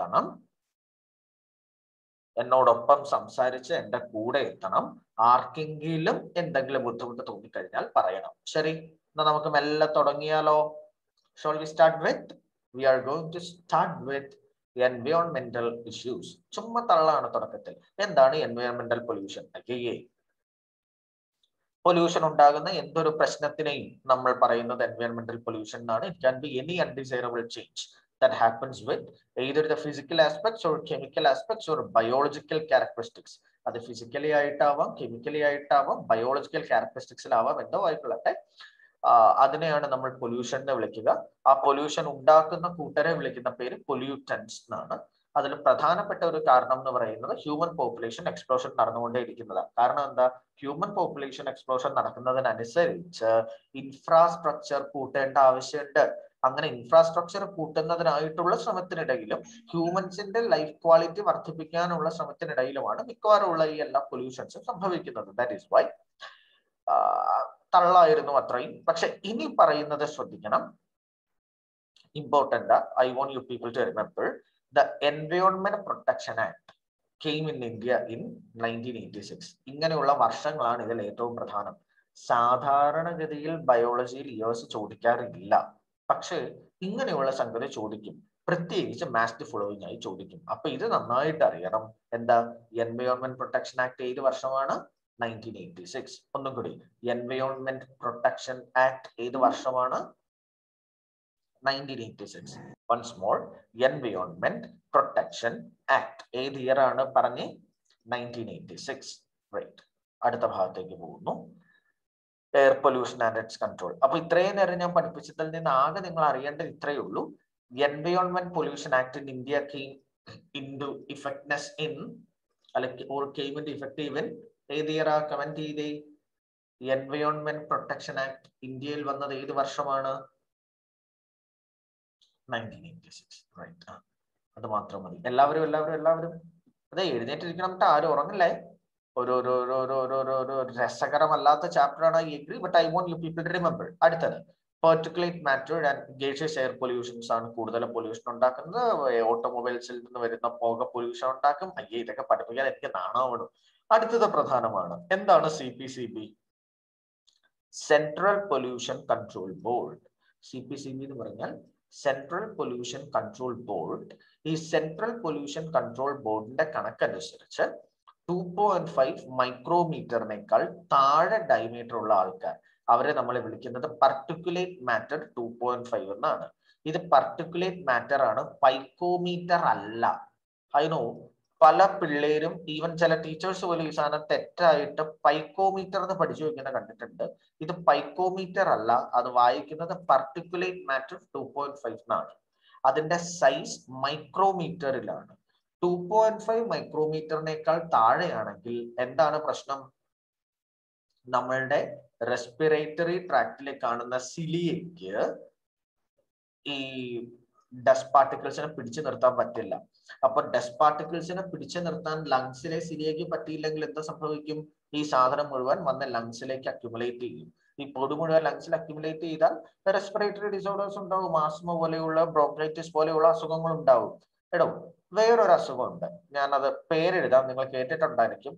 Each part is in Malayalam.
എത്തണം എന്നോടൊപ്പം സംസാരിച്ച് എന്റെ കൂടെ എത്തണം ആർക്കെങ്കിലും എന്തെങ്കിലും ബുദ്ധിമുട്ട് തോന്നിക്കഴിഞ്ഞാൽ പറയണം ശരി എന്നാ നമുക്ക് മെല്ലെ തുടങ്ങിയാലോ shall we start with we are going to start with എൻവയോൺമെന്റൽ ഇഷ്യൂസ് ചുമ്മാ തള്ളാണ് തുടക്കത്തിൽ എന്താണ് എൻവയോൺമെന്റൽ പൊല്യൂഷൻ അയ്യേ പൊല്യൂഷൻ ഉണ്ടാകുന്ന എന്തൊരു പ്രശ്നത്തിനെയും നമ്മൾ പറയുന്നത് എൻവയോൺമെന്റൽ പൊല്യൂഷൻ എന്നാണ് it can be any undesirable change that happens with either the physical aspects or chemical aspects or biological characteristics അത് ഫിസിക്കലി ആയിട്ടാവാം കെമിക്കലി ആയിട്ടാവാം ബയോളജിക്കൽ ക്യാരക്ടറിസ്റ്റിക്സിലാവാം എന്തോ ആയിക്കൊള്ളട്ടെ അതിനെയാണ് നമ്മൾ പൊല്യൂഷൻ എന്ന് വിളിക്കുക ആ പൊല്യൂഷൻ ഉണ്ടാക്കുന്ന കൂട്ടരെ വിളിക്കുന്ന പേര് പൊല്യൂട്ടൻസ് എന്നാണ് അതിൽ പ്രധാനപ്പെട്ട ഒരു കാരണം എന്ന് പറയുന്നത് ഹ്യൂമൻ പോപ്പുലേഷൻ എക്സ്പ്ലോഷൻ നടന്നുകൊണ്ടേയിരിക്കുന്നതാണ് കാരണം എന്താ ഹ്യൂമൻ പോപ്പുലേഷൻ എക്സ്പ്ലോഷൻ നടക്കുന്നതിനനുസരിച്ച് ഇൻഫ്രാസ്ട്രക്ചർ കൂട്ടേണ്ട ആവശ്യമുണ്ട് അങ്ങനെ ഇൻഫ്രാസ്ട്രക്ചർ കൂട്ടുന്നതിനായിട്ടുള്ള ശ്രമത്തിനിടയിലും ഹ്യൂമൻസിന്റെ ലൈഫ് ക്വാളിറ്റി വർദ്ധിപ്പിക്കാനുള്ള ശ്രമത്തിനിടയിലുമാണ് മിക്കവാറും ഉള്ള ഈ എല്ലാ പൊല്യൂഷൻസും സംഭവിക്കുന്നത് ദാറ്റ് ഈസ് വൈ തള്ളായിരുന്നു അത്രയും പക്ഷെ ഇനി പറയുന്നത് ശ്രദ്ധിക്കണം important I want you people to remember the environment protection act came in India in nineteen eighty six ഇങ്ങനെയുള്ള വർഷങ്ങളാണ് ഇതിൽ ഏറ്റവും പ്രധാനം സാധാരണഗതിയിൽ ബയോളജിയിൽ ഇയേഴ്സ് ചോദിക്കാറില്ല പക്ഷേ ഇങ്ങനെയുള്ള സംഗതി ചോദിക്കും പ്രത്യേകിച്ച് മാസ്റ്റ് ഫോളോവിംഗ് ആയി ചോദിക്കും അപ്പൊ ഇത് നന്നായിട്ട് അറിയണം എന്താ എൻവയോൺമെന്റ് പ്രൊട്ടക്ഷൻ ആക്ട് ഏത് വർഷമാണ് നയൻറ്റീൻ എയ്റ്റി സിക്സ് ഒന്നും കൂടി എൻവയോൺമെന്റ് പ്രൊട്ടക്ഷൻ ആക്ട് ഏത് വർഷമാണ് nineteen eighty six once more environment protection act ഏത് ഇയർ ആണ് പറഞ്ഞ് നയൻറ്റീൻ എയ്റ്റി സിക്സ് റൈറ്റ് അടുത്ത ഭാഗത്തേക്ക് പോകുന്നു air pollution and its control അപ്പൊ ഇത്രയും നേരം ഞാൻ പഠിപ്പിച്ചതിൽ നിന്ന് ആകെ നിങ്ങൾ അറിയേണ്ടത് ഇത്രയേ ഉള്ളൂ environment pollution act in India came in to effectiveness in അല്ലെങ്കിൽ or came in effective in ഏത് ഇയർ ആ കമന്റ് ചെയ്തേ എൻവയോൺമെന്റ് പ്രൊട്ടക്ഷൻ ആക്ട് ഇന്ത്യയിൽ വന്നത് ഏത് വർഷമാണ് നയൻറ്റീൻ എയ്റ്റി സിക്സ് റൈറ്റ് അത് മാത്രം മതി എല്ലാവരും എല്ലാവരും എല്ലാവരും അതെ എഴുന്നേറ്റിരിക്കണം എന്നിട്ട് ആരും ഉറങ്ങില്ലേ ഒരു ഒരു ഒരു ഒരു ഒരു ഒരു ഒരു രസകരമല്ലാത്ത ചാപ്റ്റർ ആണ് I agree but I want you people remember അടുത്തത് particulate matter and gaseous air pollutions ആണ് കൂടുതൽ പൊല്യൂഷൻ ഉണ്ടാക്കുന്നത് ഓട്ടോമൊബൈൽസിൽ നിന്ന് വരുന്ന പുക പൊല്യൂഷൻ ഉണ്ടാക്കും അയ്യേ ഇതൊക്കെ പഠിപ്പിക്കാൻ എനിക്ക് നാണാവണം അടുത്തത് പ്രധാനമാണ് എന്താണ് C P C B central pollution control board C P C B എന്ന് പറഞ്ഞാൽ സെൻട്രൽ പൊല്യൂഷൻ കൺട്രോൾ ബോർഡ് ഈ സെൻട്രൽ പൊല്യൂഷൻ കൺട്രോൾ ബോർഡിന്റെ കണക്കനുസരിച്ച് ടു പോയിന്റ് ഫൈവ് മൈക്രോമീറ്ററിനേക്കാൾ താഴെ ഡയമീറ്റർ ഉള്ള ആൾക്കാർ അവരെ നമ്മൾ വിളിക്കുന്നത് particulate matter two point five എന്നാണ് ഇത് പർട്ടിക്കുലേറ്റ് മാറ്റർ ആണ് പൈക്കോമീറ്റർ അല്ല അതിനോ പല പിള്ളേരും ഈവൻ ചില ടീച്ചേഴ്സ് പോലും ഈ സാധനം തെറ്റായിട്ട് പൈക്കോമീറ്റർ എന്ന് പഠിച്ചു വെക്കുന്ന കണ്ടിട്ടുണ്ട് ഇത് പൈക്കോമീറ്റർ അല്ല അത് വായിക്കുന്നത് particulate matter two point five എന്നാണ് അതിന്റെ സൈസ് മൈക്രോമീറ്ററിലാണ് ടു പോയിന്റ് ഫൈവ് മൈക്രോമീറ്ററിനേക്കാൾ താഴെയാണെങ്കിൽ എന്താണ് പ്രശ്നം നമ്മളുടെ റെസ്പിറേറ്ററി ട്രാക്റ്റിലെ കാണുന്ന സിലിയയ്ക്ക് ഈ ഡസ്റ്റ് പാർട്ടിക്കിൾസിനെ പിടിച്ചു നിർത്താൻ പറ്റില്ല അപ്പൊ ഡസ്റ്റ് പാർട്ടിക്കിൾസിനെ പിടിച്ചു നിർത്താൻ ലങ്സിലെ സിലിയയ്ക്ക് പറ്റിയില്ലെങ്കിൽ എന്താ സംഭവിക്കും ഈ സാധനം മുഴുവൻ വന്ന് ലങ്സിലേക്ക് അക്യുമുലേറ്റ് ചെയ്യും ഈ പൊതു മുഴുവൻ ലങ്സിൽ അക്യുമുലേറ്റ് ചെയ്താൽ റെസ്പിറേറ്ററി ഡിസോർഡേഴ്സ് ഉണ്ടാവും ആസ്മ പോലെയുള്ള ബ്രോങ്കൈറ്റിസ് പോലെയുള്ള അസുഖങ്ങൾ ഉണ്ടാവും എടോ വേറൊരു അസുഖമുണ്ട് ഞാനത് പേരെഴുതാം നിങ്ങൾ കേട്ടിട്ടുണ്ടായിരിക്കും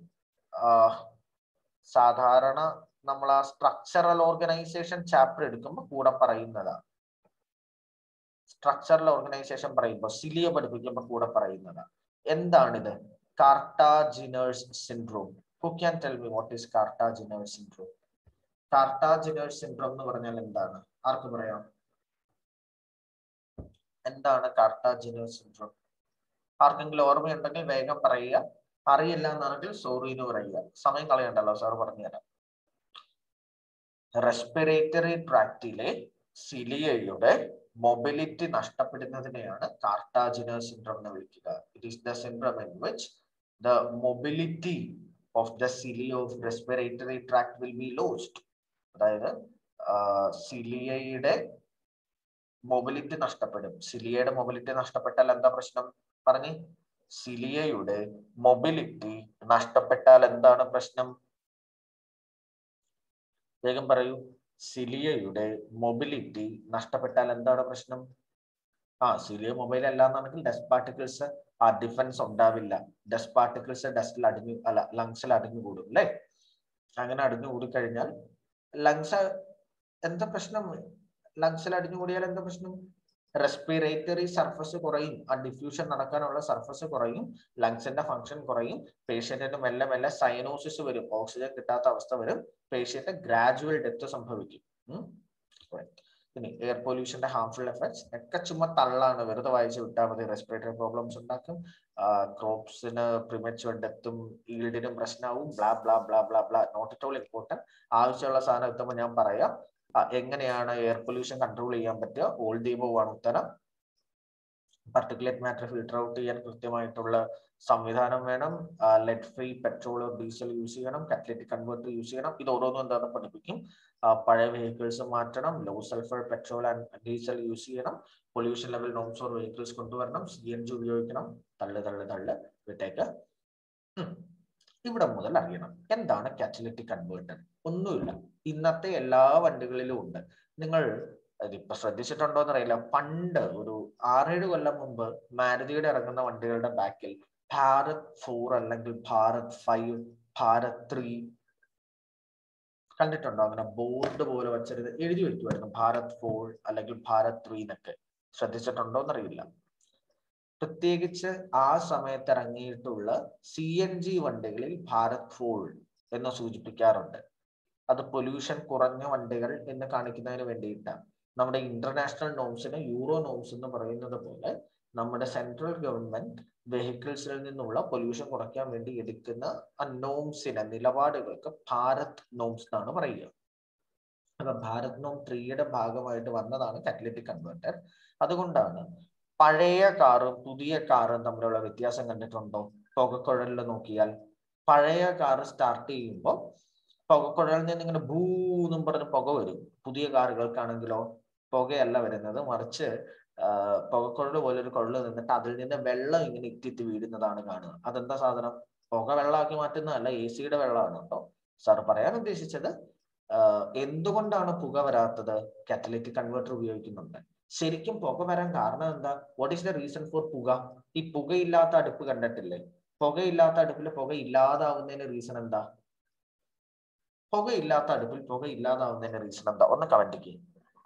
സാധാരണ നമ്മൾ ആ സ്ട്രക്ചറൽ ഓർഗനൈസേഷൻ ചാപ്റ്റർ എടുക്കുമ്പോൾ കൂടെ പറയുന്നതാണ് സ്ട്രക്ചറൽ ഓർഗനൈസേഷൻ പറയുമ്പോൾ സിലിയ പഠിപ്പിക്കുമ്പോൾ കൂടെ പറയുന്നതാണ് എന്താണിത് Kartagener's syndrome who can tell me what is Kartagener's syndrome Kartagener's syndrome എന്ന് പറഞ്ഞാൽ എന്താണ് ആർക്ക് പറയാം എന്താണ് കാർട്ടാജിനേഴ്സ് സിൻഡ്രോം ആർക്കെങ്കിലും ഓർമ്മയുണ്ടെങ്കിൽ വേഗം പറയുക അറിയില്ല എന്നാണെങ്കിൽ സോറി എന്ന് പറയുക സമയം കളയണ്ടല്ലോ സാർ പറഞ്ഞുതരാം റെസ്പിറേറ്ററി ട്രാക്റ്റിലെ സിലിയയുടെ മൊബിലിറ്റി നഷ്ടപ്പെടുന്നതിനെയാണ് കാർട്ടാജിനർ സിൻഡ്രോം എന്ന് വിളിക്കുക it is the syndrome in which the mobility of the cilia of respiratory tract will be lost അതായത് സിലിയയുടെ മൊബിലിറ്റി നഷ്ടപ്പെടും സിലിയയുടെ മൊബിലിറ്റി നഷ്ടപ്പെട്ടാൽ എന്താ പ്രശ്നം പറഞ്ഞ് സിലിയയുടെ മൊബിലിറ്റി നഷ്ടപ്പെട്ടാൽ എന്താണ് പ്രശ്നം വേഗം പറയൂ സിലിയയുടെ മൊബിലിറ്റി നഷ്ടപ്പെട്ടാൽ എന്താണ് പ്രശ്നം ആ സീരിയൽ മൊബൈൽ അല്ല എന്നാണെങ്കിൽ ഡസ്റ്റ് പാർട്ടിക്കിൾസ് ആ ഡിഫൻസ് ഉണ്ടാവില്ല ഡസ്റ്റ് പാർട്ടിക്കിൾസ് ഡസ്റ്റിൽ അടിഞ്ഞു അല്ല ലങ്സിൽ അടിഞ്ഞു കൂടും അല്ലേ അങ്ങനെ അടിഞ്ഞു കൂടിക്കഴിഞ്ഞാൽ ലങ്സ് എന്താ പ്രശ്നം ലങ്സിൽ അടിഞ്ഞു കൂടിയാൽ എന്താ പ്രശ്നം റെസ്പിറേറ്ററി സർഫസ് കുറയും ആ ഡിഫ്യൂഷൻ നടക്കാനുള്ള സർഫസ് കുറയും ലങ്സിന്റെ ഫംഗ്ഷൻ കുറയും പേഷ്യന്റിന് മെല്ലെ മെല്ലെ സൈനോസിസ് വരും ഓക്സിജൻ കിട്ടാത്ത അവസ്ഥ വരും പേഷ്യന്റ് ഗ്രാജുവൽ ഡെത്ത് സംഭവിക്കും ഇനി എയർ പൊല്യൂഷന്റെ ഹാർംഫുൾ എഫക്ട്സ് ഒക്കെ ചുമ്മാ തള്ളാണ് വെറുതെ വായിച്ച് വിട്ടാൽ മതി റെസ്പിറേറ്ററി പ്രോബ്ലംസ് ഉണ്ടാക്കും ക്രോപ്സിന് പ്രിമച്ചുവർ ഡെത്തും ഈൽഡിനും പ്രശ്നമാവും blah blah blah blah blah not at all important ആവശ്യമുള്ള സാധനം എത്തുമ്പോൾ ഞാൻ പറയാം എങ്ങനെയാണ് എയർ പൊല്യൂഷൻ കൺട്രോൾ ചെയ്യാൻ പറ്റുക ഓൾ ദീപോ ആണ് ഉത്തരം പർട്ടിക്കുലേറ്റ് മാറ്റർ ഫിൽട്ടർ ഔട്ട് ചെയ്യാൻ കൃത്യമായിട്ടുള്ള സംവിധാനം വേണം lead free petrol diesel use ചെയ്യണം കാറ്റലിറ്റിക് കൺവേർട്ടർ യൂസ് ചെയ്യണം ഇത് ഓരോന്നും എന്താണെന്ന് പഠിപ്പിക്കും പഴയ വെഹിക്കിൾസ് മാറ്റണം low sulphur petrol and diesel use ചെയ്യണം pollution level norms for vehicles കൊണ്ടുവരണം സി എൻ ജി ഉപയോഗിക്കണം തള്ളു തള്ളു തള്ളു വിട്ടേക്ക് ഇവിടെ മുതൽ അറിയണം എന്താണ് കാറ്റലിറ്റിക് കൺവേർട്ടർ ഒന്നുമില്ല ഇന്നത്തെ എല്ലാ വണ്ടികളിലും ഉണ്ട് നിങ്ങൾ ഇതിപ്പോ ശ്രദ്ധിച്ചിട്ടുണ്ടോ എന്നറിയില്ല പണ്ട് ഒരു ആറേഴ് കൊല്ലം മുമ്പ് മാരുതിയുടെ ഇറങ്ങുന്ന വണ്ടികളുടെ ബാക്കിൽ ഭാരത് ഫോർ അല്ലെങ്കിൽ ഭാരത് ഫൈവ് ഭാരത് ത്രീ കണ്ടിട്ടുണ്ടോ അങ്ങനെ ബോർഡ് പോലെ വച്ചത് എഴുതി വെക്കുമായിരുന്നു ഭാരത് ഫോർ അല്ലെങ്കിൽ ഭാരത് ത്രീ എന്നൊക്കെ ശ്രദ്ധിച്ചിട്ടുണ്ടോ എന്നറിയില്ല പ്രത്യേകിച്ച് ആ സമയത്ത് ഇറങ്ങിയിട്ടുള്ള സി എൻ ജി വണ്ടികളിൽ ഭാരത് ഫോർ എന്ന് സൂചിപ്പിക്കാറുണ്ട് അത് പൊല്യൂഷൻ കുറഞ്ഞ വണ്ടികൾ എന്ന് കാണിക്കുന്നതിന് വേണ്ടിയിട്ടാണ് നമ്മുടെ ഇന്റർനാഷണൽ നോംസിന് യൂറോ നോംസ് എന്ന് പറയുന്നത് പോലെ നമ്മുടെ സെൻട്രൽ ഗവൺമെന്റ് വെഹിക്കിൾസിൽ നിന്നുള്ള പൊല്യൂഷൻ കുറയ്ക്കാൻ വേണ്ടി എടുക്കുന്ന ആ നോംസിനെ നിലപാടുകൾക്ക് ഭാരത് നോംസ് എന്നാണ് പറയുക അപ്പൊ ഭാരത് നോം ത്രീയുടെ ഭാഗമായിട്ട് വന്നതാണ് കാറ്റലിറ്റിക് കൺവേർട്ടർ അതുകൊണ്ടാണ് പഴയ കാറും പുതിയ കാറും തമ്മിലുള്ള വ്യത്യാസം കണ്ടിട്ടുണ്ടോ പുകക്കുഴലിൽ നോക്കിയാൽ പഴയ കാറ് സ്റ്റാർട്ട് ചെയ്യുമ്പോൾ പുകക്കുഴലിൽ നിന്ന് ഇങ്ങനെ ഭൂന്നും പറഞ്ഞ് പുക വരും പുതിയ കാറുകൾക്കാണെങ്കിലോ പുകയല്ല വരുന്നത് മറിച്ച് പുകക്കുഴൽ പോലെ ഒരു കുഴൽ നിന്നിട്ട് അതിൽ നിന്ന് വെള്ളം ഇങ്ങനെ ഇറ്റിറ്റ് വീഴുന്നതാണ് കാണുക അതെന്താ സാധനം പുക വെള്ളമാക്കി മാറ്റുന്നതല്ല എ സിയുടെ വെള്ളമാണ് കേട്ടോ സാർ പറയാൻ ഉദ്ദേശിച്ചത് എന്തുകൊണ്ടാണ് പുക വരാത്തത് കാറ്റലിറ്റിക് കൺവേർട്ടർ ഉപയോഗിക്കുന്നുണ്ട് ശരിക്കും പുക വരാൻ കാരണം എന്താ what is the reason for പുക ഈ പുകയില്ലാത്ത അടുപ്പ് കണ്ടിട്ടില്ലേ പുകയില്ലാത്ത അടുപ്പിൽ പുക ഇല്ലാതാവുന്നതിന് റീസൺ എന്താ പുകയില്ലാത്ത അടുപ്പിൽ പുക ഇല്ലാതാവുന്നതിന്റെ റീസൺ എന്താ ഒന്ന് കമന്റ് ചെയ്യും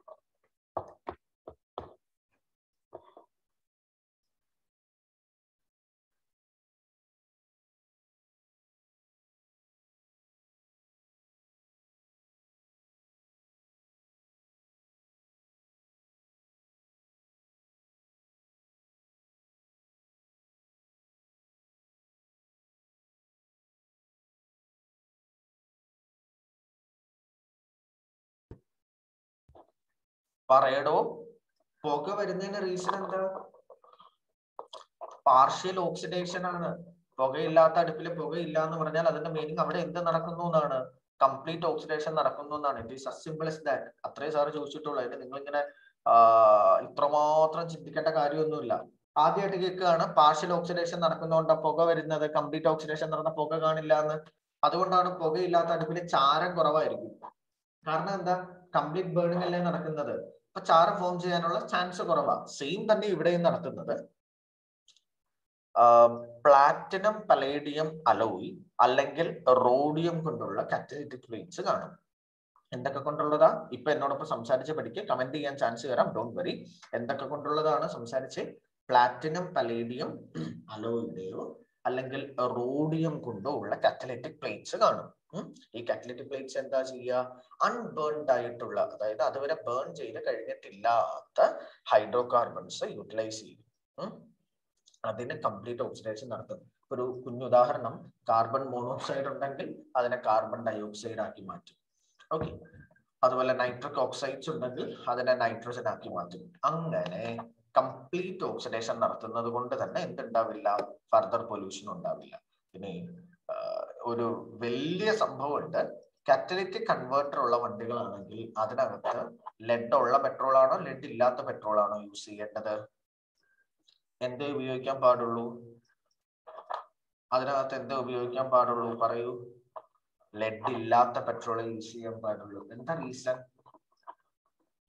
പറയടോ പുക വരുന്നതിന് റീസൺ എന്താ പാർഷ്യൽ ഓക്സിഡേഷൻ ആണ് പുകയില്ലാത്ത അടുപ്പിൽ പുകയില്ല എന്ന് പറഞ്ഞാൽ അതിന്റെ മീനിങ് അവിടെ എന്ത് നടക്കുന്നു എന്നാണ് കംപ്ലീറ്റ് ഓക്സിഡേഷൻ നടക്കുന്നു എന്നാണ് it is as simple as that അത്രയും സാറ് ചോദിച്ചിട്ടുള്ളൂ അതിന് നിങ്ങൾ ഇങ്ങനെ ഇത്രമാത്രം ചിന്തിക്കേണ്ട കാര്യമൊന്നുമില്ല ആദ്യമായിട്ട് കേൾക്കുകയാണ് പാർഷ്യൽ ഓക്സിഡേഷൻ നടക്കുന്നതുകൊണ്ട് പുക വരുന്നത് കംപ്ലീറ്റ് ഓക്സിഡേഷൻ നടന്ന പുക കാണില്ല എന്ന് അതുകൊണ്ടാണ് പുകയില്ലാത്ത അടുപ്പിൽ ചാരം കുറവായിരിക്കും കാരണം എന്താ കംപ്ലീറ്റ് ബേണിംഗ് അല്ലേ നടക്കുന്നത് അപ്പൊ ചാരം ഫോം ചെയ്യാനുള്ള ചാൻസ് കുറവാണ് സെയിം തന്നെ ഇവിടെയും നടക്കുന്നത് പ്ലാറ്റിനം പലേഡിയം അലോയി അല്ലെങ്കിൽ റോഡിയം കൊണ്ടുള്ള കാറ്റലിറ്റിക് പ്ലേറ്റ്സ് കാണും എന്തൊക്കെ കൊണ്ടുള്ളതാ ഇപ്പൊ എന്നോടൊപ്പം സംസാരിച്ച് പഠിക്കുക കമന്റ് ചെയ്യാൻ ചാൻസ് തരാം ഡോണ്ട് വരി എന്തൊക്കെ കൊണ്ടുള്ളതാണ് സംസാരിച്ച് പ്ലാറ്റിനം പലേഡിയം അലോയുടെയോ അല്ലെങ്കിൽ റോഡിയം കൊണ്ടോ ഉള്ള കാറ്റലിറ്റിക് പ്ലേറ്റ്സ് കാണും ഈ കാറ്റലിറ്റിക് പ്ലേറ്റ്സ് എന്താ ചെയ്യുക അൺബേൺഡ് ആയിട്ടുള്ള അതായത് അതുവരെ ബേൺ ചെയ്ത് കഴിഞ്ഞിട്ടില്ലാത്ത ഹൈഡ്രോ കാർബൺസ് യൂട്ടിലൈസ് ചെയ്യും അതിന് കംപ്ലീറ്റ് ഓക്സിഡേഷൻ നടത്തും ഒരു കുഞ്ഞു ഉദാഹരണം കാർബൺ മോണോക്സൈഡ് ഉണ്ടെങ്കിൽ അതിനെ കാർബൺ ഡയോക്സൈഡ് ആക്കി മാറ്റും ഓക്കെ അതുപോലെ നൈട്രിക് ഓക്സൈഡ്സ് ഉണ്ടെങ്കിൽ അതിനെ നൈട്രജൻ ആക്കി മാറ്റും അങ്ങനെ കംപ്ലീറ്റ് ഓക്സിഡേഷൻ നടത്തുന്നത് കൊണ്ട് തന്നെ എന്തുണ്ടാവില്ല ഫർദർ പൊല്യൂഷൻ ഉണ്ടാവില്ല പിന്നെ ഒരു വലിയ സംഭവമുണ്ട് കാറ്റലിറ്റിക് കൺവേർട്ടർ ഉള്ള വണ്ടികളാണെങ്കിൽ അതിനകത്ത് ലെഡ് ഉള്ള പെട്രോൾ ആണോ ലെഡ് ഇല്ലാത്ത പെട്രോൾ ആണോ യൂസ് ചെയ്യേണ്ടത് എന്തേ ഉപയോഗിക്കാൻ പാടുള്ളൂ അതിനകത്ത് എന്തേ ഉപയോഗിക്കാൻ പാടുള്ളൂ പറയൂ ലെഡ് ഇല്ലാത്ത പെട്രോൾ യൂസ് ചെയ്യാൻ പാടുള്ളൂ എന്താ റീസൺ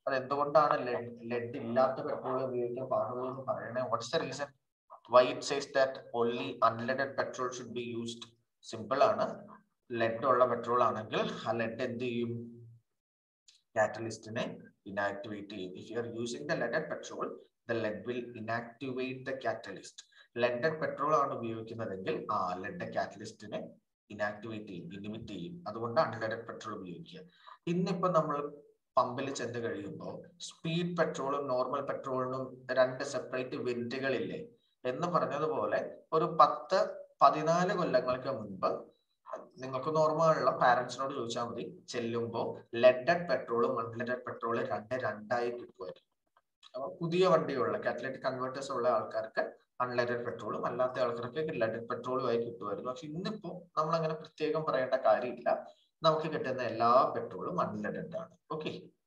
അത് എന്തുകൊണ്ടാണ് ലെഡ് ഇല്ലാത്ത പെട്രോൾ ഉപയോഗിക്കാൻ പാടുള്ളൂ എന്ന് പറയണേ what's the reason why it says that only unleaded petrol should be used simple ആണ് ലെഡ് ഉള്ള പെട്രോൾ ആണെങ്കിൽ ആ ലെഡ് എന്ത് ചെയ്യും കാറ്റലിസ്റ്റിനെ ഇനാക്ടിവേറ്റ് ചെയ്യും if you are using the leaded petrol the lead will inactivate the catalyst leaded petrol ആണ് ഉപയോഗിക്കുന്നതെങ്കിൽ ആ ലെഡ് കാറ്റലിസ്റ്റിനെ ഇനാക്ടിവേറ്റ് ചെയ്യും ഇനിമിറ്റ് ചെയ്യും അതുകൊണ്ട് അൺലെഡഡ് പെട്രോൾ ഉപയോഗിക്കുക ഇന്നിപ്പോ നമ്മൾ പമ്പിൽ ചെന്ന് കഴിയുമ്പോൾ സ്പീഡ് പെട്രോളും നോർമൽ പെട്രോളിനും രണ്ട് സെപ്പറേറ്റ് വെന്റുകളില്ലേ എന്ന് പറഞ്ഞതുപോലെ ഒരു പത്ത് പതിനാല് കൊല്ലങ്ങൾക്ക് മുൻപ് നിങ്ങൾക്ക് ഓർമ്മയുള്ള പാരന്റ്സിനോട് ചോദിച്ചാൽ മതി ചെല്ലുമ്പോൾ ലെഡഡ് പെട്രോളും അൺലെഡഡ് പെട്രോളും രണ്ട് രണ്ടായി കിട്ടുമായിരുന്നു അപ്പൊ പുതിയ വണ്ടിയുള്ള കാറ്റലറ്റിക് കൺവേർട്ടേഴ്സ് ഉള്ള ആൾക്കാർക്ക് അൺലെഡഡ് പെട്രോളും അല്ലാത്ത ആൾക്കാർക്ക് ലെഡഡ് പെട്രോളും ആയി കിട്ടുമായിരുന്നു പക്ഷെ ഇന്നിപ്പോ നമ്മൾ അങ്ങനെ പ്രത്യേകം പറയേണ്ട കാര്യമില്ല നമുക്ക് കിട്ടുന്ന എല്ലാ പെട്രോളും അൺലെഡഡ് ആണ് ഓക്കെ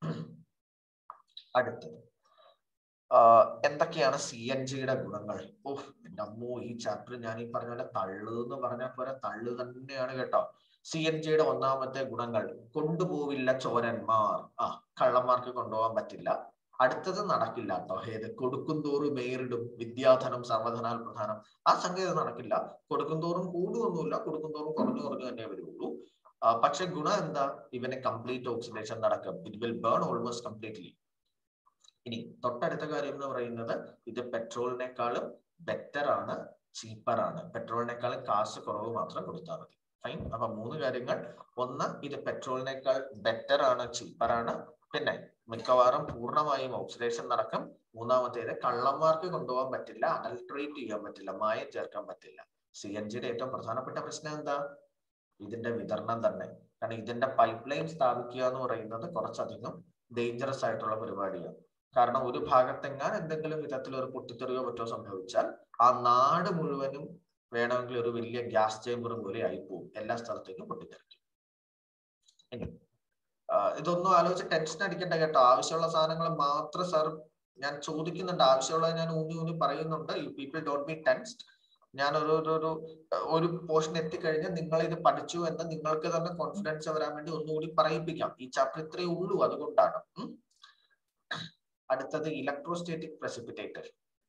അടുത്തത് എന്തൊക്കെയാണ് സി എൻ ജിയുടെ ഗുണങ്ങൾ ഓഹ് എന്റെ അമ്മോ ഈ ചാപ്റ്റർ ഞാൻ ഈ പറഞ്ഞ പോലെ തള്ളു എന്ന് പറഞ്ഞ പോലെ തള്ളു തന്നെയാണ് കേട്ടോ സി എൻ ജിയുടെ ഒന്നാമത്തെ ഗുണങ്ങൾ കൊണ്ടുപോവില്ല ചോരന്മാർ ആ കള്ളന്മാർക്ക് കൊണ്ടുപോകാൻ പറ്റില്ല അടുത്തത് നടക്കില്ല കേട്ടോ ഏത് കൊടുക്കും തോറും മേറിടും വിദ്യാധനം സർവധനാൽ പ്രധാനം ആ സംഗതി നടക്കില്ല കൊടുക്കും തോറും കൂടുമൊന്നുമില്ല കൊടുക്കും തോറും കുറഞ്ഞു കുറഞ്ഞു തന്നെ വരുള്ളൂ പക്ഷെ ഗുണം എന്താ ഇവന് കംപ്ലീറ്റ് ഓക്സിഡേഷൻ നടക്കും it will burn almost completely ഇനി തൊട്ടടുത്ത കാര്യം എന്ന് പറയുന്നത് ഇത് പെട്രോളിനേക്കാളും ബെറ്റർ ആണ് ചീപ്പർ ആണ് പെട്രോളിനേക്കാളും കാശ് കുറവ് മാത്രം കൊടുത്താൽ മതി ഫൈൻ അപ്പൊ മൂന്ന് കാര്യങ്ങൾ ഒന്ന് ഇത് പെട്രോളിനേക്കാൾ ബെറ്റർ ആണ് ചീപ്പർ ആണ് പിന്നെ മിക്കവാറും പൂർണ്ണമായും ഓക്സിഡേഷൻ നടക്കും മൂന്നാമത്തേത് കള്ളന്മാർക്ക് കൊണ്ടുപോകാൻ പറ്റില്ല അഡൽട്രേറ്റ് ചെയ്യാൻ പറ്റില്ല മായം ചേർക്കാൻ പറ്റില്ല സി എൻ ജിയുടെ ഏറ്റവും പ്രധാനപ്പെട്ട പ്രശ്നം എന്താ ഇതിന്റെ വിതരണം തന്നെ കാരണം ഇതിന്റെ പൈപ്പ് ലൈൻ സ്ഥാപിക്കുക എന്ന് പറയുന്നത് കുറച്ചധികം ഡേഞ്ചറസ് ആയിട്ടുള്ള പരിപാടിയാണ് കാരണം ഒരു ഭാഗത്തെങ്ങാൻ എന്തെങ്കിലും വിധത്തിൽ ഒരു പൊട്ടിത്തെറിയോ മറ്റോ സംഭവിച്ചാൽ ആ നാട് മുഴുവനും വേണമെങ്കിൽ ഒരു വലിയ ഗ്യാസ് ചേമ്പർ പോലെ ആയിപ്പോവും എല്ലാ സ്ഥലത്തേക്കും പൊട്ടിത്തെറിക്കും ഇനി ഇതൊന്നും ആലോചിച്ച് ടെൻഷൻ അടിക്കേണ്ട കേട്ടോ ആവശ്യമുള്ള സാധനങ്ങൾ മാത്രം സാർ ഞാൻ ചോദിക്കുന്നുണ്ട് ആവശ്യമുള്ളത് ഞാൻ ഊന്നി ഊന്നി പറയുന്നുണ്ട് you people don't be tensed ഞാൻ ഒരു ഒരു ഒരു പോർഷൻ എത്തിക്കഴിഞ്ഞാൽ നിങ്ങൾ ഇത് പഠിച്ചു എന്ന് നിങ്ങൾക്ക് തന്നെ കോൺഫിഡൻസ് വരാൻ വേണ്ടി ഒന്നുകൂടി പറയിപ്പിക്കാം ഈ ചാപ്റ്റർ ഇത്രയേ ഉള്ളൂ അതുകൊണ്ടാണ് അടുത്തത് electrostatic precipitator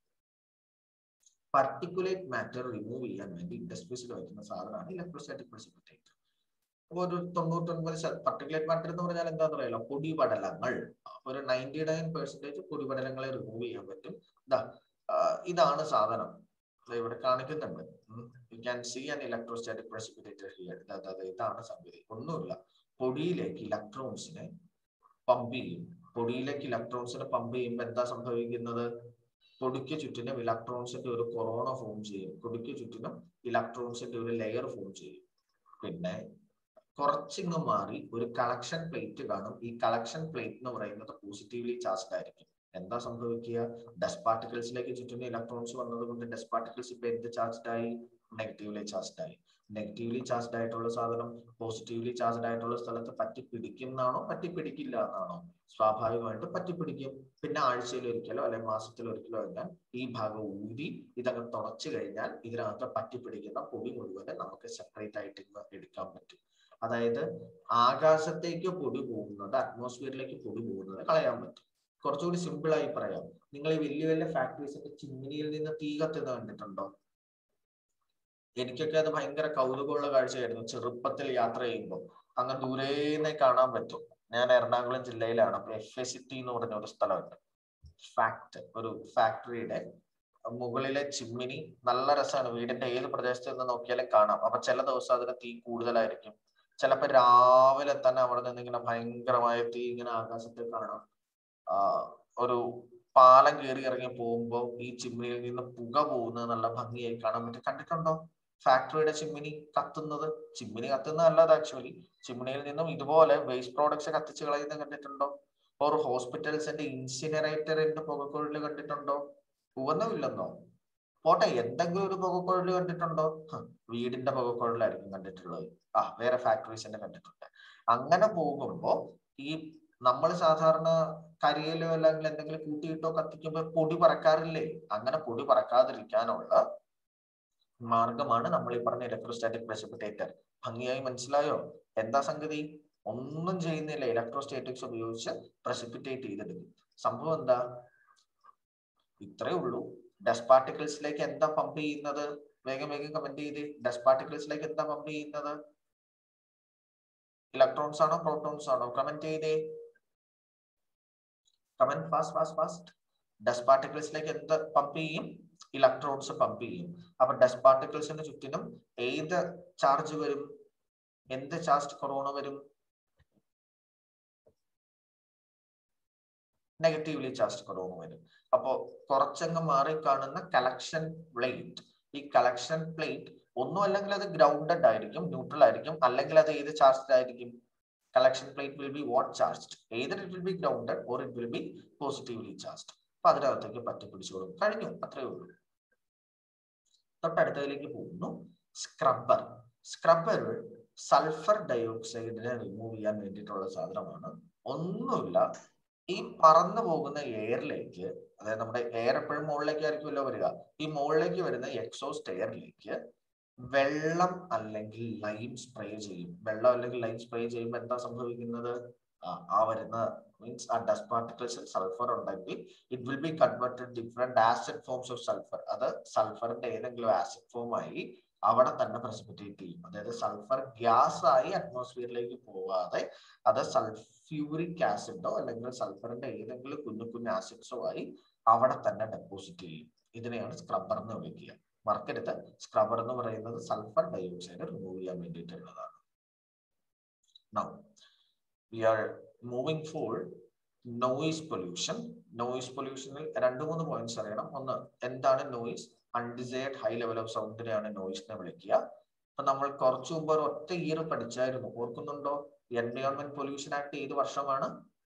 particulate matter remove ചെയ്യാൻ വേണ്ടി ഇൻഡസ്ട്രീസിൽ വയ്ക്കുന്ന സാധനമാണ് ഇലക്ട്രോസ്റ്റാറ്റിക് പ്രസിപ്പിറ്റേറ്റർ അപ്പൊ ഒരു തൊണ്ണൂറ്റൊൻപത് പർട്ടിക്കുലേറ്റ് മാറ്റർ എന്ന് പറഞ്ഞാൽ എന്താന്ന് പറയാലോ പൊടിപടലങ്ങൾ ഒരു നയൻറ്റി നയൻ പെർസെന്റേജ് പൊടിപടലങ്ങളെ റിമൂവ് ചെയ്യാൻ പറ്റും ഇതാ ഇതാണ് സാധനം ഇവിടെ കാണിക്കുന്നുണ്ട് you can see an electrostatic precipitator here ഇതാണ് സംഗതി ഒന്നുമില്ല പൊടിയിലേക്ക് ഇലക്ട്രോൺസിനെ പമ്പ് ചെയ്യും പൊടിയിലേക്ക് ഇലക്ട്രോൺസിനെ പമ്പ് ചെയ്യുമ്പോൾ എന്താ സംഭവിക്കുന്നത് പൊടിക്ക് ചുറ്റിനും ഇലക്ട്രോൺസിന്റെ ഒരു കൊറോണ ഫോം ചെയ്യും പൊടിക്ക് ചുറ്റിനും ഇലക്ട്രോൺസിന്റെ ഒരു ലെയർ ഫോം ചെയ്യും പിന്നെ കുറച്ചിങ്ങ് മാറി ഒരു കളക്ഷൻ പ്ലേറ്റ് കാണും ഈ കളക്ഷൻ പ്ലേറ്റ് എന്ന് പറയുന്നത് പോസിറ്റീവ്ലി ചാർജ്ഡ് ആയിരിക്കും എന്താ സംഭവിക്കുക ഡസ്റ്റ് പാർട്ടിക്കിൾസിലേക്ക് ചുറ്റുന്ന ഇലക്ട്രോൺസ് വന്നതുകൊണ്ട് ഡസ്റ്റ് പാർട്ടിക്കിൾസ് ഇപ്പൊ എന്ത് ചാർജ്ഡ് ആയി നെഗറ്റീവ്ലി ചാർജ്ഡ് ആയി നെഗറ്റീവ്ലി ചാർജ്ഡ് ആയിട്ടുള്ള സാധനം പോസിറ്റീവ്ലി ചാർജ്ഡ് ആയിട്ടുള്ള സ്ഥലത്ത് പറ്റി പിടിക്കും എന്നാണോ പറ്റി പിടിക്കില്ല എന്നാണോ സ്വാഭാവികമായിട്ടും പറ്റി പിടിക്കും പിന്നെ ആഴ്ചയിൽ ഒരിക്കലോ അല്ലെങ്കിൽ മാസത്തിൽ ഒരിക്കലോ കഴിഞ്ഞാൽ ഈ ഭാഗം ഊരി ഇതങ്ങ് തുടച്ചു കഴിഞ്ഞാൽ ഇതിനകത്ത് പറ്റി പിടിക്കുന്ന പൊടി മുഴുവൻ നമുക്ക് സെപ്പറേറ്റ് ആയിട്ട് എടുക്കാൻ പറ്റും അതായത് ആകാശത്തേക്ക് പൊടി പോകുന്നത് അറ്റ്മോസ്ഫിയറിലേക്ക് പൊടി പോകുന്നത് കളയാൻ പറ്റും കുറച്ചുകൂടി സിമ്പിൾ ആയി പറയാം നിങ്ങൾ ഈ വലിയ വലിയ ഫാക്ടറീസിന്റെ ചിമ്മിനിയിൽ നിന്ന് തീ കത്തുന്നത് കണ്ടിട്ടുണ്ടോ എനിക്കൊക്കെ അത് ഭയങ്കര കൗതുകമുള്ള കാഴ്ചയായിരുന്നു ചെറുപ്പത്തിൽ യാത്ര ചെയ്യുമ്പോൾ അങ്ങ് ദൂരേന്നെ കാണാൻ പറ്റും ഞാൻ എറണാകുളം ജില്ലയിലാണ് അപ്പൊ എഫ് എ സിറ്റി എന്ന് പറഞ്ഞ ഒരു സ്ഥലമുണ്ട് ഫാക്ട് ഒരു ഫാക്ടറിയുടെ മുകളിലെ ചിമ്മിനി നല്ല രസമാണ് വീടിന്റെ ഏത് പ്രദേശത്ത് നിന്ന് നോക്കിയാലും കാണാം അപ്പൊ ചില ദിവസം അതിന് തീ കൂടുതലായിരിക്കും ചിലപ്പോ രാവിലെ തന്നെ അവിടെ നിന്ന് ഇങ്ങനെ ഭയങ്കരമായ തീ ഇങ്ങനെ ആകാശത്ത് കാണാം ആ ഒരു പാലം കയറി ഇറങ്ങി പോകുമ്പോൾ ഈ ചിമ്മിനിയിൽ നിന്ന് പുക പോകുന്നത് നല്ല ഭംഗിയായി കാണാൻ പറ്റും കണ്ടിട്ടുണ്ടോ ഫാക്ടറിയുടെ ചിമ്മിനി കത്തുന്നത് ചിമ്മിനി കത്തുന്നതല്ലാതെ ആക്ച്വലി ചിമ്മിനിയിൽ നിന്നും ഇതുപോലെ വേസ്റ്റ് പ്രോഡക്ട്സ് കത്തിച്ച് കളയുന്നത് കണ്ടിട്ടുണ്ടോ ഓർ ഹോസ്പിറ്റൽസിന്റെ ഇൻസിനറേറ്ററിന്റെ പുകക്കുഴല് കണ്ടിട്ടുണ്ടോ ഉവന്നുമില്ലെന്നോ പോട്ടെ എന്തെങ്കിലും ഒരു പുകക്കുഴല് കണ്ടിട്ടുണ്ടോ വീടിന്റെ പുകക്കുഴലായിരിക്കും കണ്ടിട്ടുള്ളത് ആ വേറെ ഫാക്ടറീസിന്റെ കണ്ടിട്ടുണ്ട് അങ്ങനെ പോകുമ്പോ ഈ നമ്മൾ സാധാരണ കരിയിലോ അല്ലെങ്കിൽ എന്തെങ്കിലും കൂട്ടിയിട്ടോ കത്തിക്കുമ്പോൾ പൊടി പറക്കാറില്ലേ അങ്ങനെ പൊടി പറക്കാതിരിക്കാനുള്ള മാർഗമാണ് നമ്മൾ ഈ പറഞ്ഞ ഇലക്ട്രോസ്റ്റാറ്റിക് പ്രസിപ്പിറ്റേറ്റർ ഭംഗിയായി മനസ്സിലായോ എന്താ സംഗതി ഒന്നും ചെയ്യുന്നില്ല ഇലക്ട്രോസ്റ്റാറ്റിക്സ് ഉപയോഗിച്ച് പ്രസിപ്പിറ്റേറ്റ് ചെയ്തെടുക്കും സംഭവം എന്താ ഇത്രേ ഉള്ളൂ ഡസ്റ്റ് പാർട്ടിക്കിൾസിലേക്ക് എന്താ പമ്പ് ചെയ്യുന്നത് വേഗം വേഗം കമന്റ് ചെയ്ത് ഡസ്റ്റ് പാർട്ടിക്കിൾസിലേക്ക് എന്താ പമ്പ് ചെയ്യുന്നത് ഇലക്ട്രോൺസ് ആണോ പ്രോട്ടോൺസ് ആണോ കമന്റ് ചെയ്തേ comment fast fast fast dust പാർട്ടിക്കിൾസിലേക്ക് എന്ത് പമ്പ് ചെയ്യും ഇലക്ട്രോൺസ് പമ്പ് ചെയ്യും അപ്പൊ ഡസ്റ്റ് പാർട്ടിക്കിൾസിന് ചുറ്റിനും ഏത് ചാർജ് വരും എന്ത് ചാർജ് കൊറോണ വരും നെഗറ്റീവ്ലി ചാർജ് കൊറോണ വരും അപ്പോ കുറച്ചങ്ങ് മാറി കാണുന്ന കളക്ഷൻ പ്ലേറ്റ് ഈ കളക്ഷൻ പ്ലേറ്റ് ഒന്നും അല്ലെങ്കിൽ അത് ഗ്രൗണ്ടഡ് ആയിരിക്കും ന്യൂട്രൽ ആയിരിക്കും അല്ലെങ്കിൽ അത് ഏത് ചാർജ്ഡ് ആയിരിക്കും collection plate will be what charged either it will be grounded or it will be positively charged അപ്പൊ അതിനകത്തേക്ക് പറ്റി പിടിച്ചോളും കഴിഞ്ഞു അത്രേ ഉള്ളൂ തൊട്ടടുത്തതിലേക്ക് പോകുന്നു സ്ക്രബ്ബർ സ്ക്രബ്ബർ സൾഫർ ഡയോക്സൈഡിനെ റിമൂവ് ചെയ്യാൻ വേണ്ടിയിട്ടുള്ള സാധനമാണ് ഒന്നുമില്ല ഈ പറന്നു പോകുന്ന എയറിലേക്ക് അതായത് നമ്മുടെ എയർ എപ്പോഴും മുകളിലേക്ക് ആയിരിക്കുമല്ലോ വരിക ഈ മുകളിലേക്ക് വരുന്ന എക്സോസ്റ്റ് എയറിലേക്ക് വെള്ളം അല്ലെങ്കിൽ ലൈം സ്പ്രേ ചെയ്യും വെള്ളം അല്ലെങ്കിൽ ലൈം സ്പ്രേ ചെയ്യുമ്പോൾ എന്താ സംഭവിക്കുന്നത് ആ വരുന്ന മീൻസ് ആ ഡസ്റ്റ് പാർട്ടിക്കിൾസിൽ സൾഫർ ഉണ്ടെങ്കിൽ it will be converted different acid forms of sulphur അത് സൾഫറിന്റെ ഏതെങ്കിലും ആസിഡ് ഫോം ആയി അവിടെ തന്നെ പ്രസിപ്പിറ്റേറ്റ് ചെയ്യും അതായത് സൾഫർ ഗ്യാസ് ആയി അറ്റ്മോസ്ഫിയറിലേക്ക് പോവാതെ അത് സൾഫ്യൂരിക് ആസിഡോ അല്ലെങ്കിൽ സൾഫറിന്റെ ഏതെങ്കിലും കുഞ്ഞു കുഞ്ഞു ആസിഡ്സോ ആയി അവിടെ തന്നെ ഡെപ്പോസിറ്റ് ചെയ്യും ഇതിനെയാണ് സ്ക്രബ്ബർ എന്ന് വിളിക്കുക മറക്കരുത് സ്ക്രബ്ബർ എന്ന് പറയുന്നത് സൾഫർ ഡയോക്സൈഡ് റിമൂവ് ചെയ്യാൻ വേണ്ടിയിട്ടുള്ളതാണ് now we are moving for noise pollution noise പൊല്യൂഷനിൽ രണ്ട് മൂന്ന് പോയിന്റ്സ് അറിയണം ഒന്ന് എന്താണ് noise undesired high level of സൗണ്ടിനെയാണ് നോയിസിനെ വിളിക്കുക അപ്പൊ നമ്മൾ കുറച്ചു മുമ്പ് ഒരു ഒറ്റ ഇയർ പഠിച്ചായിരുന്നു ഓർക്കുന്നുണ്ടോ എൻവയോൺമെന്റ് പൊല്യൂഷൻ ആക്ട് ഏത് വർഷമാണ്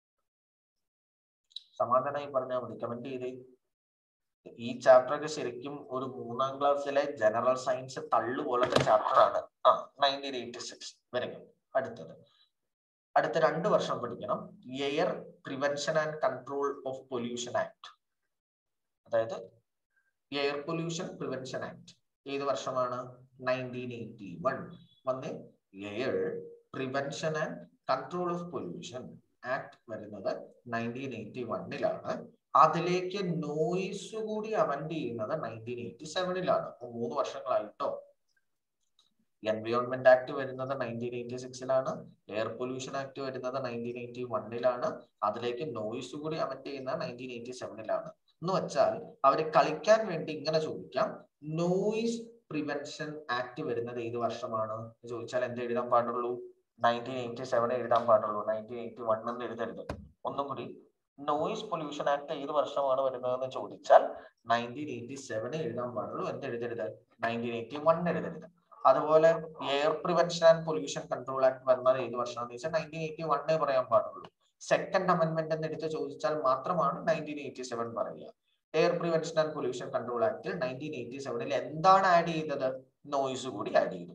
സമാധാനമായി പറഞ്ഞാൽ മതി കമന്റ് ചെയ്തേ ഈ ചാപ്റ്റർ ഒക്കെ ശരിക്കും ഒരു മൂന്നാം ക്ലാസ്സിലെ ജനറൽ സയൻസ് തള്ളു പോലത്തെ ചാപ്റ്റർ ആണ് ആ nineteen eighty six very good അടുത്തത് അടുത്ത രണ്ട് വർഷം പഠിക്കണം air prevention and control of pollution act അതായത് എയർ പൊല്യൂഷൻ പ്രിവെൻഷൻ ആക്ട് ഏത് വർഷമാണ് നയൻറ്റീൻ എയ്റ്റി വൺ വന്ന് air prevention and control of pollution act വരുന്നത് നയൻറ്റീൻ എയ്റ്റി വണ്ണിലാണ് അതിലേക്ക് നോയിസ് കൂടി അമെൻഡ് ചെയ്യുന്നത് നയൻറ്റീൻ എയ്റ്റി സെവനിലാണ് മൂന്ന് വർഷങ്ങളായിട്ടോ എൻവയോൺമെന്റ് ആക്ട് വരുന്നത് നയൻറ്റീൻ എയ്റ്റി സിക്സിലാണ് എയർ പൊല്യൂഷൻ ആക്ട് വരുന്നത് നയൻറ്റീൻ എയ്റ്റി വണ്ണിലാണ് അതിലേക്ക് നോയിസ് കൂടി അമെൻഡ് ചെയ്യുന്നത് നയൻറ്റീൻ എയ്റ്റി സെവനിലാണ് എന്ന് വെച്ചാൽ അവര് കളിക്കാൻ വേണ്ടി ഇങ്ങനെ ചോദിക്കാം നോയിസ് പ്രിവെൻഷൻ ആക്ട് വരുന്നത് ഏത് വർഷമാണ് ചോദിച്ചാൽ എന്ത് എഴുതാൻ പാടുള്ളൂ നയൻറ്റീൻ എയ്റ്റി സെവൻ എഴുതാൻ പാടുള്ളൂ നയൻറ്റീൻ എയ്റ്റി വൺ എന്ന് എഴുതരുത് ഒന്നും കൂടി നോയിസ് പൊല്യൂഷൻ ആക്ട് ഏത് വർഷമാണ് വരുന്നതെന്ന് ചോദിച്ചാൽ നയൻറ്റീൻ എയ്റ്റി സെവൻ എഴുതാൻ പാടുള്ളൂ എന്ത് എഴുതരുത് നയൻറ്റീൻ എയ്റ്റി വൺ എഴുതരുത് അതുപോലെ air prevention and pollution control act വരുന്നത് ഏത് വർഷമാണെന്ന് ചോദിച്ചാൽ നയൻറ്റീൻ എയ്റ്റി വണ്ണേ പറയാൻ പാടുള്ളൂ സെക്കൻഡ് അമെന്റ്മെന്റ് എന്ന് എടുത്ത് ചോദിച്ചാൽ മാത്രമാണ് നയൻറ്റീൻ എയ്റ്റി സെവൻ പറയുക air prevention and pollution control ആക്ടിൽ നയൻറ്റീൻ എയ്റ്റി സെവനിൽ എന്താണ് ആഡ് ചെയ്തത് നോയിസ് കൂടി ആഡ് ചെയ്തു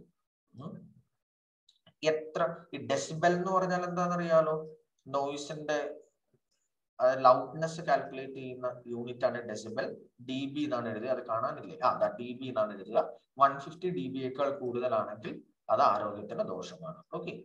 എത്ര ഈ ഡെസിബൽ എന്ന് പറഞ്ഞാൽ എന്താണെന്നറിയാലോ നോയിസിന്റെ ലൗഡ്നെസ് കാൽക്കുലേറ്റ് ചെയ്യുന്ന യൂണിറ്റ് ആണ് ഡെസിബൽ ഡി ബി എന്നാണ് എഴുതുക അത് കാണാനില്ലേ ആ ഡി ബി എന്നാണ് എഴുതുക വൺ ഫിഫ്റ്റി ഡി ബിയേക്കാൾ കൂടുതലാണെങ്കിൽ അത് ആരോഗ്യത്തിന് ദോഷമാണ് okay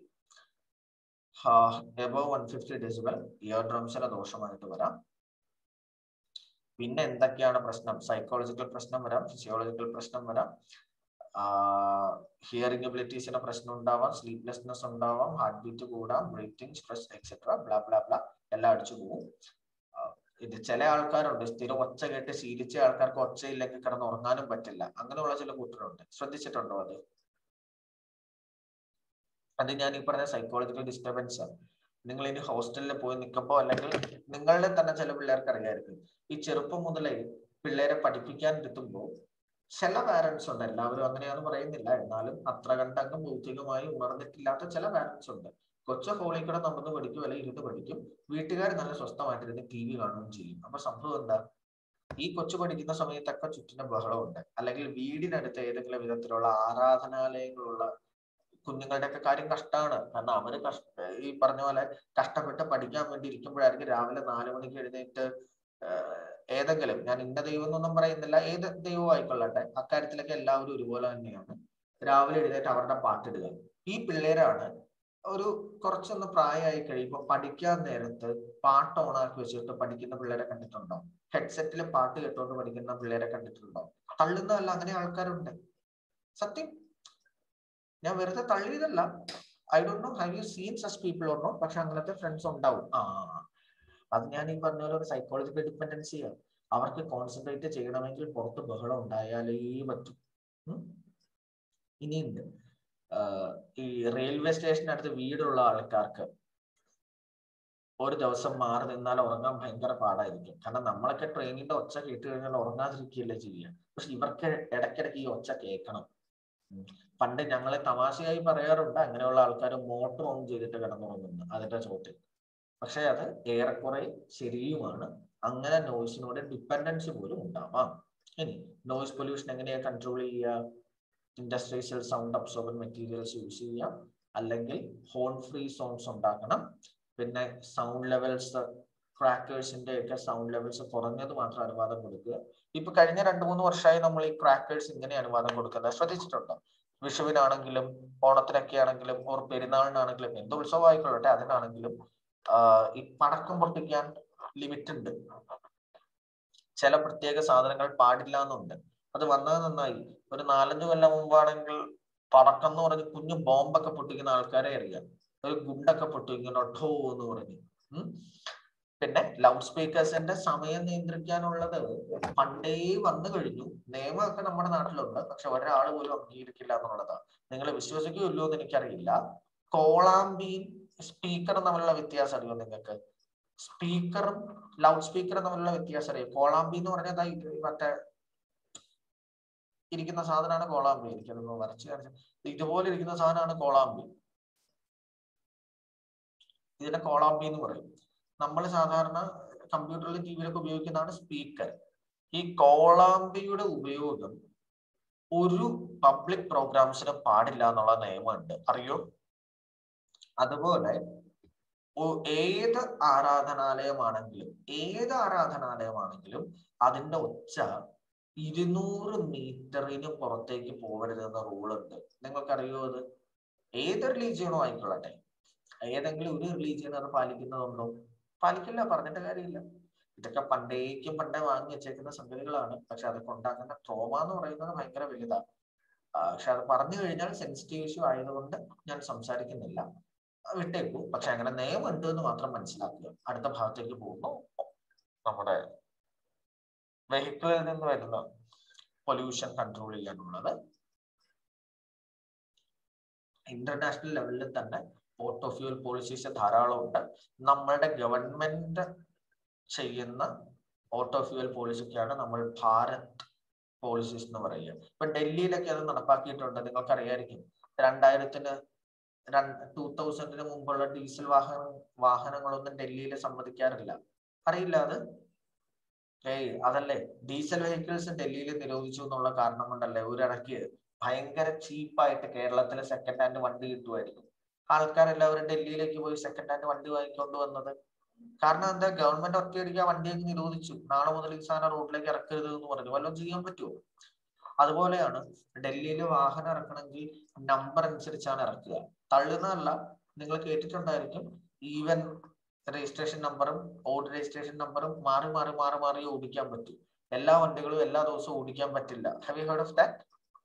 above one fifty decibel ear ഡ്രംസിന് ദോഷമായിട്ട് വരാം പിന്നെ എന്തൊക്കെയാണ് പ്രശ്നം സൈക്കോളജിക്കൽ പ്രശ്നം വരാം ഫിസിയോളജിക്കൽ പ്രശ്നം വരാം ഹിയറിംഗ് എബിലിറ്റീസിന് പ്രശ്നം ഉണ്ടാവാം സ്ലീപ്ലെസ്നെസ് ഉണ്ടാവാം ഹാർട്ട് ബീറ്റ് കൂടാം breathing stress etcetera blah blah blah എല്ലാം അടിച്ചു പോകും ഇത് ചില ആൾക്കാരുണ്ട് സ്ഥിരം ഒച്ച കേട്ട് ശീലിച്ച ആൾക്കാർക്ക് ഒച്ചയില്ലെങ്കിൽ കിടന്ന് ഉറങ്ങാനും പറ്റില്ല അങ്ങനെയുള്ള ചില കൂട്ടരുണ്ട് ശ്രദ്ധിച്ചിട്ടുണ്ടോ അത് അത് ഞാൻ ഈ പറഞ്ഞ സൈക്കോളജിക്കൽ ഡിസ്റ്റർബൻസ് ആണ് നിങ്ങൾ ഇനി ഹോസ്റ്റലിൽ പോയി നിൽക്കുമ്പോൾ അല്ലെങ്കിൽ നിങ്ങളുടെ തന്നെ ചില പിള്ളേർക്ക് അറിയായിരിക്കും ഈ ചെറുപ്പം മുതലേ പിള്ളേരെ പഠിപ്പിക്കാൻ ഇരുത്തുമ്പോൾ ചില പാരന്റ്സ് ഉണ്ട് എല്ലാവരും അങ്ങനെയാന്ന് പറയുന്നില്ല എന്നാലും അത്ര കണ്ടങ്ങ് ഭൗതികമായി ഉണർന്നിട്ടില്ലാത്ത ചില പാരന്റ്സ് ഉണ്ട് കൊച്ചു ഹോളിൽ കൂടെ നടന്ന് പഠിക്കും അല്ലെങ്കിൽ ഇരുന്ന് പഠിക്കും വീട്ടുകാർ നല്ല സ്വസ്ഥമായിട്ടിരുന്ന് ടി വി കാണുകയും ചെയ്യും അപ്പൊ സംഭവം എന്താ ഈ കൊച്ചു പഠിക്കുന്ന സമയത്തൊക്കെ ചുറ്റിനും ബഹളമുണ്ട് അല്ലെങ്കിൽ വീടിനടുത്ത് ഏതെങ്കിലും വിധത്തിലുള്ള ആരാധനാലയങ്ങളുള്ള കുഞ്ഞുങ്ങളുടെ ഒക്കെ കാര്യം കഷ്ടമാണ് കാരണം അവര് കഷ്ട ഈ പറഞ്ഞ പോലെ കഷ്ടപ്പെട്ട് പഠിക്കാൻ വേണ്ടി ഇരിക്കുമ്പോഴായിരിക്കും രാവിലെ നാലു മണിക്ക് എഴുന്നേറ്റ് ഏതെങ്കിലും ഞാൻ ഇന്ന ദൈവം എന്നൊന്നും പറയുന്നില്ല ഏത് ദൈവവും ആയിക്കൊള്ളട്ടെ അക്കാര്യത്തിലൊക്കെ എല്ലാവരും ഒരുപോലെ തന്നെയാണ് രാവിലെ എഴുന്നേറ്റ് അവരുടെ പാട്ടിടുക ഈ പിള്ളേരാണ് ഒരു കുറച്ചൊന്ന് പ്രായമായി കഴിയുമ്പോൾ പഠിക്കാൻ നേരത്ത് പാട്ട് ഓണാക്കി വെച്ചിട്ട് പഠിക്കുന്ന പിള്ളേരെ കണ്ടിട്ടുണ്ടോ ഹെഡ്സെറ്റിൽ പാട്ട് കേട്ടുകൊണ്ട് പഠിക്കുന്ന പിള്ളേരെ കണ്ടിട്ടുണ്ടോ തള്ളുന്നതല്ല അങ്ങനെ ആൾക്കാരുണ്ട് സത്യം ഞാൻ വെറുതെ തള്ളിയതല്ല I don't know have you seen such people or not പക്ഷെ അങ്ങനത്തെ ഫ്രണ്ട്സ് ഉണ്ടാവും ആ അത് ഞാൻ ഈ പറഞ്ഞ പോലെ ഒരു സൈക്കോളജിക്കൽ ഡിപ്പെൻഡൻസിയാണ് അവർക്ക് കോൺസെൻട്രേറ്റ് ചെയ്യണമെങ്കിൽ പുറത്ത് ബഹളം ഉണ്ടായാലേ പറ്റും ഇനിയുണ്ട് ഈ റെയിൽവേ സ്റ്റേഷനടുത്ത് വീടുള്ള ആൾക്കാർക്ക് ഒരു ദിവസം മാറി നിന്നാൽ ഉറങ്ങാൻ ഭയങ്കര പാടായിരിക്കും കാരണം നമ്മളൊക്കെ ട്രെയിനിന്റെ ഒച്ച കേട്ട് കഴിഞ്ഞാൽ ഉറങ്ങാതിരിക്കുകയല്ലേ ചെയ്യുക പക്ഷെ ഇവർക്ക് ഇടയ്ക്കിടയ്ക്ക് ഈ ഒച്ച കേൾക്കണം പണ്ട് ഞങ്ങളെ തമാശയായി പറയാറുണ്ട് അങ്ങനെയുള്ള ആൾക്കാർ മോട്ടർ ഓൺ ചെയ്തിട്ട് കിടന്നുറങ്ങുന്നു അതിന്റെ ചോട്ടിൽ പക്ഷെ അത് ഏറെക്കുറെ ശരിയുമാണ് അങ്ങനെ നോയ്സിനോട് ഡിപ്പെൻഡൻസി പോലും ഉണ്ടാവാം ഇനി നോയ്സ് പൊല്യൂഷൻ എങ്ങനെയാ കൺട്രോൾ ചെയ്യുക industrial sound absorbent materials use ചെയ്യാം അല്ലെങ്കിൽ ഹോൺ ഫ്രീ സോൺസ് ഉണ്ടാക്കണം പിന്നെ സൗണ്ട് ലെവൽസ് ക്രാക്കേഴ്സിന്റെ ഒക്കെ സൗണ്ട് ലെവൽസ് കുറഞ്ഞത് മാത്രം അനുവാദം കൊടുക്കുക ഇപ്പൊ കഴിഞ്ഞ രണ്ടു മൂന്ന് വർഷമായി നമ്മൾ ഈ ക്രാക്കേഴ്സ് ഇങ്ങനെ അനുവാദം കൊടുക്കുന്നത് ശ്രദ്ധിച്ചിട്ടുണ്ടോ വിഷുവിനാണെങ്കിലും ഓണത്തിനൊക്കെ ആണെങ്കിലും ഓർ പെരുന്നാളിനാണെങ്കിലും എന്ത് ഉത്സവം ആയിക്കൊള്ളട്ടെ അതിനാണെങ്കിലും ഈ പടക്കം പൊട്ടിക്കാൻ ലിമിറ്റ് ഉണ്ട് ചില പ്രത്യേക സാധനങ്ങൾ പാടില്ല എന്നുണ്ട് അത് വന്നത് നന്നായി ഒരു നാലഞ്ചു കൊല്ലം മുമ്പാണെങ്കിൽ പടക്കം എന്ന് പറഞ്ഞ് കുഞ്ഞു ബോംബൊക്കെ പൊട്ടിക്കുന്ന ആൾക്കാരെ അറിയാം ഒരു ഗുണ്ടൊക്കെ പൊട്ടിക്കുന്ന ഒട്ടോ എന്ന് പറഞ്ഞ് പിന്നെ ലൗഡ് സ്പീക്കേഴ്സിന്റെ സമയം നിയന്ത്രിക്കാനുള്ളത് പണ്ടേ വന്നു കഴിഞ്ഞു നിയമമൊക്കെ നമ്മുടെ നാട്ടിലുണ്ട് പക്ഷെ ഒരാൾ പോലും അംഗീകരിക്കില്ല എന്നുള്ളതാണ് നിങ്ങൾ വിശ്വസിക്കുമല്ലോ എന്ന് എനിക്കറിയില്ല കോളാമ്പിയും സ്പീക്കറും തമ്മിലുള്ള വ്യത്യാസം അറിയോ നിങ്ങൾക്ക് സ്പീക്കറും ലൗഡ് സ്പീക്കറും തമ്മിലുള്ള വ്യത്യാസം അറിയോ കോളാമ്പി എന്ന് പറഞ്ഞാൽ മറ്റേ ഇരിക്കുന്ന സാധനമാണ് കോളാമ്പി എനിക്കത് വരച്ച് കാണിച്ച ഇതുപോലെ ഇരിക്കുന്ന സാധനമാണ് കോളാമ്പി ഇതിനെ കോളാമ്പി എന്ന് പറയും നമ്മൾ സാധാരണ കമ്പ്യൂട്ടറിലും ടി വിയിലൊക്കെ ഉപയോഗിക്കുന്നതാണ് സ്പീക്കർ ഈ കോളാമ്പിയുടെ ഉപയോഗം ഒരു പബ്ലിക് പ്രോഗ്രാംസിന് പാടില്ല എന്നുള്ള നിയമമുണ്ട് അറിയോ അതുപോലെ ഏത് ആരാധനാലയമാണെങ്കിലും ഏത് ആരാധനാലയമാണെങ്കിലും അതിന്റെ ഒച്ച ഇരുന്നൂറ് മീറ്ററിന് പുറത്തേക്ക് പോകരുത് എന്ന റൂൾ ഉണ്ട് നിങ്ങൾക്കറിയോ അത് ഏത് റിലീജിയണോ ആയിക്കൊള്ളട്ടെ ഏതെങ്കിലും ഒരു റിലീജിയൻ അത് പാലിക്കുന്നതുണ്ടോ പാലിക്കില്ല പറഞ്ഞിട്ട് കാര്യമില്ല ഇതൊക്കെ പണ്ടേക്കും പണ്ടേ വാങ്ങി വെച്ചേക്കുന്ന സംഗതികളാണ് പക്ഷെ അതൊക്കെ ഉണ്ടാക്കുന്ന ട്രോമ എന്ന് പറയുന്നത് ഭയങ്കര വലുതാണ് പക്ഷെ അത് പറഞ്ഞു കഴിഞ്ഞാൽ സെൻസിറ്റീവ് ഇഷ്യൂ ആയതുകൊണ്ട് ഞാൻ സംസാരിക്കുന്നില്ല വിട്ടേക്കൂ പക്ഷെ അങ്ങനെ നിയമം ഉണ്ട് എന്ന് മാത്രം മനസ്സിലാക്കുക അടുത്ത ഭാഗത്തേക്ക് പോകുമ്പോൾ നമ്മുടെ വെഹിക്കിളിൽ നിന്ന് വരുന്ന പൊല്യൂഷൻ കൺട്രോൾ ചെയ്യാനുള്ളത് ഇന്റർനാഷണൽ ലെവലിൽ തന്നെ പോർട്ട് ഓഫ് ഫ്യൂൽ പോളിസീസ് ധാരാളം ഉണ്ട് നമ്മളുടെ ഗവൺമെന്റ് ചെയ്യുന്ന ഓട്ടോ ഫ്യൂൽ പോളിസിക്കാണ് നമ്മൾ ഭാരത് പോളിസീസ് എന്ന് പറയുക ഇപ്പൊ ഡൽഹിയിലൊക്കെ അത് നടപ്പാക്കിയിട്ടുണ്ട് നിങ്ങൾക്ക് അറിയായിരിക്കും രണ്ടായിരത്തിന് ടൂ തൗസൻഡിന് മുമ്പുള്ള ഡീസൽ വാഹന വാഹനങ്ങളൊന്നും ഡൽഹിയിൽ സമ്മതിക്കാറില്ല അറിയില്ല അത് ഏയ് അതല്ലേ ഡീസൽ വെഹിക്കിൾസ് ഡൽഹിയിൽ നിരോധിച്ചു എന്നുള്ള കാരണം കൊണ്ടല്ലേ ഒരിടയ്ക്ക് ഭയങ്കര ചീപ്പായിട്ട് കേരളത്തിലെ സെക്കൻഡ് ഹാൻഡ് വണ്ടി കിട്ടുമായിരുന്നു ആൾക്കാരെല്ലാവരും ഡൽഹിയിലേക്ക് പോയി സെക്കൻഡ് ഹാൻഡ് വണ്ടി വാങ്ങിക്കൊണ്ട് വന്നത് കാരണം എന്താ ഗവൺമെന്റ് ഒറ്റയടിക്ക് ആ വണ്ടിയൊക്കെ നിരോധിച്ചു നാളെ മുതൽ ഈ സാധനം റോഡിലേക്ക് ഇറക്കരുത് എന്ന് പറഞ്ഞു വല്ലതും ചെയ്യാൻ പറ്റുമോ അതുപോലെയാണ് ഡൽഹിയിൽ വാഹനം ഇറക്കണമെങ്കിൽ നമ്പർ അനുസരിച്ചാണ് ഇറക്കുക തള്ളുന്നതല്ല നിങ്ങൾ കേട്ടിട്ടുണ്ടായിരിക്കും ഈവൻ രജിസ്ട്രേഷൻ നമ്പറും ഓൾഡ് രജിസ്ട്രേഷൻ നമ്പറും മാറി മാറി മാറി മാറി ഓടിക്കാൻ പറ്റും എല്ലാ വണ്ടികളും എല്ലാ ദിവസവും ഓടിക്കാൻ പറ്റില്ല have you heard of that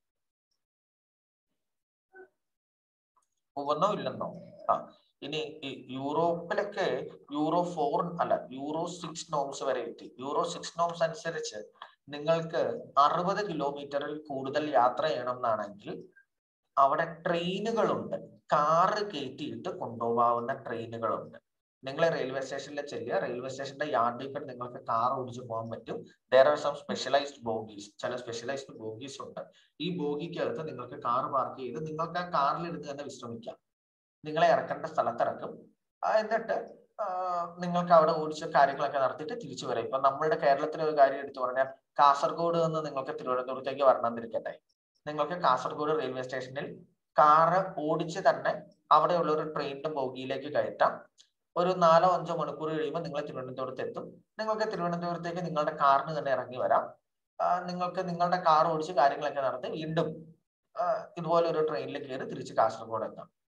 ഒന്നോ ഇല്ലെന്നോ ആ ഇനി യൂറോപ്പിലൊക്കെ യൂറോ ഫോർ അല്ല യൂറോ സിക്സ് നോംസ് വരെ എത്തി യൂറോ സിക്സ് നോംസ് അനുസരിച്ച് നിങ്ങൾക്ക് അറുപത് കിലോമീറ്ററിൽ കൂടുതൽ യാത്ര ചെയ്യണം എന്നാണെങ്കിൽ അവിടെ ട്രെയിനുകളുണ്ട് കാറ് കയറ്റിയിട്ട് കൊണ്ടുപോകാവുന്ന ട്രെയിനുകളുണ്ട് നിങ്ങൾ റെയിൽവേ സ്റ്റേഷനിൽ ചെല്ലുക റെയിൽവേ സ്റ്റേഷന്റെ യാർഡിൽ കൂടെ നിങ്ങൾക്ക് കാർ ഓടിച്ചു പോകാൻ പറ്റും there are some specialised bogies ചില സ്പെഷ്യലൈസ്ഡ് ബോഗീസ് ഉണ്ട് ഈ ബോഗിക്കകത്ത് നിങ്ങൾക്ക് കാർ പാർക്ക് ചെയ്ത് നിങ്ങൾക്ക് ആ കാറിൽ ഇരുന്ന് തന്നെ വിശ്രമിക്കാം നിങ്ങളെ ഇറക്കേണ്ട സ്ഥലത്തിറക്കും എന്നിട്ട് നിങ്ങൾക്ക് അവിടെ ഓടിച്ച കാര്യങ്ങളൊക്കെ നടത്തിയിട്ട് തിരിച്ചു വരാം ഇപ്പൊ നമ്മളുടെ കേരളത്തിലെ ഒരു കാര്യം എടുത്തു പറഞ്ഞാൽ കാസർഗോഡ് നിന്ന് നിങ്ങൾക്ക് തിരുവനന്തപുരത്തേക്ക് വരണമെന്നിരിക്കട്ടെ നിങ്ങൾക്ക് കാസർഗോഡ് റെയിൽവേ സ്റ്റേഷനിൽ കാറ് ഓടിച്ച് തന്നെ അവിടെയുള്ള ഒരു ട്രെയിനിന്റെ ബോഗിയിലേക്ക് കയറ്റാം ഒരു നാലോ അഞ്ചോ മണിക്കൂർ കഴിയുമ്പോൾ നിങ്ങൾ തിരുവനന്തപുരത്ത് എത്തും നിങ്ങൾക്ക് തിരുവനന്തപുരത്തേക്ക് നിങ്ങളുടെ കാറിന് തന്നെ ഇറങ്ങി വരാം നിങ്ങൾക്ക് നിങ്ങളുടെ കാർ ഓടിച്ച് കാര്യങ്ങളൊക്കെ നടത്തി വീണ്ടും ഇതുപോലെ ഒരു ട്രെയിനിൽ കയറി തിരിച്ച് കാസർഗോഡ് എത്താം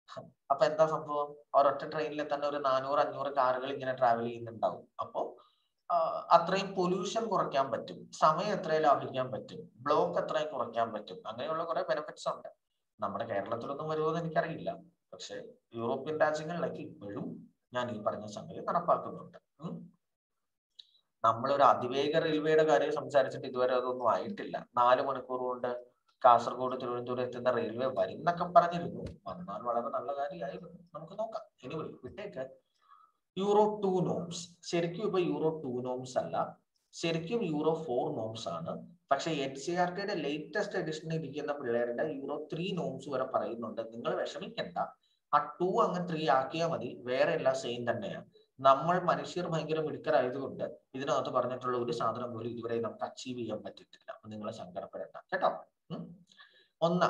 അപ്പൊ എന്താ സംഭവം ഒരൊറ്റ ട്രെയിനിൽ തന്നെ ഒരു നാനൂറ് അഞ്ഞൂറ് കാറുകൾ ഇങ്ങനെ ട്രാവൽ ചെയ്യുന്നുണ്ടാവും അപ്പോ അത്രയും പൊല്യൂഷൻ കുറയ്ക്കാൻ പറ്റും സമയം എത്രയും ലാഭിക്കാൻ പറ്റും ബ്ലോക്ക് എത്രയും കുറയ്ക്കാൻ പറ്റും അങ്ങനെയുള്ള കുറെ ബെനിഫിറ്റ്സ് ഉണ്ട് നമ്മുടെ കേരളത്തിലൊന്നും വരുമോ എനിക്കറിയില്ല പക്ഷെ യൂറോപ്യൻ രാജ്യങ്ങളിലൊക്കെ ഇപ്പോഴും ഞാൻ ഈ പറഞ്ഞ സംഗതി നടപ്പാക്കുന്നുണ്ട് നമ്മളൊരു അതിവേഗ റെയിൽവേയുടെ കാര്യം സംസാരിച്ചിട്ട് ഇതുവരെ അതൊന്നും ആയിട്ടില്ല നാല് മണിക്കൂർ കൊണ്ട് കാസർഗോഡ് തിരുവനന്തപുരം എത്തുന്ന റെയിൽവേ വരും എന്നൊക്കെ പറഞ്ഞിരുന്നു വന്നാൽ വളരെ നല്ല കാര്യമായിരുന്നു നമുക്ക് നോക്കാം ഇനി വിട്ടേക്ക് യൂറോ ടു നോംസ് ശരിക്കും ഇപ്പൊ യൂറോ ടു നോംസ് അല്ല ശരിക്കും യൂറോ ഫോർ നോംസ് ആണ് പക്ഷെ എൻ സി ആർ ടിയുടെ ലേറ്റസ്റ്റ് എഡിഷനിൽ ഇരിക്കുന്ന പിള്ളേരുടെ യൂറോ ത്രീ നോംസ് വരെ പറയുന്നുണ്ട് നിങ്ങൾ വിഷമിക്കണ്ട ആ ടു അങ്ങ് ത്രീ ആക്കിയാൽ മതി വേറെ എല്ലാം സെയിം തന്നെയാണ് നമ്മൾ മനുഷ്യർ ഭയങ്കര മിടുക്കരായതുകൊണ്ട് ഇതിനകത്ത് പറഞ്ഞിട്ടുള്ള ഒരു സാധനം പോലും ഇതുവരെ നമുക്ക് അച്ചീവ് ചെയ്യാൻ പറ്റിയിട്ടില്ല അപ്പൊ നിങ്ങൾ സങ്കടപ്പെടേണ്ട കേട്ടോ ഒന്ന്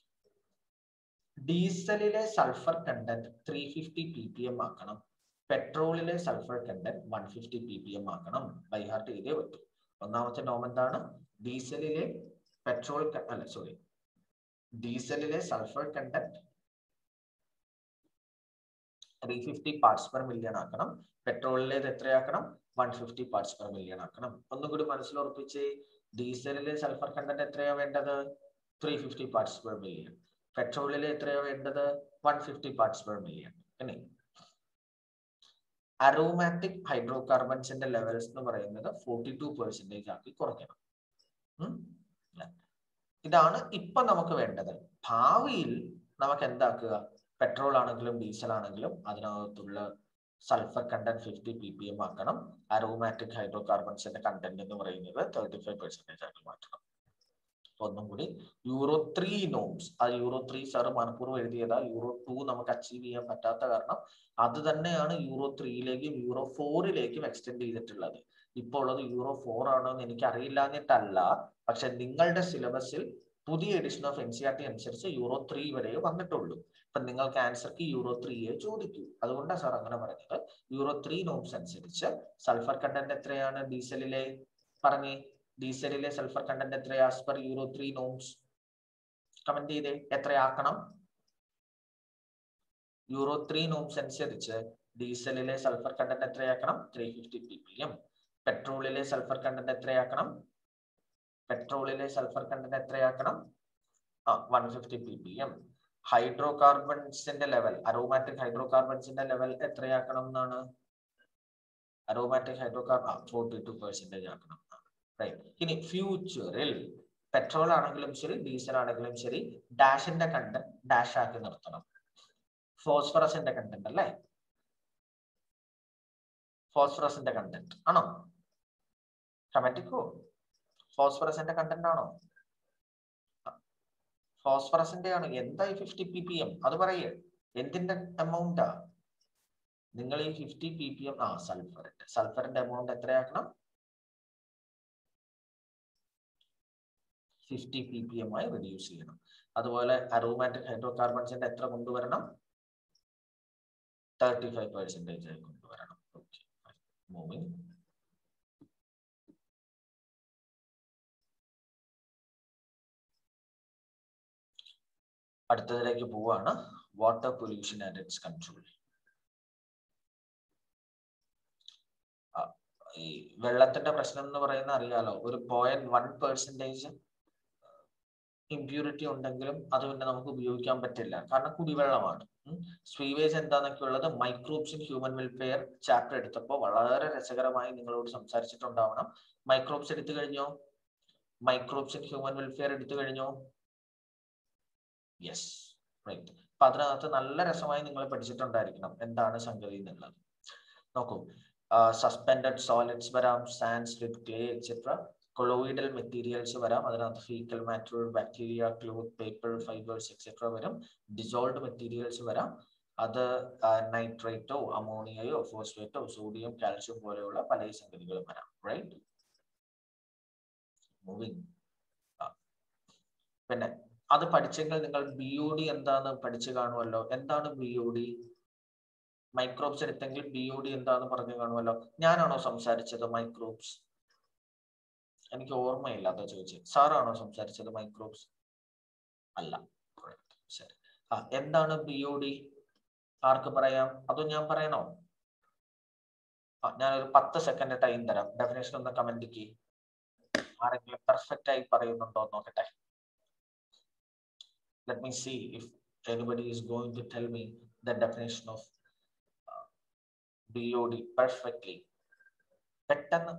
ഡീസലിലെ sulphur content three fifty P P M ആക്കണം പെട്രോളിലെ sulphur content one fifty P P M ആക്കണം ബൈ ഹാർട്ട് ചെയ്തേ പറ്റൂ ഒന്നാമത്തെ നോം എന്താണ് ഡീസലിലെ പെട്രോൾ അല്ല സോറി ഡീസലിലെ sulphur content three fifty parts per million ആക്കണം പെട്രോളിലേത് എത്രയാക്കണം one fifty parts per million ആക്കണം ഒന്നുകൂടി മനസ്സിലുറപ്പിച്ച് ഡീസലിലെ സൾഫർ കണ്ടന്റ് എത്രയാ വേണ്ടത് three fifty parts per million പെട്രോളിൽ എത്രയാ വേണ്ടത് one fifty parts per million ഇനി അറോമാറ്റിക് ഹൈഡ്രോ കാർബൺസിന്റെ ലെവൽസ് എന്ന് പറയുന്നത് ഫോർട്ടി ടു പെർസെന്റേജ് ആക്കി കുറയ്ക്കണം ഇതാണ് ഇപ്പൊ നമുക്ക് വേണ്ടത് ഭാവിയിൽ നമുക്ക് എന്താക്കുക പെട്രോൾ ആണെങ്കിലും ഡീസൽ ആണെങ്കിലും അതിനകത്തുള്ള sulphur content fifty P P M ആക്കണം അറോമാറ്റിക് ഹൈഡ്രോ കാർബൺസിന്റെ കണ്ടന്റ് എന്ന് പറയുന്നത് തേർട്ടി ഫൈവ് പെർസെന്റേജ് ആക്കി മാറ്റണം ഒന്നും കൂടി യൂറോ ത്രീ നോംസ് ആ യൂറോ ത്രീ സാർ മനഃപൂർവ്വം എഴുതിയതാ യൂറോ ടു നമുക്ക് അച്ചീവ് ചെയ്യാൻ പറ്റാത്ത കാരണം അത് തന്നെയാണ് യൂറോ ത്രീയിലേക്കും യൂറോ ഫോറിലേക്കും എക്സ്റ്റെൻഡ് ചെയ്തിട്ടുള്ളത് ഇപ്പോൾ ഉള്ളത് യൂറോ ഫോർ ആണോ എന്ന് എനിക്ക് അറിയില്ല എന്നിട്ടല്ല പക്ഷെ നിങ്ങളുടെ സിലബസിൽ പുതിയ edition of N C R T അനുസരിച്ച് യൂറോ ത്രീ വരെ വന്നിട്ടുള്ളൂ അപ്പൊ നിങ്ങൾക്ക് ആൻസർക്ക് യൂറോ ത്രീയെ ചോദിക്കൂ അതുകൊണ്ടാണ് സാർ അങ്ങനെ പറഞ്ഞത് യൂറോ ത്രീ നോംസ് അനുസരിച്ച് സൾഫർ കണ്ടന്റ് എത്രയാണ് ഡീസലിലെ പറഞ്ഞേ ഡീസലിലെ സൾഫർ കണ്ടന്റ് എത്ര as per euro three norms comment ചെയ്തേ എത്രയാക്കണം യൂറോ ത്രീ നോംസ് അനുസരിച്ച് ഡീസലിലെ സൾഫർ കണ്ടന്റ് എത്രയാക്കണം three fifty P P M പെട്രോളിലെ സൾഫർ കണ്ടന്റ് എത്രയാക്കണം പെട്രോളിലെ സൾഫർ കണ്ടന്റ് എത്രയാക്കണം ആ one fifty P P M hydro കാർബൺസിന്റെ ലെവൽ അറോമാറ്റിക് ഹൈഡ്രോ കാർബൺസിന്റെ ലെവൽ എത്രയാക്കണം എന്നാണ് aromatic hydro carbon forty two percentage ആക്കണം റൈറ്റ് ഇനി ഫ്യൂച്ചറിൽ പെട്രോൾ ആണെങ്കിലും ശരി ഡീസൽ ആണെങ്കിലും ശരി ഡാഷിന്റെ കണ്ടന്റ് ഡാഷ് ആക്കി നിർത്തണം ഫോസ്ഫറസിന്റെ കണ്ടന്റ് അല്ലേ ഫോസ്ഫറസിന്റെ കണ്ടന്റ് ആണോ കമന്റിക്കോ ഫോസ്ഫറസിന്റെ കണ്ടന്റ് ആണോ ഫോസ്ഫറസിന്റെ ആണ് എന്തായി ഫിഫ്റ്റി പി പി എം അത് പറയേ എന്തിന്റെ എമൗണ്ടാ നിങ്ങൾ ഈ ഫിഫ്റ്റി പി പി എം ആ സൾഫറിന്റെ സൾഫറിന്റെ എമൗണ്ട് എത്രയാക്കണം ഫിഫ്റ്റി പി പി എം ആയി റെഡ്യൂസ് ചെയ്യണം അതുപോലെ അറോമാറ്റിക് ഹൈഡ്രോ കാർബൺസിന്റെ എത്ര കൊണ്ടുവരണം തേർട്ടി ഫൈവ് പെർസെന്റേജ് ആയി കൊണ്ടുവരണം ഓക്കെ മൂവിങ് അടുത്തതിലേക്ക് പോവാണ് water pollution and its control ഈ വെള്ളത്തിന്റെ പ്രശ്നം എന്ന് പറയുന്ന അറിയാലോ ഒരു പോയിന്റ് വൺ പെർസെന്റേജ് ഇമ്പ്യൂരിറ്റി ഉണ്ടെങ്കിലും അത് പിന്നെ നമുക്ക് ഉപയോഗിക്കാൻ പറ്റില്ല കാരണം കുടിവെള്ളമാണ് സ്വീവേജ് എന്താന്നൊക്കെ ഉള്ളത് microbes in human welfare chapter എടുത്തപ്പോൾ വളരെ രസകരമായി നിങ്ങളോട് സംസാരിച്ചിട്ടുണ്ടാവണം മൈക്രോബ്സ് എടുത്തു കഴിഞ്ഞോ മൈക്രോബ്സ് ഇൻ ഹ്യൂമൻ വെൽഫെയർ എടുത്തു കഴിഞ്ഞോ യെസ് റൈറ്റ് അപ്പൊ അതിനകത്ത് നല്ല രസമായി നിങ്ങൾ പഠിച്ചിട്ടുണ്ടായിരിക്കണം എന്താണ് സംഗതി എന്നുള്ളത് നോക്കൂ സസ്പെൻഡഡ് സോളിഡ്സ് വരാം sand silt clay etcetera colloidal materials വരാം അതിനകത്ത് faecal matter bacteria cloth paper fibres etcetera വരും ഡിസോൾഡ് മെറ്റീരിയൽസ് വരാം അത് നൈട്രേറ്റോ അമോണിയയോ ഫോസ്ഫേറ്റോ സോഡിയം കാൽഷ്യം പോലെയുള്ള പല സംഗതികളും വരാം റൈറ്റ് മൂവിങ് പിന്നെ അത് പഠിച്ചെങ്കിൽ നിങ്ങൾ ബി ഒ ഡി എന്താന്ന് പഠിച്ചു കാണുമല്ലോ എന്താണ് ബി ഒ ഡി മൈക്രോബ്സ് എടുത്തെങ്കിൽ ബി ഒ ഡി എന്താന്ന് പറഞ്ഞു കാണുമല്ലോ ഞാനാണോ സംസാരിച്ചത് മൈക്രോബ്സ് എനിക്ക് ഓർമ്മയില്ല അതാ ചോദിച്ചത് സാറാണോ സംസാരിച്ചത് മൈക്രോബ്സ് അല്ല ശരി ആ എന്താണ് ബി ഒ ഡി ആർക്ക് പറയാം അതോ ഞാൻ പറയണോ ആ ഞാനൊരു പത്ത് സെക്കൻഡ് ടൈം തരാം ഡെഫിനേഷൻ ഒന്ന് കമന്റ് ആരെങ്കിലും പെർഫെക്റ്റ് ആയി പറയുന്നുണ്ടോ എന്ന് നോക്കട്ടെ let me see if anybody is going to tell me the definition of uh, BOD perfectly. പെട്ടെന്ന്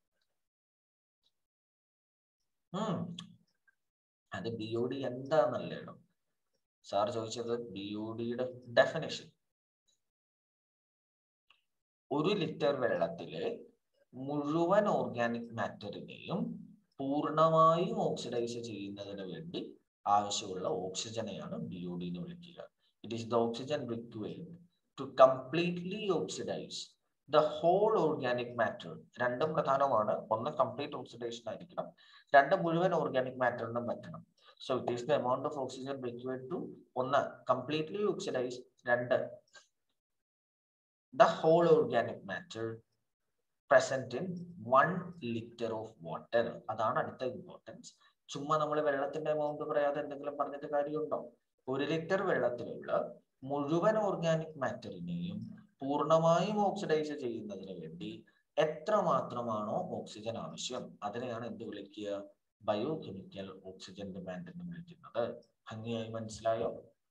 ഉം അത് ബി ഒ ഡി എന്താന്നല്ലേടോ സാർ ചോദിച്ചത് ബി ഒ ഡിയുടെ ഡെഫിനേഷൻ ഒരു ലിറ്റർ വെള്ളത്തിലെ മുഴുവൻ ഓർഗാനിക് മാറ്ററിനെയും പൂർണ്ണമായും ഓക്സിഡൈസ് ചെയ്യുന്നതിന് വേണ്ടി ആവശ്യമുള്ള ഓക്സിജനെയാണ് ബി ഒ ഡി എന്ന് വിളിക്കുക it is the oxygen required to completely oxidise the whole organic matter രണ്ടും പ്രധാനമാണ് ഒന്ന് കംപ്ലീറ്റ് ഓക്സിഡേഷൻ ആയിരിക്കണം രണ്ട് മുഴുവൻ ഓർഗാനിക് മാറ്ററിനും പറ്റണം so it is the amount of oxygen required to ഒന്ന് കംപ്ലീറ്റ്ലി ഓക്സിഡൈസ് രണ്ട് the whole organic matter present in one litre of water അതാണ് അടുത്ത ഇമ്പോർട്ടൻസ് ചുമ്മാ നമ്മൾ വെള്ളത്തിന്റെ എമൗണ്ട് പറയാതെ എന്തെങ്കിലും പറഞ്ഞിട്ട് കാര്യമുണ്ടോ ഒരു ലിറ്റർ വെള്ളത്തിലുള്ള മുഴുവൻ ഓർഗാനിക് മാറ്ററിനെയും പൂർണ്ണമായും ഓക്സിഡൈസ് ചെയ്യുന്നതിന് വേണ്ടി എത്ര മാത്രമാണോ ഓക്സിജൻ ആവശ്യം അതിനെയാണ് എന്ത് വിളിക്കുക ബയോകെമിക്കൽ ഓക്സിജൻ ഡിമാൻഡ് എന്ന് വിളിക്കുന്നത് ഭംഗിയായി മനസ്സിലായോ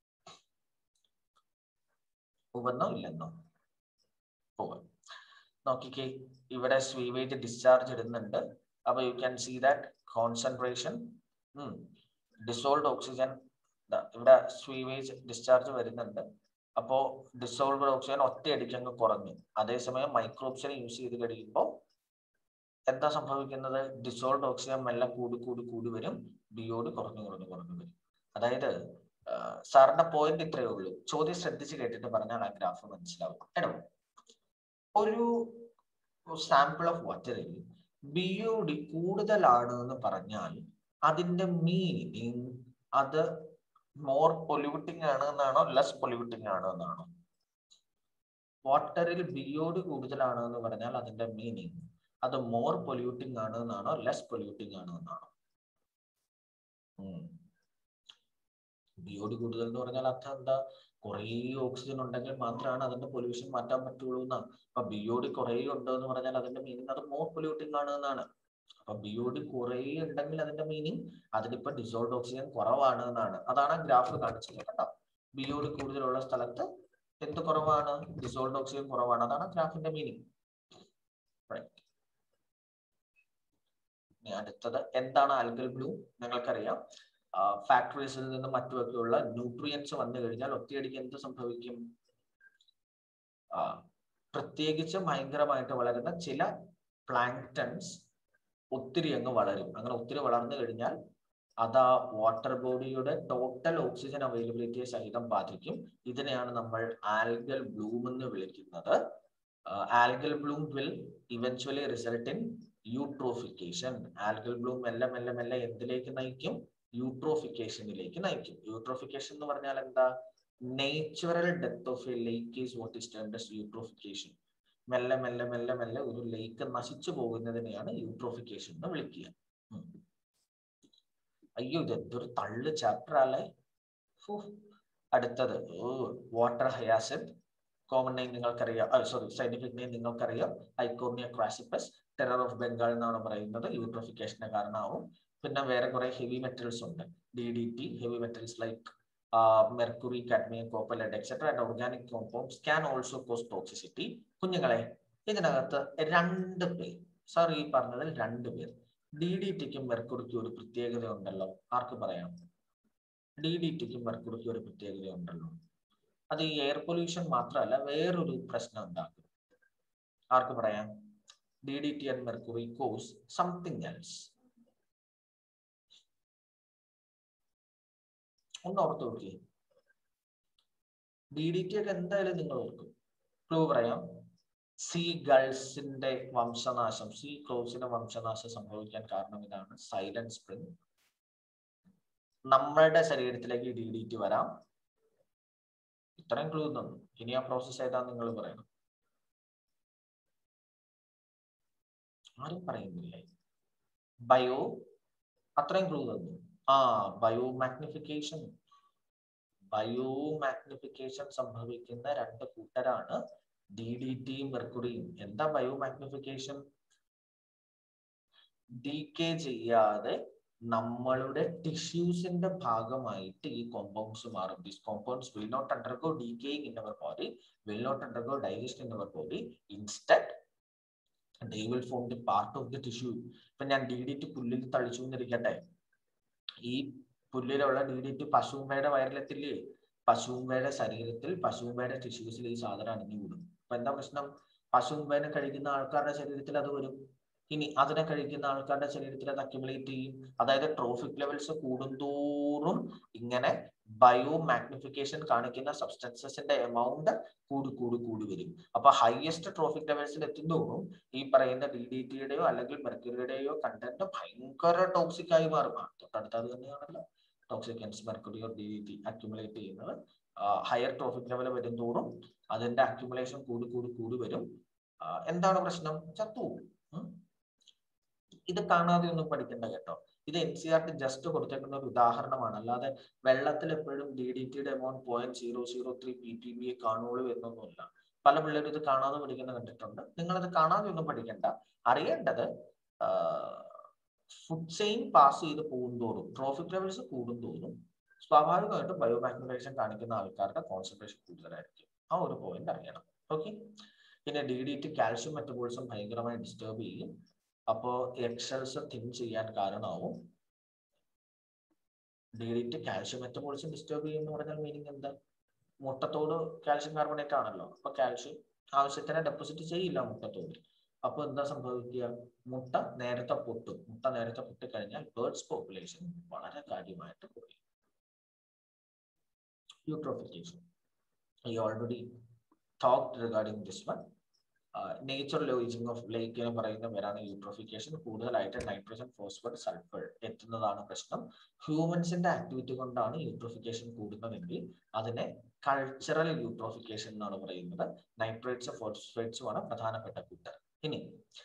ഉവന്നോ ഇല്ലെന്നോ പോവാം നോക്കിക്കേ ഇവിടെ സ്വീവേജ് ഡിസ്ചാർജ് ഇടുന്നുണ്ട് അപ്പൊ you can see that concentration dissolved oxygen ഇവിടെ സ്വീവേജ് ഡിസ്ചാർജ് വരുന്നുണ്ട് അപ്പോ ഡിസോൾവ്ഡ് ഓക്സിജൻ ഒറ്റയടിക്ക് അങ്ങ് കുറഞ്ഞു അതേസമയം മൈക്രോപ്സിനെ യൂസ് ചെയ്ത് കഴിയുമ്പോൾ എന്താ സംഭവിക്കുന്നത് ഡിസോൾവ്ഡ് ഓക്സിജൻ മെല്ലെ കൂടി കൂടി കൂടി വരും ബിയോട് കുറഞ്ഞു കുറഞ്ഞു കുറഞ്ഞു വരും അതായത് സാറിന്റെ പോയിന്റ് ഇത്രയേ ഉള്ളൂ ചോദ്യം ശ്രദ്ധിച്ച് കേട്ടിട്ട് പറഞ്ഞാൽ ആ ഗ്രാഫ് മനസ്സിലാവും എടോ ഒരു സാമ്പിൾ ഓഫ് വാട്ടറിൽ ബി ഒ ഡി കൂടുതലാണ് എന്ന് പറഞ്ഞാൽ അതിന്റെ മീനിങ് അത് മോർ പൊല്യൂട്ടിംഗ് ആണ് എന്നാണോ ലെസ് പൊല്യൂട്ടിംഗ് ആണ് എന്നാണോ വാട്ടറിൽ ബി ഒ ഡി കൂടുതലാണ് എന്ന് പറഞ്ഞാൽ അതിന്റെ മീനിങ് അത് മോർ പൊല്യൂട്ടിംഗ് ആണ് എന്നാണോ ലെസ് പൊല്യൂട്ടിംഗ് ആണ് എന്നാണോ ബി ഒ ഡി കൂടുതൽ എന്ന് പറഞ്ഞാൽ അർത്ഥം എന്താ കുറേ ഓക്സിജൻ ഉണ്ടെങ്കിൽ മാത്രമാണ് അതിന്റെ പൊല്യൂഷൻ മാറ്റാൻ പറ്റുള്ളൂ എന്നാണ് അപ്പൊ ബി ഒ ഡി കുറേ ഉണ്ട് എന്ന് പറഞ്ഞാൽ അതിന്റെ മീനിങ് അത് മോർ പൊല്യൂട്ടിംഗ് ആണ് എന്നാണ് അപ്പൊ ബി ഒ ഡി കുറേ ഉണ്ടെങ്കിൽ അതിന്റെ മീനിങ് അതിലിപ്പോ ഡിസോൾഡ് ഓക്സിജൻ കുറവാണ് എന്നാണ് അതാണ് ഗ്രാഫ് കാണിച്ചത് കേട്ടോ ബി ഒ ഡി കൂടുതലുള്ള സ്ഥലത്ത് എന്ത് കുറവാണ് ഡിസോൾഡ് ഓക്സിജൻ കുറവാണ് അതാണ് ഗ്രാഫിന്റെ മീനിങ് അടുത്തത് എന്താണ് ആൽഗൽ ബ്ലൂ നിങ്ങൾക്കറിയാം ഫാക്ടറീസിൽ നിന്നും മറ്റുമൊക്കെയുള്ള ന്യൂട്രിയൻസ് വന്നു കഴിഞ്ഞാൽ ഒറ്റയടിക്ക് എന്ത് സംഭവിക്കും പ്രത്യേകിച്ച് ഭയങ്കരമായിട്ട് വളരുന്ന ചില പ്ലാങ്ടൺസ് ഒത്തിരി അങ്ങ് വളരും അങ്ങനെ ഒത്തിരി വളർന്നു കഴിഞ്ഞാൽ അത് ആ വാട്ടർ ബോഡിയുടെ ടോട്ടൽ ഓക്സിജൻ അവൈലബിലിറ്റിയെ സഹിതം ബാധിക്കും ഇതിനെയാണ് നമ്മൾ ആൽഗൽ ബ്ലൂം എന്ന് വിളിക്കുന്നത് algal bloom will eventually result in eutrophication algal bloom മെല്ലെ മെല്ലെ മെല്ലെ എന്തിലേക്ക് നയിക്കും യൂട്രോഫിക്കേഷനിലേക്ക് നയിക്കും യൂട്രോഫിക്കേഷൻ എന്ന് പറഞ്ഞാൽ എന്താ natural death of a lake is what is termed as eutrophication മെല്ലെ മെല്ലെ മെല്ലെ മെല്ലെ ഒരു ലേക്ക് നശിച്ചു പോകുന്നതിനെയാണ് യൂട്രോഫിക്കേഷൻ എന്ന് വിളിക്കുക അയ്യോ ഇത് എന്തൊരു തള്ളു ചാപ്റ്റർ അല്ലേ അടുത്തത് വാട്ടർ ഹയാസിഡ് കോമൺ നെയിം നിങ്ങൾക്കറിയാം സോറി സയന്റിഫിക് നെയിം നിങ്ങൾക്കറിയാം Eichhornia crassipes terror of Bengal എന്നാണ് പറയുന്നത് യൂട്രോഫിക്കേഷന് കാരണമാവും പിന്നെ വേറെ കുറെ ഹെവി മെറ്റൽസ് ഉണ്ട് D D T heavy metals like mercury cadmium copper lead etcetera and organic compounds can also cause toxicity കുഞ്ഞുങ്ങളെ ഇതിനകത്ത് രണ്ട് പേർ സാർ ഈ പറഞ്ഞതിൽ രണ്ട് പേർ ഡി ഡി ടിക്കും മെർക്കുറിക്കും ഒരു പ്രത്യേകത ഉണ്ടല്ലോ ആർക്ക് പറയാം ഡി ഡി ടിക്കും മെർക്കുറിക്കും ഒരു പ്രത്യേകത ഉണ്ടല്ലോ അത് ഈ എയർ പൊല്യൂഷൻ മാത്രമല്ല വേറൊരു പ്രശ്നം ഉണ്ടാക്കും ആർക്ക് പറയാം D D T and mercury cause something else ഒന്ന് ഓർത്ത് നോക്കി ഡി ഡി ടി ഒക്കെ എന്തായാലും നിങ്ങൾ ഓർക്കും ക്ലൂ പറയാം സീ ഗൾസിന്റെ വംശനാശം സീ ക്രോസിന്റെ വംശനാശം സംഭവിക്കാൻ കാരണം ഇതാണ് സൈലന്റ് സ്പ്രിംഗ് നമ്മളുടെ ശരീരത്തിലേക്ക് ഡി ഡി ടി വരാം ഇത്രയും ക്ലൂ തന്നു ഇനി ആ പ്രോസസ് ഏതാന്ന് നിങ്ങൾ പറയണം ആരും പറയുന്നില്ലേ ബയോ അത്രയും ക്ലൂ തന്നു ആ ബയോ മാഗ്നിഫിക്കേഷൻ ബയോ മാഗ്നിഫിക്കേഷൻ സംഭവിക്കുന്ന രണ്ട് കൂട്ടരാണ് ഡി ഡി ടിയും മെർക്കുറിയും എന്താ ബയോ മാഗ്നിഫിക്കേഷൻ ഡീകേ ചെയ്യാതെ നമ്മളുടെ ടിഷ്യൂസിന്റെ ഭാഗമായിട്ട് ഈ കോമ്പൗണ്ട്സ് മാറും these compounds will not undergo decaying in our body will not undergo digest in our body instead they will form the part of the tissue ഇപ്പൊ ഞാൻ ഡി ഡി ടി പുല്ലിൽ തളിച്ചു എന്നിരിക്കട്ടെ ഈ പുല്ലിലുള്ള ഡി ഡി ടി പശുമ്പയുടെ വയറിലെത്തില്ലേ പശുമ്പയുടെ ശരീരത്തിൽ പശുമ്പയുടെ ടിഷ്യൂസിൽ ഈ സാധനം അണിഞ്ഞു കൂടും അപ്പൊ എന്താ പ്രശ്നം പശുമ്പേനെ കഴിക്കുന്ന ആൾക്കാരുടെ ശരീരത്തിൽ അത് വരും ഇനി അതിനെ കഴിക്കുന്ന ആൾക്കാരുടെ ശരീരത്തിൽ അത് അക്യുമുലേറ്റ് ചെയ്യും അതായത് ട്രോഫിക് ലെവൽസ് കൂടുന്തോറും ഇങ്ങനെ ബയോ മാഗ്നിഫിക്കേഷൻ കാണിക്കുന്ന സബ്സ്റ്റൻസസിന്റെ എമൗണ്ട് കൂടി കൂടി കൂടി വരും അപ്പൊ ഹയസ്റ്റ് ട്രോഫിക് ലെവൽസിൽ എത്തുന്തോറും ഈ പറയുന്ന ഡി ഡി ടിയുടെയോ അല്ലെങ്കിൽ മെർക്കുറിയുടെയോ കണ്ടന്റ് ഭയങ്കര ടോക്സിക് ആയി മാറും തൊട്ടടുത്ത് അത് തന്നെയാണല്ലോ ടോക്സിക്കൻസ് മെർക്കുറിയോ ഡി ഡി ടി അക്യുമുലേറ്റ് ചെയ്യുന്നത് ഹയർ ട്രോഫിക് ലെവൽ വരുന്തോറും അതിന്റെ അക്യുമുലേഷൻ കൂടി കൂടി കൂടി വരും എന്താണ് പ്രശ്നം ചത്തു ഇത് കാണാതെ ഒന്നും പഠിക്കണ്ട കേട്ടോ ഇത് N C R T just കൊടുത്തേക്കുന്ന ഒരു ഉദാഹരണമാണ് അല്ലാതെ വെള്ളത്തിൽ എപ്പോഴും ഡി ഡി ടിയുടെ amount point zero zero three P P B കാണുള്ളൂ എന്നൊന്നുമില്ല പല പിള്ളേരും ഇത് കാണാതെ പഠിക്കുന്ന കണ്ടിട്ടുണ്ട് നിങ്ങളത് കാണാതെ ഒന്നും പഠിക്കണ്ട അറിയേണ്ടത് ഫുഡ് ചെയിൻ പാസ് ചെയ്ത് പോകുന്തോറും ട്രോഫിക് ലെവൽസ് കൂടുന്തോറും സ്വാഭാവികമായിട്ടും ബയോമാഗ്നിഫിക്കേഷൻ കാണിക്കുന്ന ആൾക്കാരുടെ കോൺസെൻട്രേഷൻ കൂടുതലായിരിക്കും ആ ഒരു പോയിന്റ് അറിയണം ഓക്കെ പിന്നെ D D T calcium metabolism ഭയങ്കരമായി ഡിസ്റ്റർബ് ചെയ്യും അപ്പോ എക്സൽസ് തിൻ ചെയ്യാൻ കാരണമാവും D D T calcium metabolism disturb ചെയ്യും എന്ന് പറഞ്ഞാൽ മീനിങ് എന്താ മുട്ടത്തോട് കാൽഷ്യം കാർബണേറ്റ് ആണല്ലോ അപ്പൊ കാൽഷ്യം ആവശ്യത്തിന് ഡെപ്പോസിറ്റ് ചെയ്യില്ല മുട്ടത്തോട് അപ്പൊ എന്താ സംഭവിക്കുക മുട്ട നേരത്തെ പൊട്ടും മുട്ട നേരത്തെ പൊട്ടിക്കഴിഞ്ഞാൽ ബേർഡ്സ് പോപ്പുലേഷൻ വളരെ കാര്യമായിട്ട് കുറയും eutrophication I already talked regarding this one nature ലോയിജിങ് ഓഫ് ലേക്ക് എന്ന് പറയുന്ന പേരാണ് യൂട്രോഫിക്കേഷൻ കൂടുതലായിട്ട് നൈട്രജൻ ഫോസ്ഫേറ്റ് സൾഫർ എത്തുന്നതാണ് പ്രശ്നം ഹ്യൂമൻസിന്റെ ആക്ടിവിറ്റി കൊണ്ടാണ് യൂട്രോഫിക്കേഷൻ കൂടുന്നതെങ്കിൽ അതിനെ കൾച്ചറൽ യൂട്രോഫിക്കേഷൻ എന്നാണ് പറയുന്നത് നൈട്രേറ്റ്സ് ഫോസ്ഫേറ്റ്സും ആണ് പ്രധാനപ്പെട്ട കൂട്ടർ ഇനി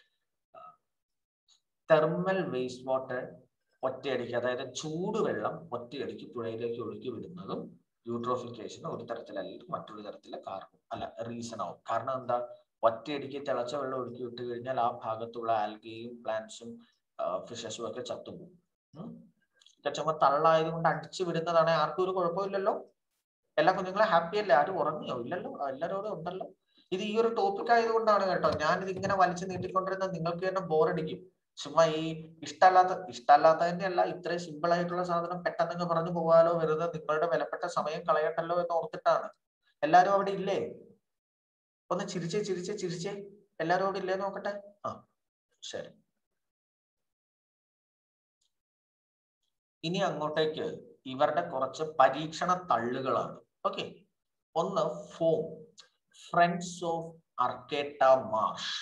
തെർമൽ വേസ്റ്റ് വാട്ടർ ഒറ്റയടിക്ക് അതായത് ചൂടുവെള്ളം ഒറ്റയടിക്ക് പുഴയിലേക്ക് ഒഴുക്കി വിടുന്നതും യൂട്രോഫിക്കേഷൻ ഒരു തരത്തിലല്ല മറ്റൊരു തരത്തിലെ കാരണം അല്ല റീസൺ ആവും കാരണം എന്താ ഒറ്റയടിക്ക് തിളച്ച വെള്ളം ഒഴുക്കി വിട്ട് കഴിഞ്ഞാൽ ആ ഭാഗത്തുള്ള ആൽഗയും പ്ലാന്റ്സും ഫിഷസും ഒക്കെ ചത്തുപോകും ചുമ്മാ തള്ളായത് കൊണ്ട് അടിച്ചു വിടുന്നതാണ് ആർക്കും ഒരു കുഴപ്പമില്ലല്ലോ എല്ലാ കുഞ്ഞുങ്ങളെ ഹാപ്പി അല്ലേ ആരും ഉറങ്ങിയോ ഇല്ലല്ലോ എല്ലാവരും ഉണ്ടല്ലോ ഇത് ഈ ഒരു ടോപ്പിക് ആയതുകൊണ്ടാണ് കേട്ടോ ഞാൻ ഇത് ഇങ്ങനെ വലിച്ചു നീട്ടിക്കൊണ്ടിരുന്ന നിങ്ങൾക്ക് തന്നെ ബോറടിക്കും ചുമ്മാ ഈ ഇഷ്ടമല്ലാത്ത ഇഷ്ടമല്ലാത്തതിന്റെ അല്ല ഇത്രയും സിമ്പിൾ ആയിട്ടുള്ള സാധനം പെട്ടെന്ന് പറഞ്ഞു പോകാലോ വെറുതെ നിങ്ങളുടെ വിലപ്പെട്ട സമയം കളയട്ടല്ലോ എന്ന് ഓർത്തിട്ടാണ് എല്ലാരും അവിടെ ഇല്ലേ ഒന്ന് ചിരിച്ചേ ചിരിച്ചേ ചിരിച്ചേ എല്ലാരും അവിടെ ഇല്ലേ നോക്കട്ടെ ആ ശരി ഇനി അങ്ങോട്ടേക്ക് ഇവരുടെ കുറച്ച് പരീക്ഷണ തള്ളുകളാണ് ഓക്കെ ഒന്ന് from friends of Arcata marsh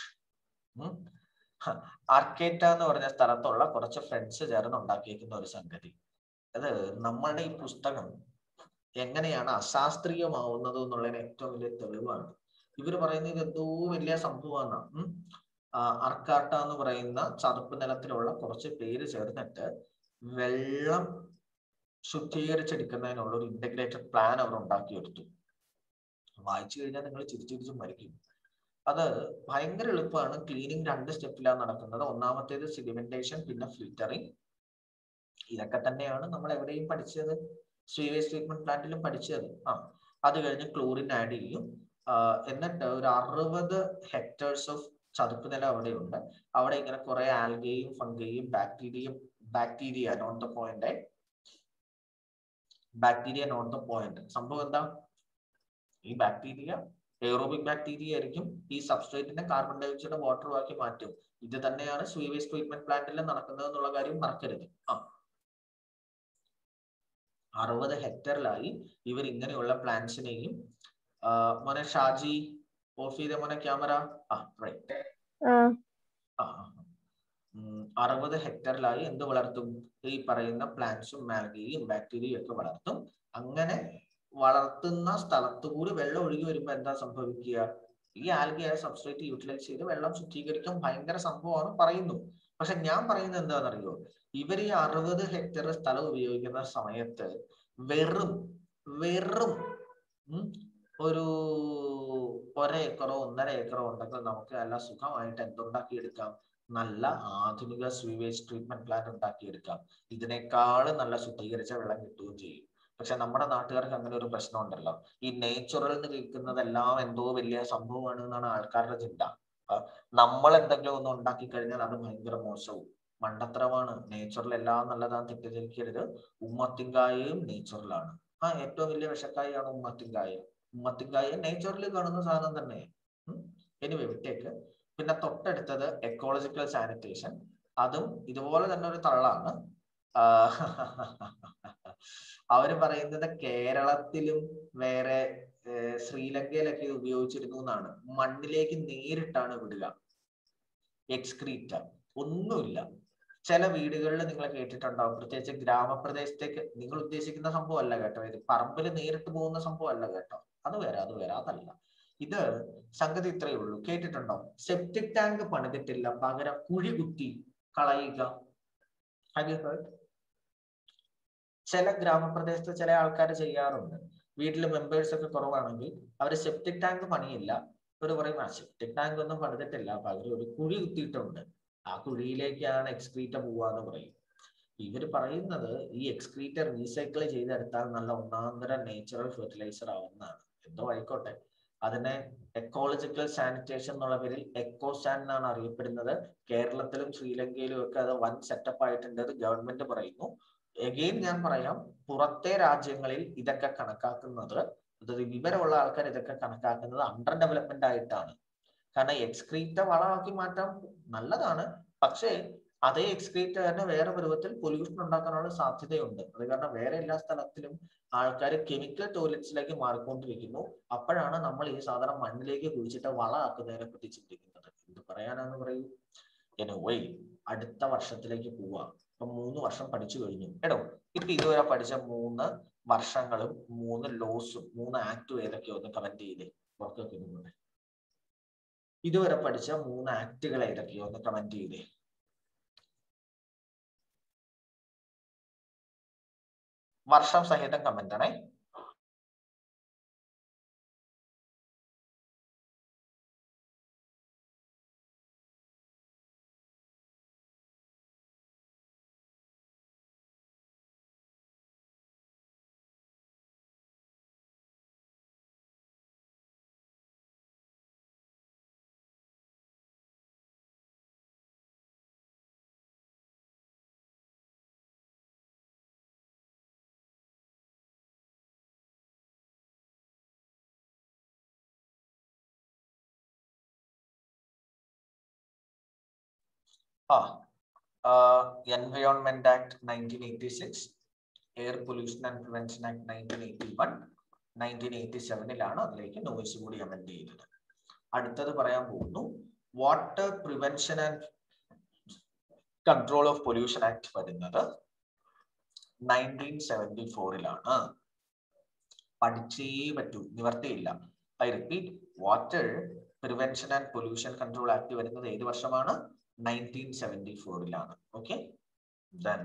Arcata എന്ന് പറഞ്ഞ സ്ഥലത്തുള്ള കുറച്ച് ഫ്രണ്ട്സ് ചേർന്ന് ഉണ്ടാക്കിയിരിക്കുന്ന ഒരു സംഗതി അത് നമ്മളുടെ ഈ പുസ്തകം എങ്ങനെയാണ് അശാസ്ത്രീയമാവുന്നത് എന്നുള്ളതിന് ഏറ്റവും വലിയ തെളിവാണ് ഇവർ പറയുന്നത് ഇത് എന്തോ വലിയ സംഭവമാണ് അർക്കാട്ട എന്ന് പറയുന്ന ചതുപ്പ് നിലത്തിലുള്ള കുറച്ച് പേര് ചേർന്നിട്ട് വെള്ളം ശുദ്ധീകരിച്ചെടുക്കുന്നതിനുള്ള ഒരു ഇന്റഗ്രേറ്റഡ് പ്ലാൻ അവർ ഉണ്ടാക്കിയെടുത്തു വായിച്ചു കഴിഞ്ഞാൽ നിങ്ങൾ ചിരിച്ചിരിച്ച് മരിക്കും അത് ഭയങ്കര എളുപ്പമാണ് ക്ലീനിങ് രണ്ട് സ്റ്റെപ്പിലാണ് നടക്കുന്നത് ഒന്നാമത്തേത് സിഡിമെന്റേഷൻ പിന്നെ ഫിൽറ്ററിങ് ഇതൊക്കെ തന്നെയാണ് നമ്മൾ എവിടെയും പഠിച്ചത് സ്വീവേജ് ട്രീറ്റ്മെന്റ് പ്ലാന്റിലും പഠിച്ചത് ആ അത് കഴിഞ്ഞ് ക്ലോറിൻ ആഡ് ചെയ്യും എന്നിട്ട് ഒരു അറുപത് ഹെക്ടേഴ്സ് ഓഫ് ചതുപ്പ് നില അവിടെയുണ്ട് അവിടെ ഇങ്ങനെ കുറെ ആൽഗയും ഫംഗയും ബാക്ടീരിയയും bacteria not the point bacteria not the point സംഭവം എന്താ ഈ ബാക്ടീരിയ എയറോബിക് ബാക്ടീരിയ ആയിരിക്കും ഈ സബ്സ്ട്രേറ്റിനെ കാർബൺ ഡയോക്സൈഡ് വാട്ടർ ആക്കി മാറ്റും ഇത് തന്നെയാണ് സ്വീവേജ് ട്രീറ്റ്മെന്റ് പ്ലാന്റിൽ നടക്കുന്നത് എന്നുള്ള കാര്യം മറക്കരുത് ആ അറുപത് ഹെക്ടറിലായി ഇവർ ഇങ്ങനെയുള്ള പ്ലാന്റ്സിനെയും മോനെ ഷാജി ഓഫ് ചെയ്ത മോനെ ക്യാമറ ആ റൈറ്റ് ആ അറുപത് ഹെക്ടറിലായി എന്ത് വളർത്തും ഈ പറയുന്ന പ്ലാന്റ്സും മാൽഗയും ബാക്ടീരിയയും ഒക്കെ വളർത്തും അങ്ങനെ വളർത്തുന്ന സ്ഥലത്ത് കൂടി വെള്ളം ഒഴുകി വരുമ്പോൾ എന്താ സംഭവിക്കുക ഈ ആൽഗയായ സബ്സ്ട്രേറ്റ് യൂട്ടിലൈസ് ചെയ്ത് വെള്ളം ശുദ്ധീകരിക്കാൻ ഭയങ്കര സംഭവമാണ് പറയുന്നു പക്ഷെ ഞാൻ പറയുന്നത് എന്താണെന്നറിയോ ഇവർ ഈ അറുപത് ഹെക്ടർ സ്ഥലം ഉപയോഗിക്കുന്ന സമയത്ത് വെറും വെറും ഉം, ഒരു ഒരേക്കറോ ഒന്നര ഏക്കറോ ഉണ്ടെങ്കിൽ നമുക്ക് നല്ല സുഖമായിട്ട് എന്തുണ്ടാക്കി എടുക്കാം നല്ല ആധുനിക സ്വീവേജ് ട്രീറ്റ്മെന്റ് പ്ലാന്റ് ഉണ്ടാക്കിയെടുക്കാം ഇതിനേക്കാൾ നല്ല ശുദ്ധീകരിച്ച വെള്ളം കിട്ടുകയും ചെയ്യും പക്ഷെ നമ്മുടെ നാട്ടുകാർക്ക് അങ്ങനെ ഒരു പ്രശ്നം ഉണ്ടല്ലോ ഈ നേച്ചുറൽ എന്ന് കേൾക്കുന്നതെല്ലാം എന്തോ വലിയ സംഭവമാണ് എന്നാണ് ആൾക്കാരുടെ ചിന്ത ആ, നമ്മൾ എന്തെങ്കിലും ഒന്ന് ഉണ്ടാക്കി കഴിഞ്ഞാൽ അത് ഭയങ്കര മോശവും മണ്ടത്തരമാണ് നേച്ചുറൽ എല്ലാം നല്ലതാന്ന് തെറ്റിദ്ധരിക്കരുത് ഉമ്മത്തിങ്കായയും നേച്ചുറലാണ് ആ ഏറ്റവും വലിയ വിഷക്കായാണ് ഉമ്മത്തിങ്കായ ഉമ്മത്തിങ്കായ നേച്ചുറൽ കാണുന്ന സാധനം തന്നെ എനിവേ വിട്ടേക്ക് പിന്നെ തൊട്ടടുത്തത് എക്കോളജിക്കൽ സാനിറ്റേഷൻ അതും ഇതുപോലെ തന്നെ ഒരു തള്ളാണ് ആ, അവര് പറയുന്നത് കേരളത്തിലും വേറെ ഏർ ശ്രീലങ്കയിലൊക്കെ ഇത് ഉപയോഗിച്ചിരുന്നു എന്നാണ് മണ്ണിലേക്ക് നേരിട്ടാണ് വിടുക എക്സ്ക്രീറ്റ ഒന്നുമില്ല ചില വീടുകളിൽ നിങ്ങൾ കേട്ടിട്ടുണ്ടാവും പ്രത്യേകിച്ച് ഗ്രാമപ്രദേശത്തേക്ക് നിങ്ങൾ ഉദ്ദേശിക്കുന്ന സംഭവം അല്ല കേട്ടോ ഇത് പറമ്പിൽ നേരിട്ട് പോകുന്ന സംഭവം അല്ല കേട്ടോ അത് വേറെ അത് വേറെ അതല്ല ഇത് സംഗതി ഇത്രയേ ഉള്ളൂ കേട്ടിട്ടുണ്ടോ സെപ്റ്റിക് ടാങ്ക് പണിതിട്ടില്ല പകരം കുഴി കുത്തി കളയുക Have you heard? ചില ഗ്രാമപ്രദേശത്ത് ചില ആൾക്കാർ ചെയ്യാറുണ്ട് വീട്ടിൽ മെമ്പേഴ്സ് ഒക്കെ കുറവാണെങ്കിൽ അവർ സെപ്റ്റിക് ടാങ്ക് പണിയില്ല ഇവർ പറയും ആ സെപ്റ്റിക് ടാങ്ക് ഒന്നും പണിതിട്ടില്ല പകരം ഒരു കുഴി കുത്തിയിട്ടുണ്ട് ആ കുഴിയിലേക്കാണ് എക്സ്ക്രീറ്റ പോവാന്ന് പറയും ഇവർ പറയുന്നത് ഈ എക്സ്ക്രീറ്റ റീസൈക്കിൾ ചെയ്തെടുത്താൽ നല്ല ഒന്നാന്തര നേച്ചുറൽ ഫെർട്ടിലൈസർ ആവുന്നതാണ് എന്തോ ആയിക്കോട്ടെ അതിനെ എക്കോളജിക്കൽ സാനിറ്റേഷൻ എന്നുള്ള പേരിൽ എക്കോസാൻ എന്നാണ് അറിയപ്പെടുന്നത് കേരളത്തിലും ശ്രീലങ്കയിലും ഒക്കെ അത് വൻ സെറ്റപ്പ് ആയിട്ടുണ്ട് അത് ഗവൺമെന്റ് പറയുന്നു എഗെയിൻ ഞാൻ പറയാം പുറത്തെ രാജ്യങ്ങളിൽ ഇതൊക്കെ കണക്കാക്കുന്നത് അതായത് വിവരമുള്ള ആൾക്കാർ ഇതൊക്കെ കണക്കാക്കുന്നത് അണ്ടർ ഡെവലപ്മെന്റ് ആയിട്ടാണ് കാരണം എക്സ്ക്രീറ്റ വളമാക്കി മാറ്റാൻ നല്ലതാണ് പക്ഷേ അതേ എക്സ്ക്രീറ്റ തന്നെ വേറെ പരുവത്തിൽ പൊല്യൂഷൻ ഉണ്ടാക്കാനുള്ള സാധ്യതയുണ്ട് അത് കാരണം വേറെ എല്ലാ സ്ഥലത്തിലും ആൾക്കാർ കെമിക്കൽ ടോയ്ലറ്റ്സിലേക്ക് മാറിക്കൊണ്ടിരിക്കുന്നു അപ്പോഴാണ് നമ്മൾ ഈ സാധനം മണ്ണിലേക്ക് കുഴിച്ചിട്ട് വളമാക്കുന്നതിനെ പറ്റി ചിന്തിക്കുന്നത് എന്ത് പറയാനാന്ന് പറയൂ എനിവേ അടുത്ത വർഷത്തിലേക്ക് പോവാം ഇപ്പൊ മൂന്ന് വർഷം പഠിച്ചു കഴിഞ്ഞു എടോ ഇപ്പൊ ഇതുവരെ പഠിച്ച മൂന്ന് വർഷങ്ങളും മൂന്ന് ലോസും മൂന്ന് ആക്ടും ഏതൊക്കെയോ ഒന്ന് കമന്റ് ചെയ്തേ ഓർക്കൊക്കെ നിങ്ങളുടെ ഇതുവരെ പഠിച്ച മൂന്ന് ആക്ടുകൾ ഏതൊക്കെയോ ഒന്ന് കമന്റ് ചെയ്തേ വർഷം സഹിതം കമന്റ് ആണേ ആ environment act nineteen eighty six air pollution and prevention act nineteen eighty one nineteen eighty സെവനിലാണ് അതിലേക്ക് നോയിസ് കൂടി അമെൻഡ് ചെയ്തത് അടുത്തത് പറയാൻ പോകുന്നു water prevention and control of pollution act വരുന്നത് നയൻറ്റീൻ സെവൻറ്റി ഫോറിലാണ് പഠിച്ചേ പറ്റൂ നിവർത്തിയില്ല I repeat water prevention and pollution control act വരുന്നത് ഏത് വർഷമാണ് നയൻറ്റീൻ സെവൻറ്റി ഫോറിലാണ് ഓക്കെ ദെൻ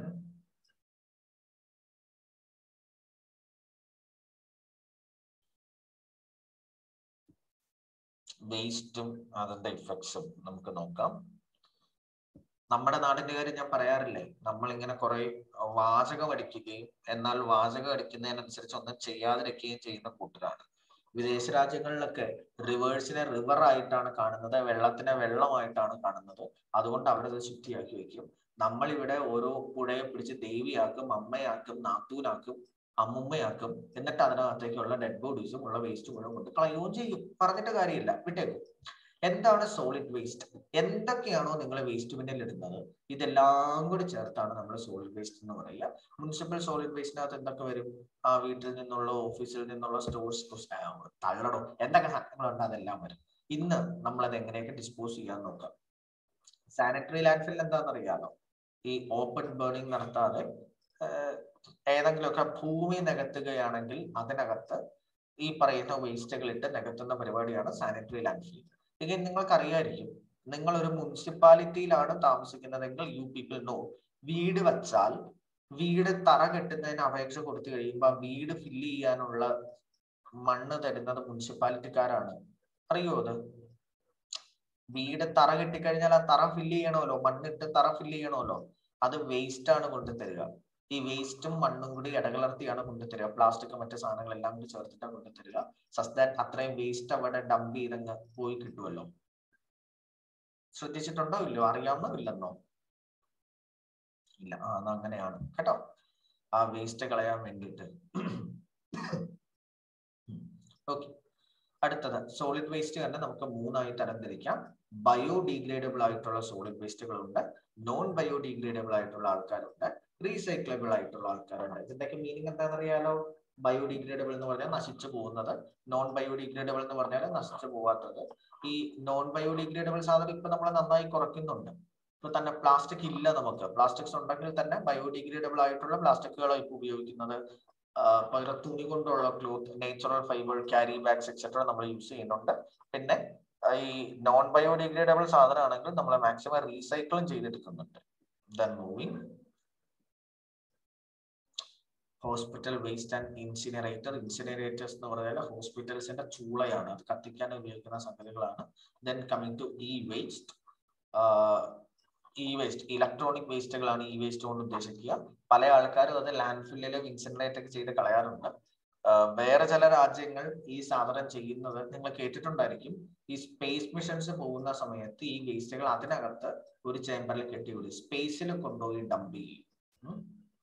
വേസ്റ്റും അതിന്റെ ഇഫക്ട്സും നമുക്ക് നോക്കാം നമ്മുടെ നാടിന്റെ കാര്യം ഞാൻ പറയാറില്ലേ നമ്മൾ ഇങ്ങനെ കുറെ വാചകം അടിക്കുകയും എന്നാൽ വാചകം അടിക്കുന്നതിനനുസരിച്ച് ഒന്നും ചെയ്യാതിരിക്കുകയും ചെയ്യുന്ന കൂട്ടരാണ് വിദേശ രാജ്യങ്ങളിലൊക്കെ റിവേഴ്സിനെ റിവർ ആയിട്ടാണ് കാണുന്നത് വെള്ളത്തിനെ വെള്ളമായിട്ടാണ് കാണുന്നത് അതുകൊണ്ട് അവരത് ശുദ്ധിയാക്കി വെക്കും നമ്മൾ ഇവിടെ ഓരോ പുഴയെ പിടിച്ച് ദേവിയാക്കും അമ്മയാക്കും നാത്തൂനാക്കും അമ്മുമ്മയാക്കും എന്നിട്ട് അതിനകത്തേക്കുള്ള ഡെഡ് ബോഡീസും ഉള്ള വേസ്റ്റ് മുഴുവൻ കൊണ്ട് കളയുകയും ചെയ്യും പറഞ്ഞിട്ട് കാര്യമില്ല വിട്ടേക്കും എന്താണ് സോളിഡ് വേസ്റ്റ് എന്തൊക്കെയാണോ നിങ്ങൾ വേസ്റ്റ് ബിന്നിൽ ഇടുന്നത് ഇതെല്ലാം കൂടി ചേർത്താണ് നമ്മൾ സോളിഡ് വേസ്റ്റ് എന്ന് പറയുക മുനിസിപ്പൽ സോളിഡ് വേസ്റ്റിനകത്ത് എന്തൊക്കെ വരും ആ വീട്ടിൽ നിന്നുള്ള ഓഫീസിൽ നിന്നുള്ള സ്റ്റോർസ് തള്ളടോ എന്തൊക്കെ സാധനങ്ങളുണ്ട് അതെല്ലാം വരും ഇന്ന് നമ്മൾ അത് എങ്ങനെയൊക്കെ ഡിസ്പോസ് ചെയ്യാൻ നോക്കാം സാനിറ്ററി ലാൻഡ്ഫിൽ എന്താണെന്ന് അറിയാലോ ഈ ഓപ്പൺ ബേണിംഗ് നടത്താതെ ഏതെങ്കിലുമൊക്കെ ഭൂമി നികത്തുകയാണെങ്കിൽ അതിനകത്ത് ഈ പറയുന്ന വേസ്റ്റുകൾ ഇട്ട് നികത്തുന്ന പരിപാടിയാണ് സാനിറ്ററി ലാൻഡ്ഫിൽ ഇനി നിങ്ങൾക്ക് അറിയായിരിക്കും നിങ്ങൾ ഒരു മുനിസിപ്പാലിറ്റിയിലാണ് താമസിക്കുന്നതെങ്കിൽ യു പീപ്പിൾ നോ വീട് വച്ചാൽ വീട് തറ കെട്ടുന്നതിന് അപേക്ഷ കൊടുത്തു കഴിയുമ്പോൾ ആ വീട് ഫില്ല് ചെയ്യാനുള്ള മണ്ണ് തരുന്നത് മുനിസിപ്പാലിറ്റിക്കാരാണ് അറിയോ അത് വീട് തറ കെട്ടിക്കഴിഞ്ഞാൽ ആ തറ ഫില്ല് ചെയ്യണമല്ലോ മണ്ണിട്ട് തറ ഫില്ല് ചെയ്യണമല്ലോ അത് വേസ്റ്റ് ആണ് കൊണ്ടുതരിക ഈ വേസ്റ്റും മണ്ണും കൂടി ഇടകലർത്തിയാണ് കൊണ്ടുതരിക പ്ലാസ്റ്റിക് മറ്റു സാധനങ്ങളെല്ലാം കൂടി ചേർത്തിട്ടാണ് കൊണ്ടുതരിക സസ് ദാറ്റ് അത്രയും വേസ്റ്റ് അവിടെ ഡംപ് ചെയ്തങ്ങ് പോയി കിട്ടുമല്ലോ ശ്രദ്ധിച്ചിട്ടുണ്ടോ ഇല്ലയോ അറിയാമോ ഇല്ലെന്നോ ഇല്ല ആ എന്നാ അങ്ങനെയാണ് കേട്ടോ ആ വേസ്റ്റ് കളയാൻ വേണ്ടിയിട്ട് ഓക്കെ അടുത്തത് സോളിഡ് വേസ്റ്റ് തന്നെ നമുക്ക് മൂന്നായി തരംതിരിക്കാം ബയോഡിഗ്രേഡബിൾ ആയിട്ടുള്ള സോളിഡ് വേസ്റ്റുകളുണ്ട് നോൺ ബയോഡിഗ്രേഡബിൾ ആയിട്ടുള്ള ആൾക്കാരുണ്ട് റീസൈക്ലബിൾ ആയിട്ടുള്ള ആൾക്കാരുണ്ട് ഇതിന്റെയൊക്കെ മീനിങ് എന്താണെന്ന് അറിയാലോ ബയോഡിഗ്രേഡബിൾ എന്ന് പറഞ്ഞാൽ നശിച്ചു പോകുന്നത് നോൺ ബയോഡിഗ്രേഡബിൾ എന്ന് പറഞ്ഞാൽ നശിച്ചു പോവാത്തത് ഈ നോൺ ബയോഡിഗ്രേഡബിൾ സാധനം ഇപ്പൊ നമ്മൾ നന്നായി കുറയ്ക്കുന്നുണ്ട് ഇപ്പൊ തന്നെ പ്ലാസ്റ്റിക് ഇല്ല നമുക്ക് പ്ലാസ്റ്റിക്സ് ഉണ്ടെങ്കിൽ തന്നെ ബയോഡിഗ്രേഡബിൾ ആയിട്ടുള്ള പ്ലാസ്റ്റിക്കുകളാണ് ഇപ്പൊ ഉപയോഗിക്കുന്നത് പകരം തുണി കൊണ്ടുള്ള cloth natural fibre carry bags etcetera നമ്മൾ യൂസ് ചെയ്യുന്നുണ്ട് പിന്നെ ഈ നോൺ ബയോഡിഗ്രേഡബിൾ സാധനമാണെങ്കിൽ നമ്മൾ മാക്സിമം റീസൈക്കിളും ചെയ്തെടുക്കുന്നുണ്ട് then moving hospital waste and incinerator incinerators എന്ന് പറഞ്ഞാൽ ഹോസ്പിറ്റൽസിന്റെ ചൂളയാണ് അത് കത്തിക്കാൻ ഉപയോഗിക്കുന്ന സംഗതികളാണ് then coming to E waste E waste electronic വേസ്റ്റുകളാണ് ഇ വേസ്റ്റ് കൊണ്ട് ഉദ്ദേശിക്കുക പല ആൾക്കാരും അത് ലാൻഡ് ഫില്ലിലും ഇൻസിനറേറ്റ് ഒക്കെ ചെയ്ത് കളയാറുണ്ട് വേറെ ചില രാജ്യങ്ങൾ ഈ സാധനം ചെയ്യുന്നത് നിങ്ങൾ കേട്ടിട്ടുണ്ടായിരിക്കും ഈ സ്പേസ് മിഷൻസ് പോകുന്ന സമയത്ത് ഈ വേസ്റ്റുകൾ അതിനകത്ത് ഒരു ചേമ്പറിൽ കെട്ടിവിടും സ്പേസിൽ കൊണ്ടുപോയി ഡംപ് ചെയ്യും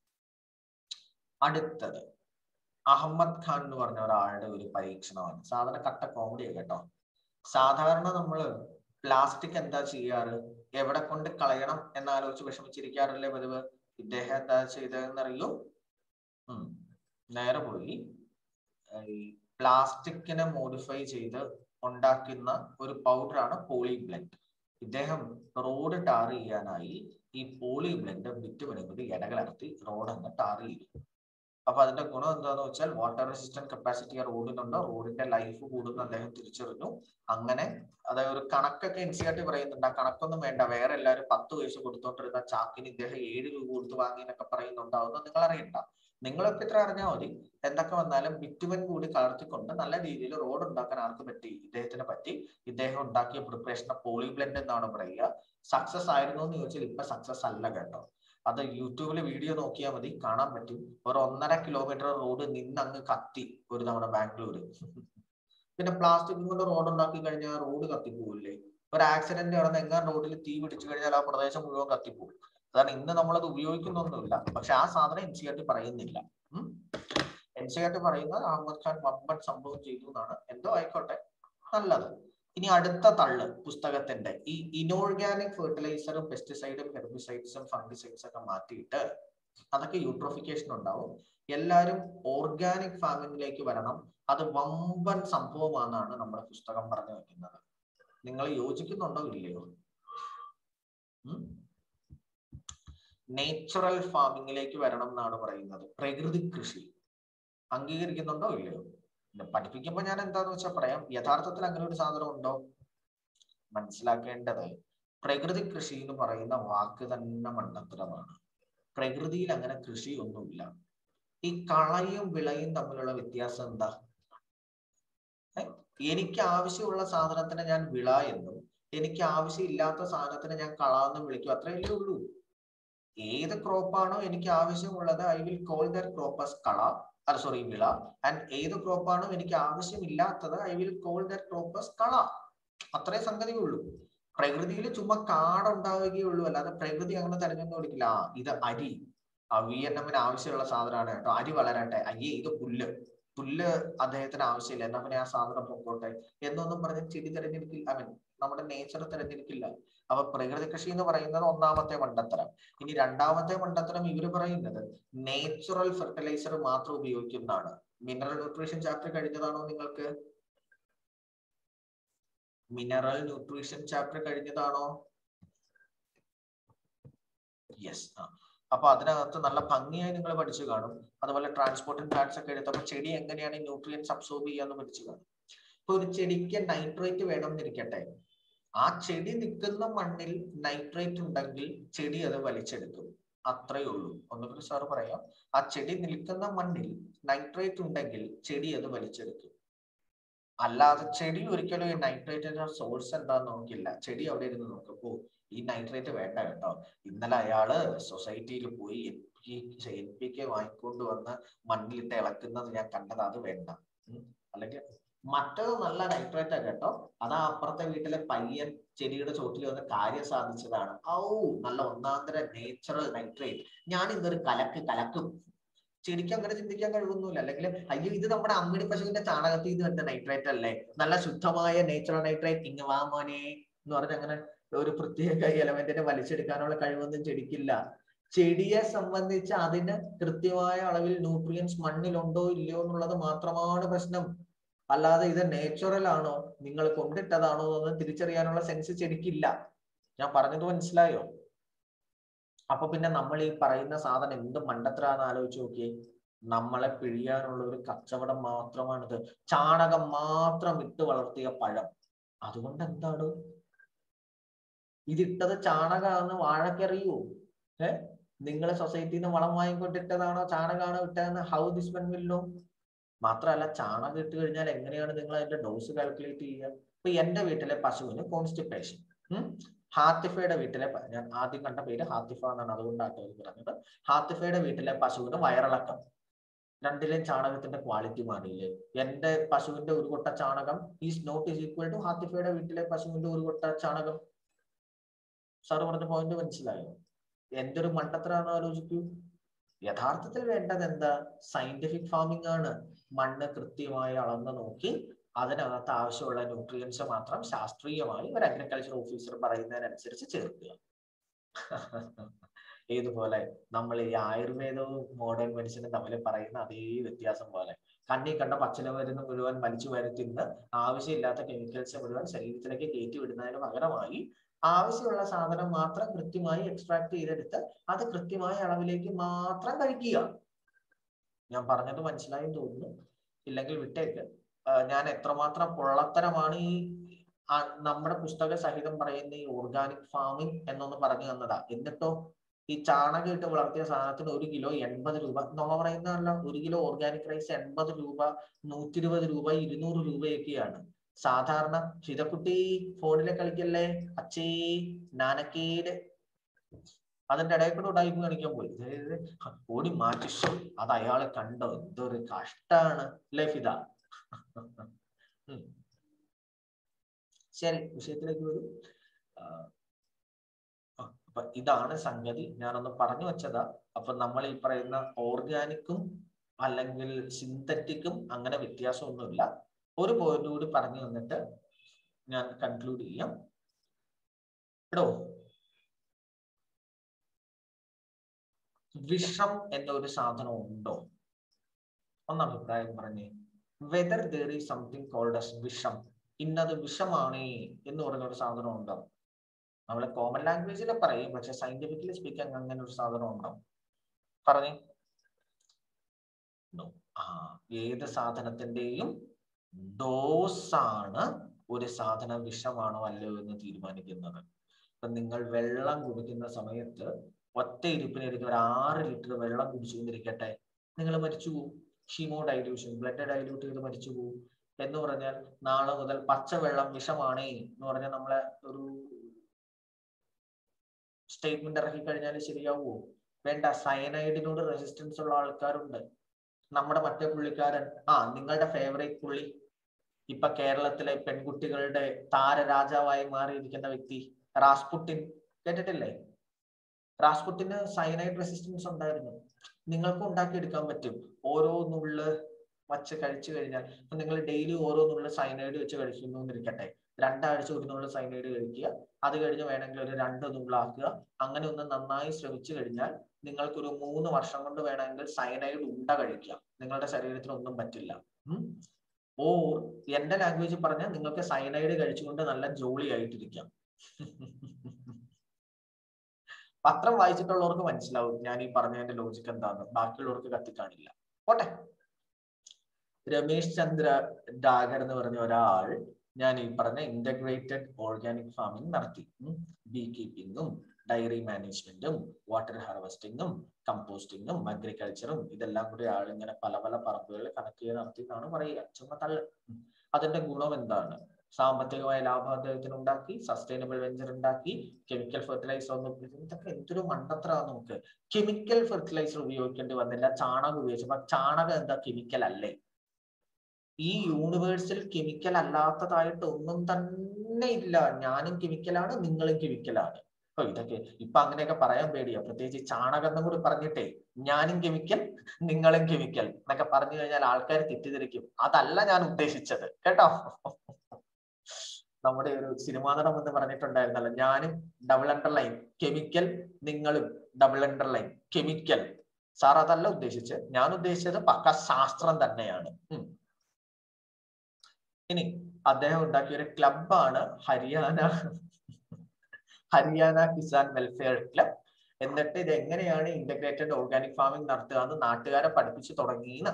അടുത്തത് അഹമ്മദ് ഖാൻ എന്ന് പറഞ്ഞ ഒരാളുടെ ഒരു പരീക്ഷണമാണ് സാധാരണ കട്ട കോമഡി കേട്ടോ സാധാരണ നമ്മള് പ്ലാസ്റ്റിക് എന്താ ചെയ്യാറ് എവിടെ കൊണ്ട് കളയണം എന്നാലോചിച്ച് വിഷമിച്ചിരിക്കാറില്ലേ പതിവ് ഇദ്ദേഹം എന്താ ചെയ്തതെന്നറിയോ ഉം നേരെ പോയി ഈ പ്ലാസ്റ്റിക്കിനെ മോഡിഫൈ ചെയ്ത് ഉണ്ടാക്കുന്ന ഒരു പൗഡറാണ് പോളി ബ്ലെൻഡ് ഇദ്ദേഹം റോഡ് ടാർ ചെയ്യാനായി ഈ പോളി ബ്ലെൻഡ് ബിറ്റുമണി കൂടി ഇടകലർത്തി റോഡ് അങ്ങ് ടാർ ചെയ്തു അപ്പൊ അതിന്റെ ഗുണം എന്താന്ന് വെച്ചാൽ വാട്ടർ റെസിസ്റ്റന്റ് കപ്പാസിറ്റി ആ റോഡിനുണ്ട് റോഡിന്റെ ലൈഫ് കൂടുന്ന അദ്ദേഹം തിരിച്ചറിഞ്ഞു അങ്ങനെ അതായത് ഒരു കണക്കൊക്കെ എൻ സി ആർ ടി പറയുന്നുണ്ട് ആ കണക്കൊന്നും വേണ്ട വേറെ എല്ലാവരും പത്ത് പൈസ കൊടുത്തോണ്ടിരുന്ന ചാക്കിന് ഇദ്ദേഹം ഏഴ് രൂപ കൊടുത്ത് വാങ്ങി എന്നൊക്കെ പറയുന്നുണ്ടാവുന്ന നിങ്ങൾ അറിയണ്ട നിങ്ങളൊക്കെ ഇത്ര അറിഞ്ഞാൽ മതി എന്തൊക്കെ വന്നാലും ബിറ്റുവൻ കൂടി കലർത്തിക്കൊണ്ട് നല്ല രീതിയിൽ റോഡ് ഉണ്ടാക്കാൻ ആർക്ക് പറ്റി ഇദ്ദേഹത്തിന് പറ്റി ഇദ്ദേഹം ഉണ്ടാക്കിയ പ്രിപ്പറേഷൻ പോളി ബ്ലെൻഡ് എന്നാണ് പറയുക സക്സസ് ആയിരുന്നു എന്ന് ചോദിച്ചാൽ ഇപ്പൊ സക്സസ് അല്ല കേട്ടോ അത് യൂട്യൂബിൽ വീഡിയോ നോക്കിയാൽ മതി കാണാൻ പറ്റും ഒരു ഒന്നര കിലോമീറ്റർ റോഡ് നിന്നങ്ങ് കത്തി ഒരു തവണ ബാംഗ്ലൂര് പിന്നെ പ്ലാസ്റ്റിക് കൊണ്ട് റോഡ് ഉണ്ടാക്കി കഴിഞ്ഞാൽ റോഡ് കത്തിപ്പോവില്ലേ ഒരു ആക്സിഡന്റ് നടന്ന് എങ്ങാൻ റോഡിൽ തീ പിടിച്ചു കഴിഞ്ഞാൽ ആ പ്രദേശം മുഴുവൻ കത്തിപ്പോകും അതാണ് ഇന്ന് നമ്മളത് ഉപയോഗിക്കുന്നൊന്നുമില്ല പക്ഷെ ആ സാധനം എൻ സി ആർ ടി പറയുന്നില്ല എൻ സി ആർ ടി പറയുന്നത് അഹമ്മദ് ഖാൻ വമ്പൻ സംഭവം ചെയ്തു എന്നാണ് എന്തോ ആയിക്കോട്ടെ നല്ലത് ഇനി അടുത്ത തള്ള് പുസ്തകത്തിന്റെ ഈ ഇനോർഗാനിക് ഫെർട്ടിലൈസറും പെസ്റ്റിസൈഡും ഹെർബിസൈഡ്സും ഫംഗിസൈഡ്സ് ഒക്കെ മാറ്റിയിട്ട് അതൊക്കെ യൂട്രോഫിക്കേഷൻ ഉണ്ടാവും എല്ലാവരും ഓർഗാനിക് ഫാമിംഗിലേക്ക് വരണം അത് വമ്പൻ സംഭവമാണെന്നാണ് നമ്മുടെ പുസ്തകം പറഞ്ഞു വെക്കുന്നത് നിങ്ങൾ യോജിക്കുന്നുണ്ടോ ഇല്ലയോ നേച്ചുറൽ ഫാമിംഗിലേക്ക് വരണം എന്നാണ് പറയുന്നത് പ്രകൃതി കൃഷി അംഗീകരിക്കുന്നുണ്ടോ ഇല്ലയോ പഠിപ്പിക്കുമ്പോൾ ഞാൻ എന്താന്ന് വെച്ചാൽ പറയാം യഥാർത്ഥത്തിൽ അങ്ങനെ ഒരു സാധനം ഉണ്ടോ മനസ്സിലാക്കേണ്ടത് പ്രകൃതി കൃഷി എന്ന് പറയുന്ന വാക്ക് തന്നെ മണ്ടത്തരമാണ് പ്രകൃതിയിൽ അങ്ങനെ കൃഷി ഒന്നുമില്ല ഈ കളയും വിളയും തമ്മിലുള്ള വ്യത്യാസം എന്താ എനിക്ക് ആവശ്യമുള്ള സാധനത്തിന് ഞാൻ വിള എന്നും എനിക്ക് ആവശ്യമില്ലാത്ത സാധനത്തിന് ഞാൻ കള എന്നും വിളിക്കും അത്രയല്ലേ ഉള്ളൂ ഏത് ക്രോപ്പാണോ എനിക്ക് ആവശ്യമുള്ളത് I will call the crop as കള അല്ല സോറി വിള ആൻഡ് ഏത് ക്രോപ്പാണോ എനിക്ക് ആവശ്യമില്ലാത്തത് I will call the crop as കള അത്രേ സംഗതിയുള്ളൂ പ്രകൃതിയിൽ ചുമ്മാ കാടുണ്ടാവുകയുള്ളൂ അല്ലാതെ പ്രകൃതി അങ്ങനെ തെരഞ്ഞെടുത്ത് കൊടുക്കില്ല ആ ഇത് അരി ആ വി എൻ എമ്മിന് ആവശ്യമുള്ള സാധനമാണ് കേട്ടോ അരി വളരട്ടെ അയ്യേ ഇത് പുല്ല് പുല്ല് അദ്ദേഹത്തിന് ആവശ്യമില്ല എന്നാ പിന്നെ ആ സാധനം പൊക്കോട്ടെ എന്നൊന്നും പറഞ്ഞ് ചെടി തെരഞ്ഞെടുക്കില്ല ഐ മീൻ നമ്മുടെ നേച്ചർ തെരഞ്ഞെടുക്കില്ല അപ്പൊ പ്രകൃതി കൃഷി എന്ന് പറയുന്നത് ഒന്നാമത്തെ മണ്ടത്തരം ഇനി രണ്ടാമത്തെ മണ്ടത്തരം ഇവര് പറയുന്നത് നേച്ചുറൽ ഫെർട്ടിലൈസർ മാത്രം ഉപയോഗിക്കുന്നതാണ് മിനറൽ ന്യൂട്രീഷൻ ചാപ്റ്റർ കഴിഞ്ഞതാണോ നിങ്ങൾക്ക് മിനറൽ ന്യൂട്രീഷൻ ചാപ്റ്റർ കഴിഞ്ഞതാണോ യെസ് ആ അപ്പൊ അതിനകത്ത് നല്ല ഭംഗിയായി നിങ്ങൾ പഠിച്ചു കാണും അതുപോലെ ട്രാൻസ്പോർട്ടിംഗ് പ്ലാന്റ്സ് ഒക്കെ എടുത്തപ്പോൾ ചെടി എങ്ങനെയാണ് ന്യൂട്രിയൻസ് അബ്സോർബ് ചെയ്യാന്ന് പഠിച്ചു കാണും ഇപ്പൊ ഒരു ചെടിക്ക് നൈട്രേറ്റ് വേണം എന്നിരിക്കട്ടെ ആ ചെടി നിൽക്കുന്ന മണ്ണിൽ നൈട്രേറ്റ് ഉണ്ടെങ്കിൽ ചെടി അത് വലിച്ചെടുക്കും അത്രയേ ഉള്ളൂ ഒന്നുകൂടി സാർ പറയാം ആ ചെടി നിൽക്കുന്ന മണ്ണിൽ നൈട്രേറ്റ് ഉണ്ടെങ്കിൽ ചെടി അത് വലിച്ചെടുക്കും അല്ലാതെ ചെടി ഒരിക്കലും ഈ നൈട്രേറ്റിന്റെ സോഴ്സ് എന്താന്ന് നോക്കില്ല ചെടി അവിടെ ഇരുന്ന് നോക്കും ഓ ഈ നൈട്രേറ്റ് വേണ്ട കേട്ടോ ഇന്നലെ അയാള് സൊസൈറ്റിയിൽ പോയി N P N P K വാങ്ങിക്കൊണ്ട് വന്ന് മണ്ണിലിട്ട് ഇളക്കുന്നത് ഞാൻ കണ്ടത് അത് വേണ്ട ഉം. അല്ലെങ്കിൽ മറ്റത് നല്ല നൈട്രേറ്റാ കേട്ടോ അതാ അപ്പുറത്തെ വീട്ടിലെ പയ്യൻ ചെടിയുടെ ചോട്ടിൽ വന്ന് കാര്യം സാധിച്ചതാണ് ഔ നല്ല ഒന്നാന്തര നേച്ചുറൽ നൈട്രേറ്റ് ഞാൻ ഇന്നൊരു കലക്ക് കലക്കും ചെടിക്ക് അങ്ങനെ ചിന്തിക്കാൻ കഴിവൊന്നുമില്ല അല്ലെങ്കിൽ അയ്യോ ഇത് നമ്മുടെ അമ്മിണി പശുവിന്റെ ചാണകത്തിൽ നിന്ന് വരുന്ന നൈട്രേറ്റ് അല്ലേ നല്ല ശുദ്ധമായ നേച്ചുറൽ നൈട്രേറ്റ് ഇങ്ങ് വാ മോനെ എന്ന് പറഞ്ഞ് അങ്ങനെ ഒരു പ്രത്യേക എലമെന്റിനെ വലിച്ചെടുക്കാനുള്ള കഴിവൊന്നും ചെടിക്കില്ല ചെടിയെ സംബന്ധിച്ച് അതിന് കൃത്യമായ അളവിൽ ന്യൂട്രിയൻസ് മണ്ണിലുണ്ടോ ഇല്ലയോ എന്നുള്ളത് മാത്രമാണ് പ്രശ്നം അല്ലാതെ ഇത് നേച്ചുറൽ ആണോ നിങ്ങൾ കൊണ്ടിട്ടതാണോ എന്ന് തിരിച്ചറിയാനുള്ള സെൻസ് ചെടിക്കില്ല ഞാൻ പറഞ്ഞത് മനസ്സിലായോ അപ്പൊ പിന്നെ നമ്മൾ ഈ പറയുന്ന സാധനം എന്ത് മണ്ടത്തരാന്ന് ആലോചിച്ച് നോക്കിയേ നമ്മളെ പിഴിയാനുള്ള ഒരു കച്ചവടം മാത്രമാണിത് ചാണകം മാത്രം ഇട്ട് വളർത്തിയ പഴം അതുകൊണ്ട് എന്താണ് ഇതിട്ടത് ചാണകമാണെന്ന് വാഴക്കറിയോ ഏ നിങ്ങൾ സൊസൈറ്റിയിൽ നിന്ന് വളം വാങ്ങിക്കൊണ്ടിട്ടതാണോ ചാണകമാണോ ഇട്ടതെന്ന് how this one will know മാത്രമല്ല ചാണകം ഇട്ട് കഴിഞ്ഞാൽ എങ്ങനെയാണ് നിങ്ങൾ അതിന്റെ ഡോസ് കാൽക്കുലേറ്റ് ചെയ്യുക ഇപ്പൊ എന്റെ വീട്ടിലെ പശുവിന് കോൺസ്റ്റിപ്പേഷൻ ഹാത്തിഫയുടെ വീട്ടിലെ പ- ഞാൻ ആദ്യം കണ്ട പേര് ഹാത്തിഫ എന്നാണ് അതുകൊണ്ടാണ് ഇത് പറഞ്ഞത് ഹാത്തിഫയുടെ വീട്ടിലെ പശുവിന് വയറിളക്കം രണ്ടിലെയും ചാണകത്തിന്റെ ക്വാളിറ്റി മാറിയില്ലേ എന്റെ പശുവിന്റെ ഒരു കൊട്ട ചാണകം is not is equal to ഹാത്തിഫയുടെ വീട്ടിലെ പശുവിന്റെ ഒരു കൊട്ട ചാണകം സാർ പറഞ്ഞ പോയിന്റ് മനസ്സിലായോ എന്തൊരു മണ്ടത്തരാന്ന് ആലോചിക്കൂ യഥാർത്ഥത്തിൽ വേണ്ടത് എന്താ സയന്റിഫിക് ഫാമിംഗ് ആണ് മണ്ണ് കൃത്യമായി അളന്ന് നോക്കി അതിനകത്ത് ആവശ്യമുള്ള ന്യൂട്രിയൻസ് മാത്രം ശാസ്ത്രീയമായി ഒരു അഗ്രികൾച്ചർ ഓഫീസർ പറയുന്നതിനനുസരിച്ച് ചേർക്കുക ഏതുപോലെ നമ്മൾ ഈ ആയുർവേദവും മോഡേൺ മെഡിസിനും തമ്മിൽ പറയുന്ന അതേ വ്യത്യാസം പോലെ കണ്ണി കണ്ട പച്ചില മരുന്ന് മുഴുവൻ വലിച്ചു വരുത്തിന്ന് ആവശ്യമില്ലാത്ത കെമിക്കൽസ് മുഴുവൻ ശരീരത്തിലേക്ക് കയറ്റി വിടുന്നതിന് പകരമായി ആവശ്യമുള്ള സാധനം മാത്രം കൃത്യമായി എക്സ്ട്രാക്ട് ചെയ്തെടുത്ത് അത് കൃത്യമായ അളവിലേക്ക് മാത്രം കഴിക്കുക ഞാൻ പറഞ്ഞത് മനസ്സിലായെന്ന് തോന്നുന്നു ഇല്ലെങ്കിൽ വിട്ടേക്ക് ആ, ഞാൻ എത്രമാത്രം പൊള്ളത്തരമാണ് ഈ ആ, നമ്മുടെ പുസ്തക സഹിതം പറയുന്ന ഈ ഓർഗാനിക് ഫാമിംഗ് എന്നൊന്ന് പറഞ്ഞു തന്നതാ എന്നിട്ടോ ഈ ചാണകം ഇട്ട് വളർത്തിയ സാധനത്തിന് ഒരു കിലോ എൺപത് രൂപ നമ്മൾ പറയുന്നതല്ല ഒരു കിലോ ഓർഗാനിക് റൈസ് എൺപത് രൂപ നൂറ്റി ഇരുപത് രൂപ ഇരുന്നൂറ് രൂപയൊക്കെയാണ് സാധാരണ ചിതക്കുട്ടി ഫോണിലെ കളിക്കല്ലേ അച്ചേ നാനക്കേട് അതിന്റെ ഇടയിൽ കൂടെ ഉടായ്പ കാണിക്കാൻ പോയി അതായത് ഓടി മാറ്റി ശ്ശോ, അത് അയാളെ കണ്ടോ എന്തൊരു കഷ്ടാണ് അല്ലേ ഫിദ ഉം. ശരി വിഷയത്തിലേക്ക് വരൂ ആ, ആ, അപ്പൊ ഇതാണ് സംഗതി ഞാനൊന്ന് പറഞ്ഞു വെച്ചതാ അപ്പൊ നമ്മൾ ഈ പറയുന്ന ഓർഗാനിക്കും അല്ലെങ്കിൽ സിന്തറ്റിക്കും അങ്ങനെ വ്യത്യാസമൊന്നുമില്ല ഒരു പോയിന്റ് കൂടി പറഞ്ഞു തന്നിട്ട് ഞാൻ കൺക്ലൂഡ് ചെയ്യാം എടോ വിഷം എന്ന ഒരു സാധനം ഉണ്ടോ ഒന്ന് അഭിപ്രായം പറഞ്ഞേ whether there is something called as വിഷം ഇന്നത് വിഷമാണ് എന്ന് പറയുന്ന ഒരു സാധനം ഉണ്ടോ നമ്മളെ കോമൺ ലാംഗ്വേജിൽ പറയും പക്ഷെ സയന്റിഫിക്കലി സ്പീക്കിംഗ് അങ്ങനെ ഒരു സാധനം ഉണ്ടോ പറഞ്ഞേ No. ആ ഏത് സാധനത്തിന്റെയും ഡോസ് ആണ് ഒരു സാധനം വിഷമാണോ അല്ലയോ എന്ന് തീരുമാനിക്കുന്നത് ഇപ്പൊ നിങ്ങൾ വെള്ളം കുടിക്കുന്ന സമയത്ത് ഒറ്റ ഇരിപ്പിന് എടുക്കുക ഒരു ആറ് ലിറ്റർ വെള്ളം കുടിച്ചുകൊണ്ടിരിക്കട്ടെ നിങ്ങൾ മരിച്ചു പോകും ഷീമോ ഡൈല്യൂഷൻ ബ്ലഡ് ഡൈല്യൂട്ട് ചെയ്ത് മരിച്ചു പോകും എന്ന് പറഞ്ഞാൽ നാളെ മുതൽ പച്ചവെള്ളം വിഷമാണേ എന്ന് പറഞ്ഞാൽ നമ്മളെ ഒരു സ്റ്റേറ്റ്മെന്റ് ഇറക്കി കഴിഞ്ഞാൽ ശരിയാവുമോ വേണ്ട സയനൈഡിനോട് റെസിസ്റ്റൻസ് ഉള്ള ആൾക്കാരുണ്ട് നമ്മുടെ മറ്റേ പുള്ളിക്കാരൻ ആ നിങ്ങളുടെ ഫേവറേറ്റ് പുള്ളി ഇപ്പൊ കേരളത്തിലെ പെൺകുട്ടികളുടെ താരരാജാവായി മാറിയിരിക്കുന്ന വ്യക്തി റാസ്പുട്ടിൻ കേട്ടിട്ടില്ലേ റാസ്പുട്ടിന് സയനൈഡ് റെസിസ്റ്റൻസ് ഉണ്ടായിരുന്നു നിങ്ങൾക്കും ഉണ്ടാക്കിയെടുക്കാൻ പറ്റും ഓരോ നുള്ള് വച്ച് കഴിച്ചു കഴിഞ്ഞാൽ ഇപ്പൊ നിങ്ങൾ ഡെയിലി ഓരോ നുള്ള് സൈനൈഡ് വെച്ച് കഴിക്കുന്നു എന്നിരിക്കട്ടെ രണ്ടാഴ്ച ഒരു നുള്ള് സൈനൈഡ് കഴിക്കുക അത് കഴിഞ്ഞ് വേണമെങ്കിൽ ഒരു രണ്ട് നുള്ളാക്കുക അങ്ങനെ ഒന്ന് നന്നായി ശ്രമിച്ചു കഴിഞ്ഞാൽ നിങ്ങൾക്കൊരു മൂന്ന് വർഷം കൊണ്ട് വേണമെങ്കിൽ സൈനൈഡ് ഉണ്ട കഴിക്കാം നിങ്ങളുടെ ശരീരത്തിന് ഒന്നും പറ്റില്ല ഉം. ഓ എന്റെ ലാംഗ്വേജ് പറഞ്ഞാൽ നിങ്ങൾക്ക് സൈനൈഡ് കഴിച്ചുകൊണ്ട് നല്ല ജോളി ആയിട്ടിരിക്കാം പത്രം വായിച്ചിട്ടുള്ളവർക്ക് മനസ്സിലാവും ഞാൻ ഈ പറഞ്ഞതിന്റെ ലോജിക്ക് എന്താന്ന് ബാക്കിയുള്ളവർക്ക് കത്തിക്കാണില്ല പോട്ടെ രമേശ് ചന്ദ്ര ഡാഗർ എന്ന് പറഞ്ഞ ഒരാൾ ഞാൻ ഈ പറഞ്ഞ ഇന്റഗ്രേറ്റഡ് ഓർഗാനിക് ഫാമിംഗ് നടത്തി ബീ കീപ്പിങ്ങും ഡയറി മാനേജ്മെന്റും വാട്ടർ ഹാർവെസ്റ്റിങ്ങും കമ്പോസ്റ്റിങ്ങും അഗ്രികൾച്ചറും ഇതെല്ലാം കൂടി ആളിങ്ങനെ പല പല പറമ്പുകളിൽ കണക്ട് ചെയ്ത് നടത്തി എന്നാണ് പറയുക ചുമ്മാ തള്ള അതിന്റെ ഗുണം എന്താണ് സാമ്പത്തികമായ ലാഭം അദ്ദേഹത്തിന് ഉണ്ടാക്കി സസ്റ്റൈനബിൾ വെഞ്ചർ ഉണ്ടാക്കി കെമിക്കൽ ഫെർട്ടിലൈസർ ഒന്നും ഇതൊക്കെ എന്തൊരു മണ്ടത്തരാണ് നമുക്ക് കെമിക്കൽ ഫെർട്ടിലൈസർ ഉപയോഗിക്കേണ്ടി വന്നില്ല ചാണകം ഉപയോഗിച്ചപ്പോ ചാണകം എന്താ കെമിക്കൽ അല്ലേ ഈ യൂണിവേഴ്സിൽ കെമിക്കൽ അല്ലാത്തതായിട്ട് ഒന്നും തന്നെ ഇല്ല ഞാനും കെമിക്കലാണ് നിങ്ങളും കെമിക്കലാണ് അപ്പൊ ഇതൊക്കെ ഇപ്പൊ അങ്ങനെയൊക്കെ പറയാൻ പേടിയാ പ്രത്യേകിച്ച് ചാണകം എന്നും കൂടി പറഞ്ഞിട്ടേ ഞാനും കെമിക്കൽ നിങ്ങളും കെമിക്കൽ എന്നൊക്കെ പറഞ്ഞു കഴിഞ്ഞാൽ ആൾക്കാർ തെറ്റിദ്ധരിക്കും അതല്ല ഞാൻ ഉദ്ദേശിച്ചത് കേട്ടോ നമ്മുടെ ഒരു സിനിമാ നടൻ എന്ന് പറഞ്ഞിട്ടുണ്ടായിരുന്നല്ലോ ഞാനും ഡബിൾ അണ്ടർലൈൻ കെമിക്കൽ നിങ്ങളും ഡബിൾ അണ്ടർലൈൻ കെമിക്കൽ സാർ അതല്ല ഉദ്ദേശിച്ചത് ഞാൻ ഉദ്ദേശിച്ചത് പക്ക ശാസ്ത്രം തന്നെയാണ് ഉം. ഇനി അദ്ദേഹം ഉണ്ടാക്കിയ ഒരു ക്ലബാണ് ഹരിയാന ഹരിയാന കിസാൻ വെൽഫെയർ ക്ലബ് എന്നിട്ട് ഇത് എങ്ങനെയാണ് ഇന്റഗ്രേറ്റഡ് ഓർഗാനിക് ഫാമിംഗ് നടത്തുക എന്ന് നാട്ടുകാരെ പഠിപ്പിച്ചു തുടങ്ങിയെന്ന്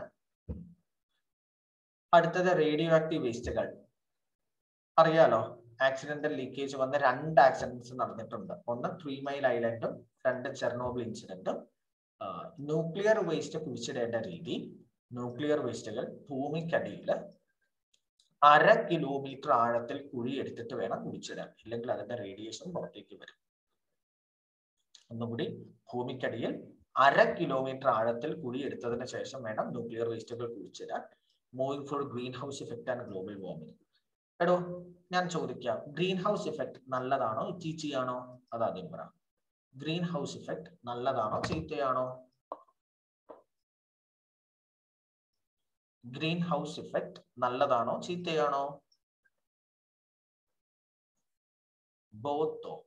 അടുത്തത് റേഡിയോ ആക്റ്റീവ് വേസ്റ്റുകൾ അറിയാലോ ആക്സിഡന്റൽ ലീക്കേജ് വന്ന രണ്ട് ആക്സിഡന്റ്സ് നടന്നിട്ടുണ്ട് ഒന്ന് ത്രീ മൈൽ ഐലൻഡും രണ്ട് ചെർണോബിൾ ഇൻസിഡന്റും ന്യൂക്ലിയർ വേസ്റ്റ് കുഴിച്ചിടേണ്ട രീതി ന്യൂക്ലിയർ വേസ്റ്റുകൾ ഭൂമിക്കടിയിൽ അര കിലോമീറ്റർ ആഴത്തിൽ കുഴി എടുത്തിട്ട് വേണം കുഴിച്ചിടാൻ ഇല്ലെങ്കിൽ അതിന്റെ റേഡിയേഷൻ പുറത്തേക്ക് വരും ഒന്നുകൂടി ഭൂമിക്കടിയിൽ അര കിലോമീറ്റർ ആഴത്തിൽ കുഴി എടുത്തതിന് ശേഷം വേണം ന്യൂക്ലിയർ വേസ്റ്റുകൾ കുഴിച്ചിടാൻ moving for greenhouse effect and global warming എടോ ഞാൻ ചോദിക്കാം ഗ്രീൻ ഹൗസ് ഇഫക്റ്റ് നല്ലതാണോ ചീച്ചയാണോ അതാദ്യം പറ ഗ്രീൻ ഹൗസ് ഇഫക്റ്റ് നല്ലതാണോ ചീത്തയാണോ ഗ്രീൻ ഹൗസ് ഇഫക്റ്റ് നല്ലതാണോ ചീത്തയാണോ ബോത്തോ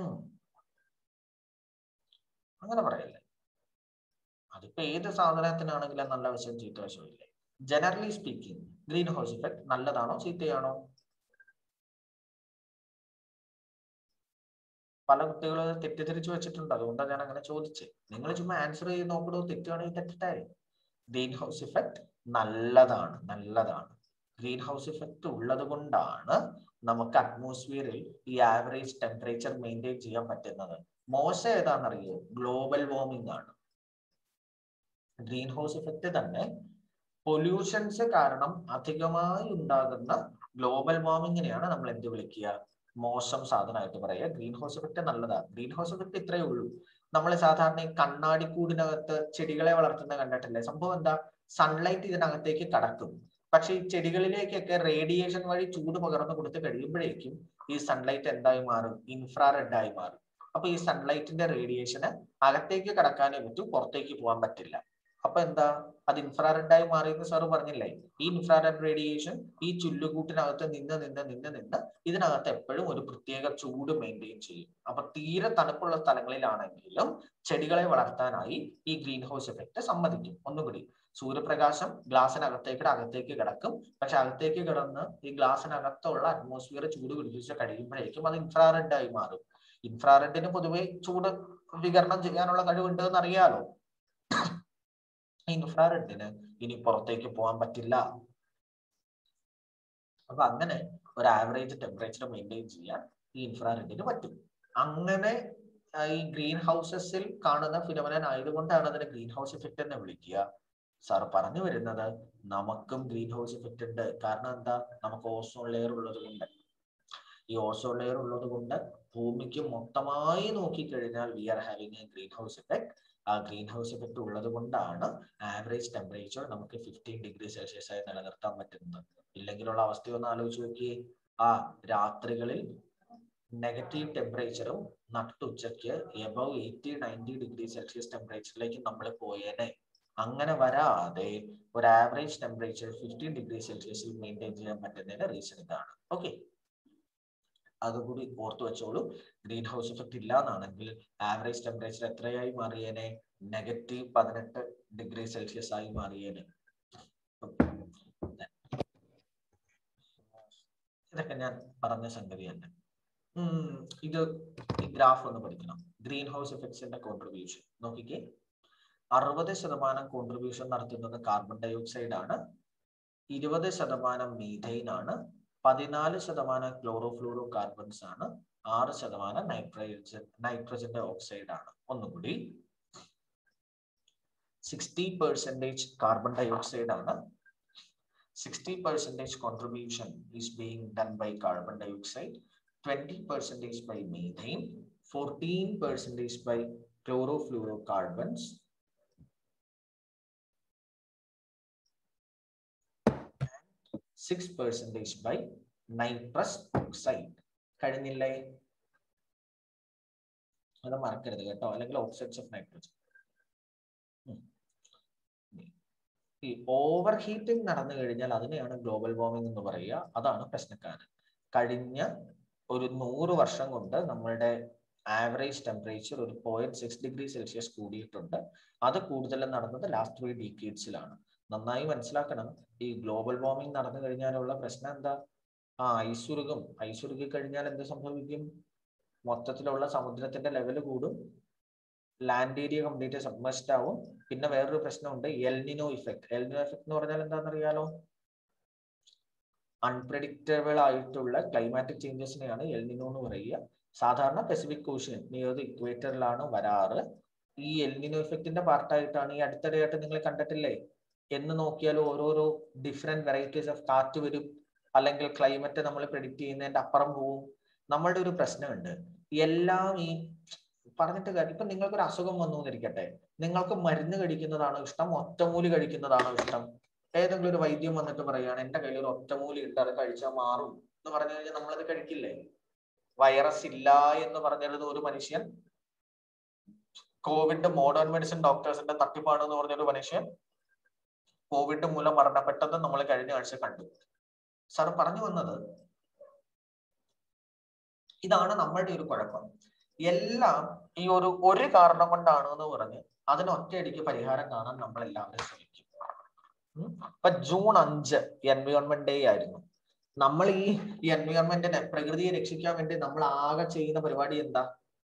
അങ്ങനെ പറയല്ലേ അതിപ്പോ ഏത് സാധനത്തിനാണെങ്കിലും നല്ല വശം ചീത്ത വശം ഇല്ലേ generally speaking greenhouse effect നല്ലതാണോ ചീത്തയാണോ പല കുട്ടികളും തെറ്റിദ്ധരിച്ചു വെച്ചിട്ടുണ്ട് അതുകൊണ്ടാണ് ഞാൻ അങ്ങനെ ചോദിച്ചത് നിങ്ങൾ ചുമ്മാ ആൻസർ ചെയ്ത് നോക്കണോ തെറ്റുകയാണെങ്കിൽ തെറ്റിട്ടായി ഗ്രീൻ ഹൗസ് ഇഫക്റ്റ് നല്ലതാണ് നല്ലതാണ് ഗ്രീൻ ഹൗസ് ഇഫക്റ്റ് ഉള്ളത് കൊണ്ടാണ് നമുക്ക് അറ്റ്മോസ്ഫിയറിൽ ഈ ആവറേജ് ടെമ്പറേച്ചർ മെയിൻറ്റെയിൻ ചെയ്യാൻ പറ്റുന്നത് മോശം ഏതാണെന്നറിയോ ഗ്ലോബൽ വാർമിംഗ് ആണ് ഗ്രീൻ ഹൗസ് ഇഫക്റ്റ് തന്നെ പൊല്യൂഷൻസ് കാരണം അധികമായി ഉണ്ടാകുന്ന ഗ്ലോബൽ വാർമിങ്ങിനെയാണ് നമ്മൾ എന്ത് വിളിക്കുക മോശം സാധനമായിട്ട് പറയുക ഗ്രീൻ ഹൗസ് എഫക്റ്റ് നല്ലതാണ് ഗ്രീൻ ഹൗസ് എഫക്റ്റ് ഇത്രയേ ഉള്ളൂ നമ്മൾ സാധാരണ ഈ കണ്ണാടിക്കൂടിനകത്ത് ചെടികളെ വളർത്തുന്ന കണ്ടിട്ടില്ലേ സംഭവം എന്താ സൺലൈറ്റ് ഇതിനകത്തേക്ക് കടക്കും പക്ഷെ ഈ ചെടികളിലേക്കൊക്കെ റേഡിയേഷൻ വഴി ചൂട് പകർന്നു കൊടുത്ത് കഴിയുമ്പോഴേക്കും ഈ സൺലൈറ്റ് എന്തായി മാറും ഇൻഫ്രാറെഡ് ആയി മാറും അപ്പൊ ഈ സൺലൈറ്റിന്റെ റേഡിയേഷന് അകത്തേക്ക് കടക്കാനേ പറ്റൂ പുറത്തേക്ക് പോകാൻ പറ്റില്ല അപ്പൊ എന്താ അത് ഇൻഫ്രാറെഡ് ആയി മാറിയെന്ന് സാറ് പറഞ്ഞില്ലേ ഈ ഇൻഫ്രാറെഡ് റേഡിയേഷൻ ഈ ചുല്ലുകൂട്ടിനകത്ത് നിന്ന് നിന്ന് നിന്ന് നിന്ന് ഇതിനകത്ത് എപ്പോഴും ഒരു പ്രത്യേക ചൂട് മെയിൻറ്റെയിൻ ചെയ്യും അപ്പൊ തീരെ തണുപ്പുള്ള സ്ഥലങ്ങളിലാണെങ്കിലും ചെടികളെ വളർത്താനായി ഈ ഗ്രീൻ ഹൗസ് എഫക്റ്റ് സമ്മതിക്കും ഒന്നുകൂടി സൂര്യപ്രകാശം ഗ്ലാസിനകത്തേക്ക് അകത്തേക്ക് കിടക്കും പക്ഷെ അകത്തേക്ക് കിടന്ന് ഈ ഗ്ലാസിനകത്തുള്ള അറ്റ്മോസ്ഫിയർ ചൂട് പിടിപ്പിച്ച് കഴിയുമ്പോഴേക്കും അത് ഇൻഫ്രാറെഡ് ആയി മാറും ഇൻഫ്രാറെഡിന് പൊതുവെ ചൂട് വികരണം ചെയ്യാനുള്ള കഴിവുണ്ട് എന്ന് അറിയാലോ ഇൻഫ്രാറെഡിന് ഇനി പുറത്തേക്ക് പോകാൻ പറ്റില്ല അപ്പൊ അങ്ങനെ ഒരു ആവറേജ് ടെമ്പറേച്ചർ മെയിൻറ്റെയിൻ ചെയ്യാൻ ഈ ഇൻഫ്രാറെഡിന് പറ്റും അങ്ങനെ ഈ ഗ്രീൻ ഹൗസസിൽ കാണുന്ന ഫിനോമിനൻ ആയതുകൊണ്ടാണ് അതിനെ ഗ്രീൻ ഹൗസ് ഇഫക്റ്റ് എന്ന് വിളിക്കുക സാർ പറഞ്ഞു വരുന്നത് നമുക്കും ഗ്രീൻ ഹൗസ് ഇഫക്റ്റ് ഉണ്ട് കാരണം എന്താ നമുക്ക് ഓസോൺ ലെയർ ഉള്ളത് കൊണ്ട് ഈ ഓസോൺ ലെയർ ഉള്ളത് കൊണ്ട് ഭൂമിക്ക് മൊത്തമായി നോക്കിക്കഴിഞ്ഞാൽ we are having a greenhouse effect ആ ഗ്രീൻ ഹൗസ് ഇഫക്റ്റ് ഉള്ളത് കൊണ്ടാണ് ആവറേജ് ടെമ്പറേച്ചർ നമുക്ക് ഫിഫ്റ്റീൻ ഡിഗ്രി സെൽഷ്യസ് ആയി നിലനിർത്താൻ പറ്റുന്നത് ഇല്ലെങ്കിലുള്ള അവസ്ഥ ഒന്ന് ആലോചിച്ച് നോക്കിയേ ആ രാത്രികളിൽ നെഗറ്റീവ് ടെമ്പറേച്ചറും നട്ടുച്ചയ്ക്ക് above eighty ninety degree Celsius ടെമ്പറേച്ചറിലേക്ക് നമ്മൾ പോയേനെ അങ്ങനെ വരാതെ ഒരു ആവറേജ് ടെമ്പറേച്ചർ ഫിഫ്റ്റീൻ ഡിഗ്രി സെൽഷ്യസിൽ മെയിൻറ്റെയിൻ ചെയ്യാൻ പറ്റുന്നതിന്റെ റീസൺ ഇതാണ് ഓക്കെ അതുകൂടി ഓർത്തു വെച്ചോളൂ ഗ്രീൻ ഹൗസ് ഇഫക്റ്റ് ഇല്ല എന്നാണെങ്കിൽ ആവറേജ് ടെമ്പറേച്ചർ എത്രയായി മാറിയേനെ നെഗറ്റീവ് പതിനെട്ട് ഡിഗ്രി സെൽഷ്യസ് ആയി മാറിയേനെ ഇതൊക്കെ ഞാൻ പറഞ്ഞ സംഗതി തന്നെ ഇത് ഈ ഗ്രാഫ് ഒന്ന് പഠിക്കണം ഗ്രീൻ ഹൗസ് ഇഫക്ട്സിന്റെ കോൺട്രിബ്യൂഷൻ നോക്കിക്കേ അറുപത് ശതമാനം കോൺട്രിബ്യൂഷൻ നടത്തുന്നത് കാർബൺ ഡൈ ഓക്സൈഡ് ആണ് ഇരുപത് ശതമാനം മീഥൈൻ ആണ് പതിനാല് ശതമാനം ക്ലോറോഫ്ലൂറോ കാർബൺസ് ആണ് ആറ് ശതമാനം നൈട്രജൻ നൈട്രജൻ ഡൈ ഓക്സൈഡ് ആണ് ഒന്നുകൂടി sixty percentage carbon dioxide ആണ് sixty percentage contribution is being done by carbon dioxide twenty percentage by methane fourteen percentage by chlorofluorocarbons six percentage by nitrous oxide കഴിഞ്ഞില്ലേ അത് മറക്കരുത് കേട്ടോ അല്ലെങ്കിൽ ഓക്സൈഡ്സ് ഓഫ് നൈട്രജൻ ഈ ഓവർ ഹീറ്റിംഗ് നടന്നു കഴിഞ്ഞാൽ അതിനെയാണ് ഗ്ലോബൽ വാർമിംഗ് എന്ന് പറയുക അതാണ് പ്രശ്നക്കാരൻ കഴിഞ്ഞ ഒരു നൂറ് വർഷം കൊണ്ട് നമ്മളുടെ ആവറേജ് ടെമ്പറേച്ചർ ഒരു പോയിന്റ് സിക്സ് ഡിഗ്രി സെൽഷ്യസ് കൂടിയിട്ടുണ്ട് അത് കൂടുതലും നടന്നത് ലാസ്റ്റ് ത്രീ ഡീക്കേഡ്സിലാണ് നന്നായി മനസ്സിലാക്കണം ഈ ഗ്ലോബൽ വാർമിംഗ് നടന്നു കഴിഞ്ഞാലുള്ള പ്രശ്നം എന്താ ആ ഐസുരുകും ഐസുരുകി കഴിഞ്ഞാൽ എന്ത് സംഭവിക്കും മൊത്തത്തിലുള്ള സമുദ്രത്തിന്റെ ലെവൽ കൂടും ലാൻഡ് ഏരിയ കംപ്ലീറ്റ് സബ്മർസ്ഡ് ആവും പിന്നെ വേറൊരു പ്രശ്നമുണ്ട് എൽനിനോ ഇഫക്റ്റ് എൽനിനോ ഇഫക്റ്റ് എന്ന് പറഞ്ഞാൽ എന്താണെന്നറിയാലോ അൺപ്രഡിക്റ്റബിൾ ആയിട്ടുള്ള ക്ലൈമാറ്റിക് ചേഞ്ചസിനെയാണ് എൽനിനോ എന്ന് പറയുക സാധാരണ പെസിഫിക് ഓഷ്യൻ നിയർ ദ ഇക്വേറ്ററിലാണ് വരാറ് ഈ എൽനിനോ ഇഫക്റ്റിന്റെ പാർട്ടായിട്ടാണ് ഈ അടുത്തിടെയായിട്ട് നിങ്ങൾ കണ്ടിട്ടില്ലേ എന്ന് നോക്കിയാലും ഓരോരോ ഡിഫറെന്റ് വെറൈറ്റീസ് ഓഫ് കാറ്റ് വരും അല്ലെങ്കിൽ ക്ലൈമറ്റ് നമ്മൾ പ്രെഡിക്റ്റ് ചെയ്യുന്നതിന്റെ അപ്പുറം പോവും നമ്മളുടെ ഒരു പ്രശ്നമുണ്ട് എല്ലാം ഈ പറഞ്ഞിട്ട് കാര്യം ഇപ്പൊ നിങ്ങൾക്ക് ഒരു അസുഖം വന്നു എന്നിരിക്കട്ടെ നിങ്ങൾക്ക് മരുന്ന് കഴിക്കുന്നതാണോ ഇഷ്ടം ഒറ്റമൂലി കഴിക്കുന്നതാണോ ഇഷ്ടം ഏതെങ്കിലും ഒരു വൈദ്യം വന്നിട്ട് പറയുകയാണ് എന്റെ കയ്യിൽ ഒരു ഒറ്റമൂലി ഉണ്ട് അത് കഴിച്ചാൽ മാറും എന്ന് പറഞ്ഞു കഴിഞ്ഞാൽ നമ്മളത് കഴിക്കില്ലേ വൈറസ് ഇല്ല എന്ന് പറഞ്ഞിരുന്ന ഒരു മനുഷ്യൻ കോവിഡ് മോഡേൺ മെഡിസിൻ ഡോക്ടേഴ്സിന്റെ തട്ടിപ്പാണ് എന്ന് പറഞ്ഞൊരു മനുഷ്യൻ കോവിഡ് മൂലം മരണപ്പെട്ടത് നമ്മൾ കഴിഞ്ഞ ആഴ്ച കണ്ടു സാർ പറഞ്ഞു വന്നത് ഇതാണ് നമ്മളുടെ ഒരു കുഴപ്പം എല്ലാം ഈ ഒരു ഒരു കാരണം കൊണ്ടാണ് എന്ന് പറഞ്ഞ് അതിന് ഒറ്റയടിക്ക് പരിഹാരം കാണാൻ നമ്മൾ എല്ലാവരും ശ്രമിക്കും ഇപ്പൊ ജൂൺ അഞ്ച് എൻവയോൺമെന്റ് ഡേ ആയിരുന്നു നമ്മൾ ഈ എൻവയോൺമെന്റിനെ പ്രകൃതിയെ രക്ഷിക്കാൻ വേണ്ടി നമ്മൾ ആകെ ചെയ്യുന്ന പരിപാടി എന്താ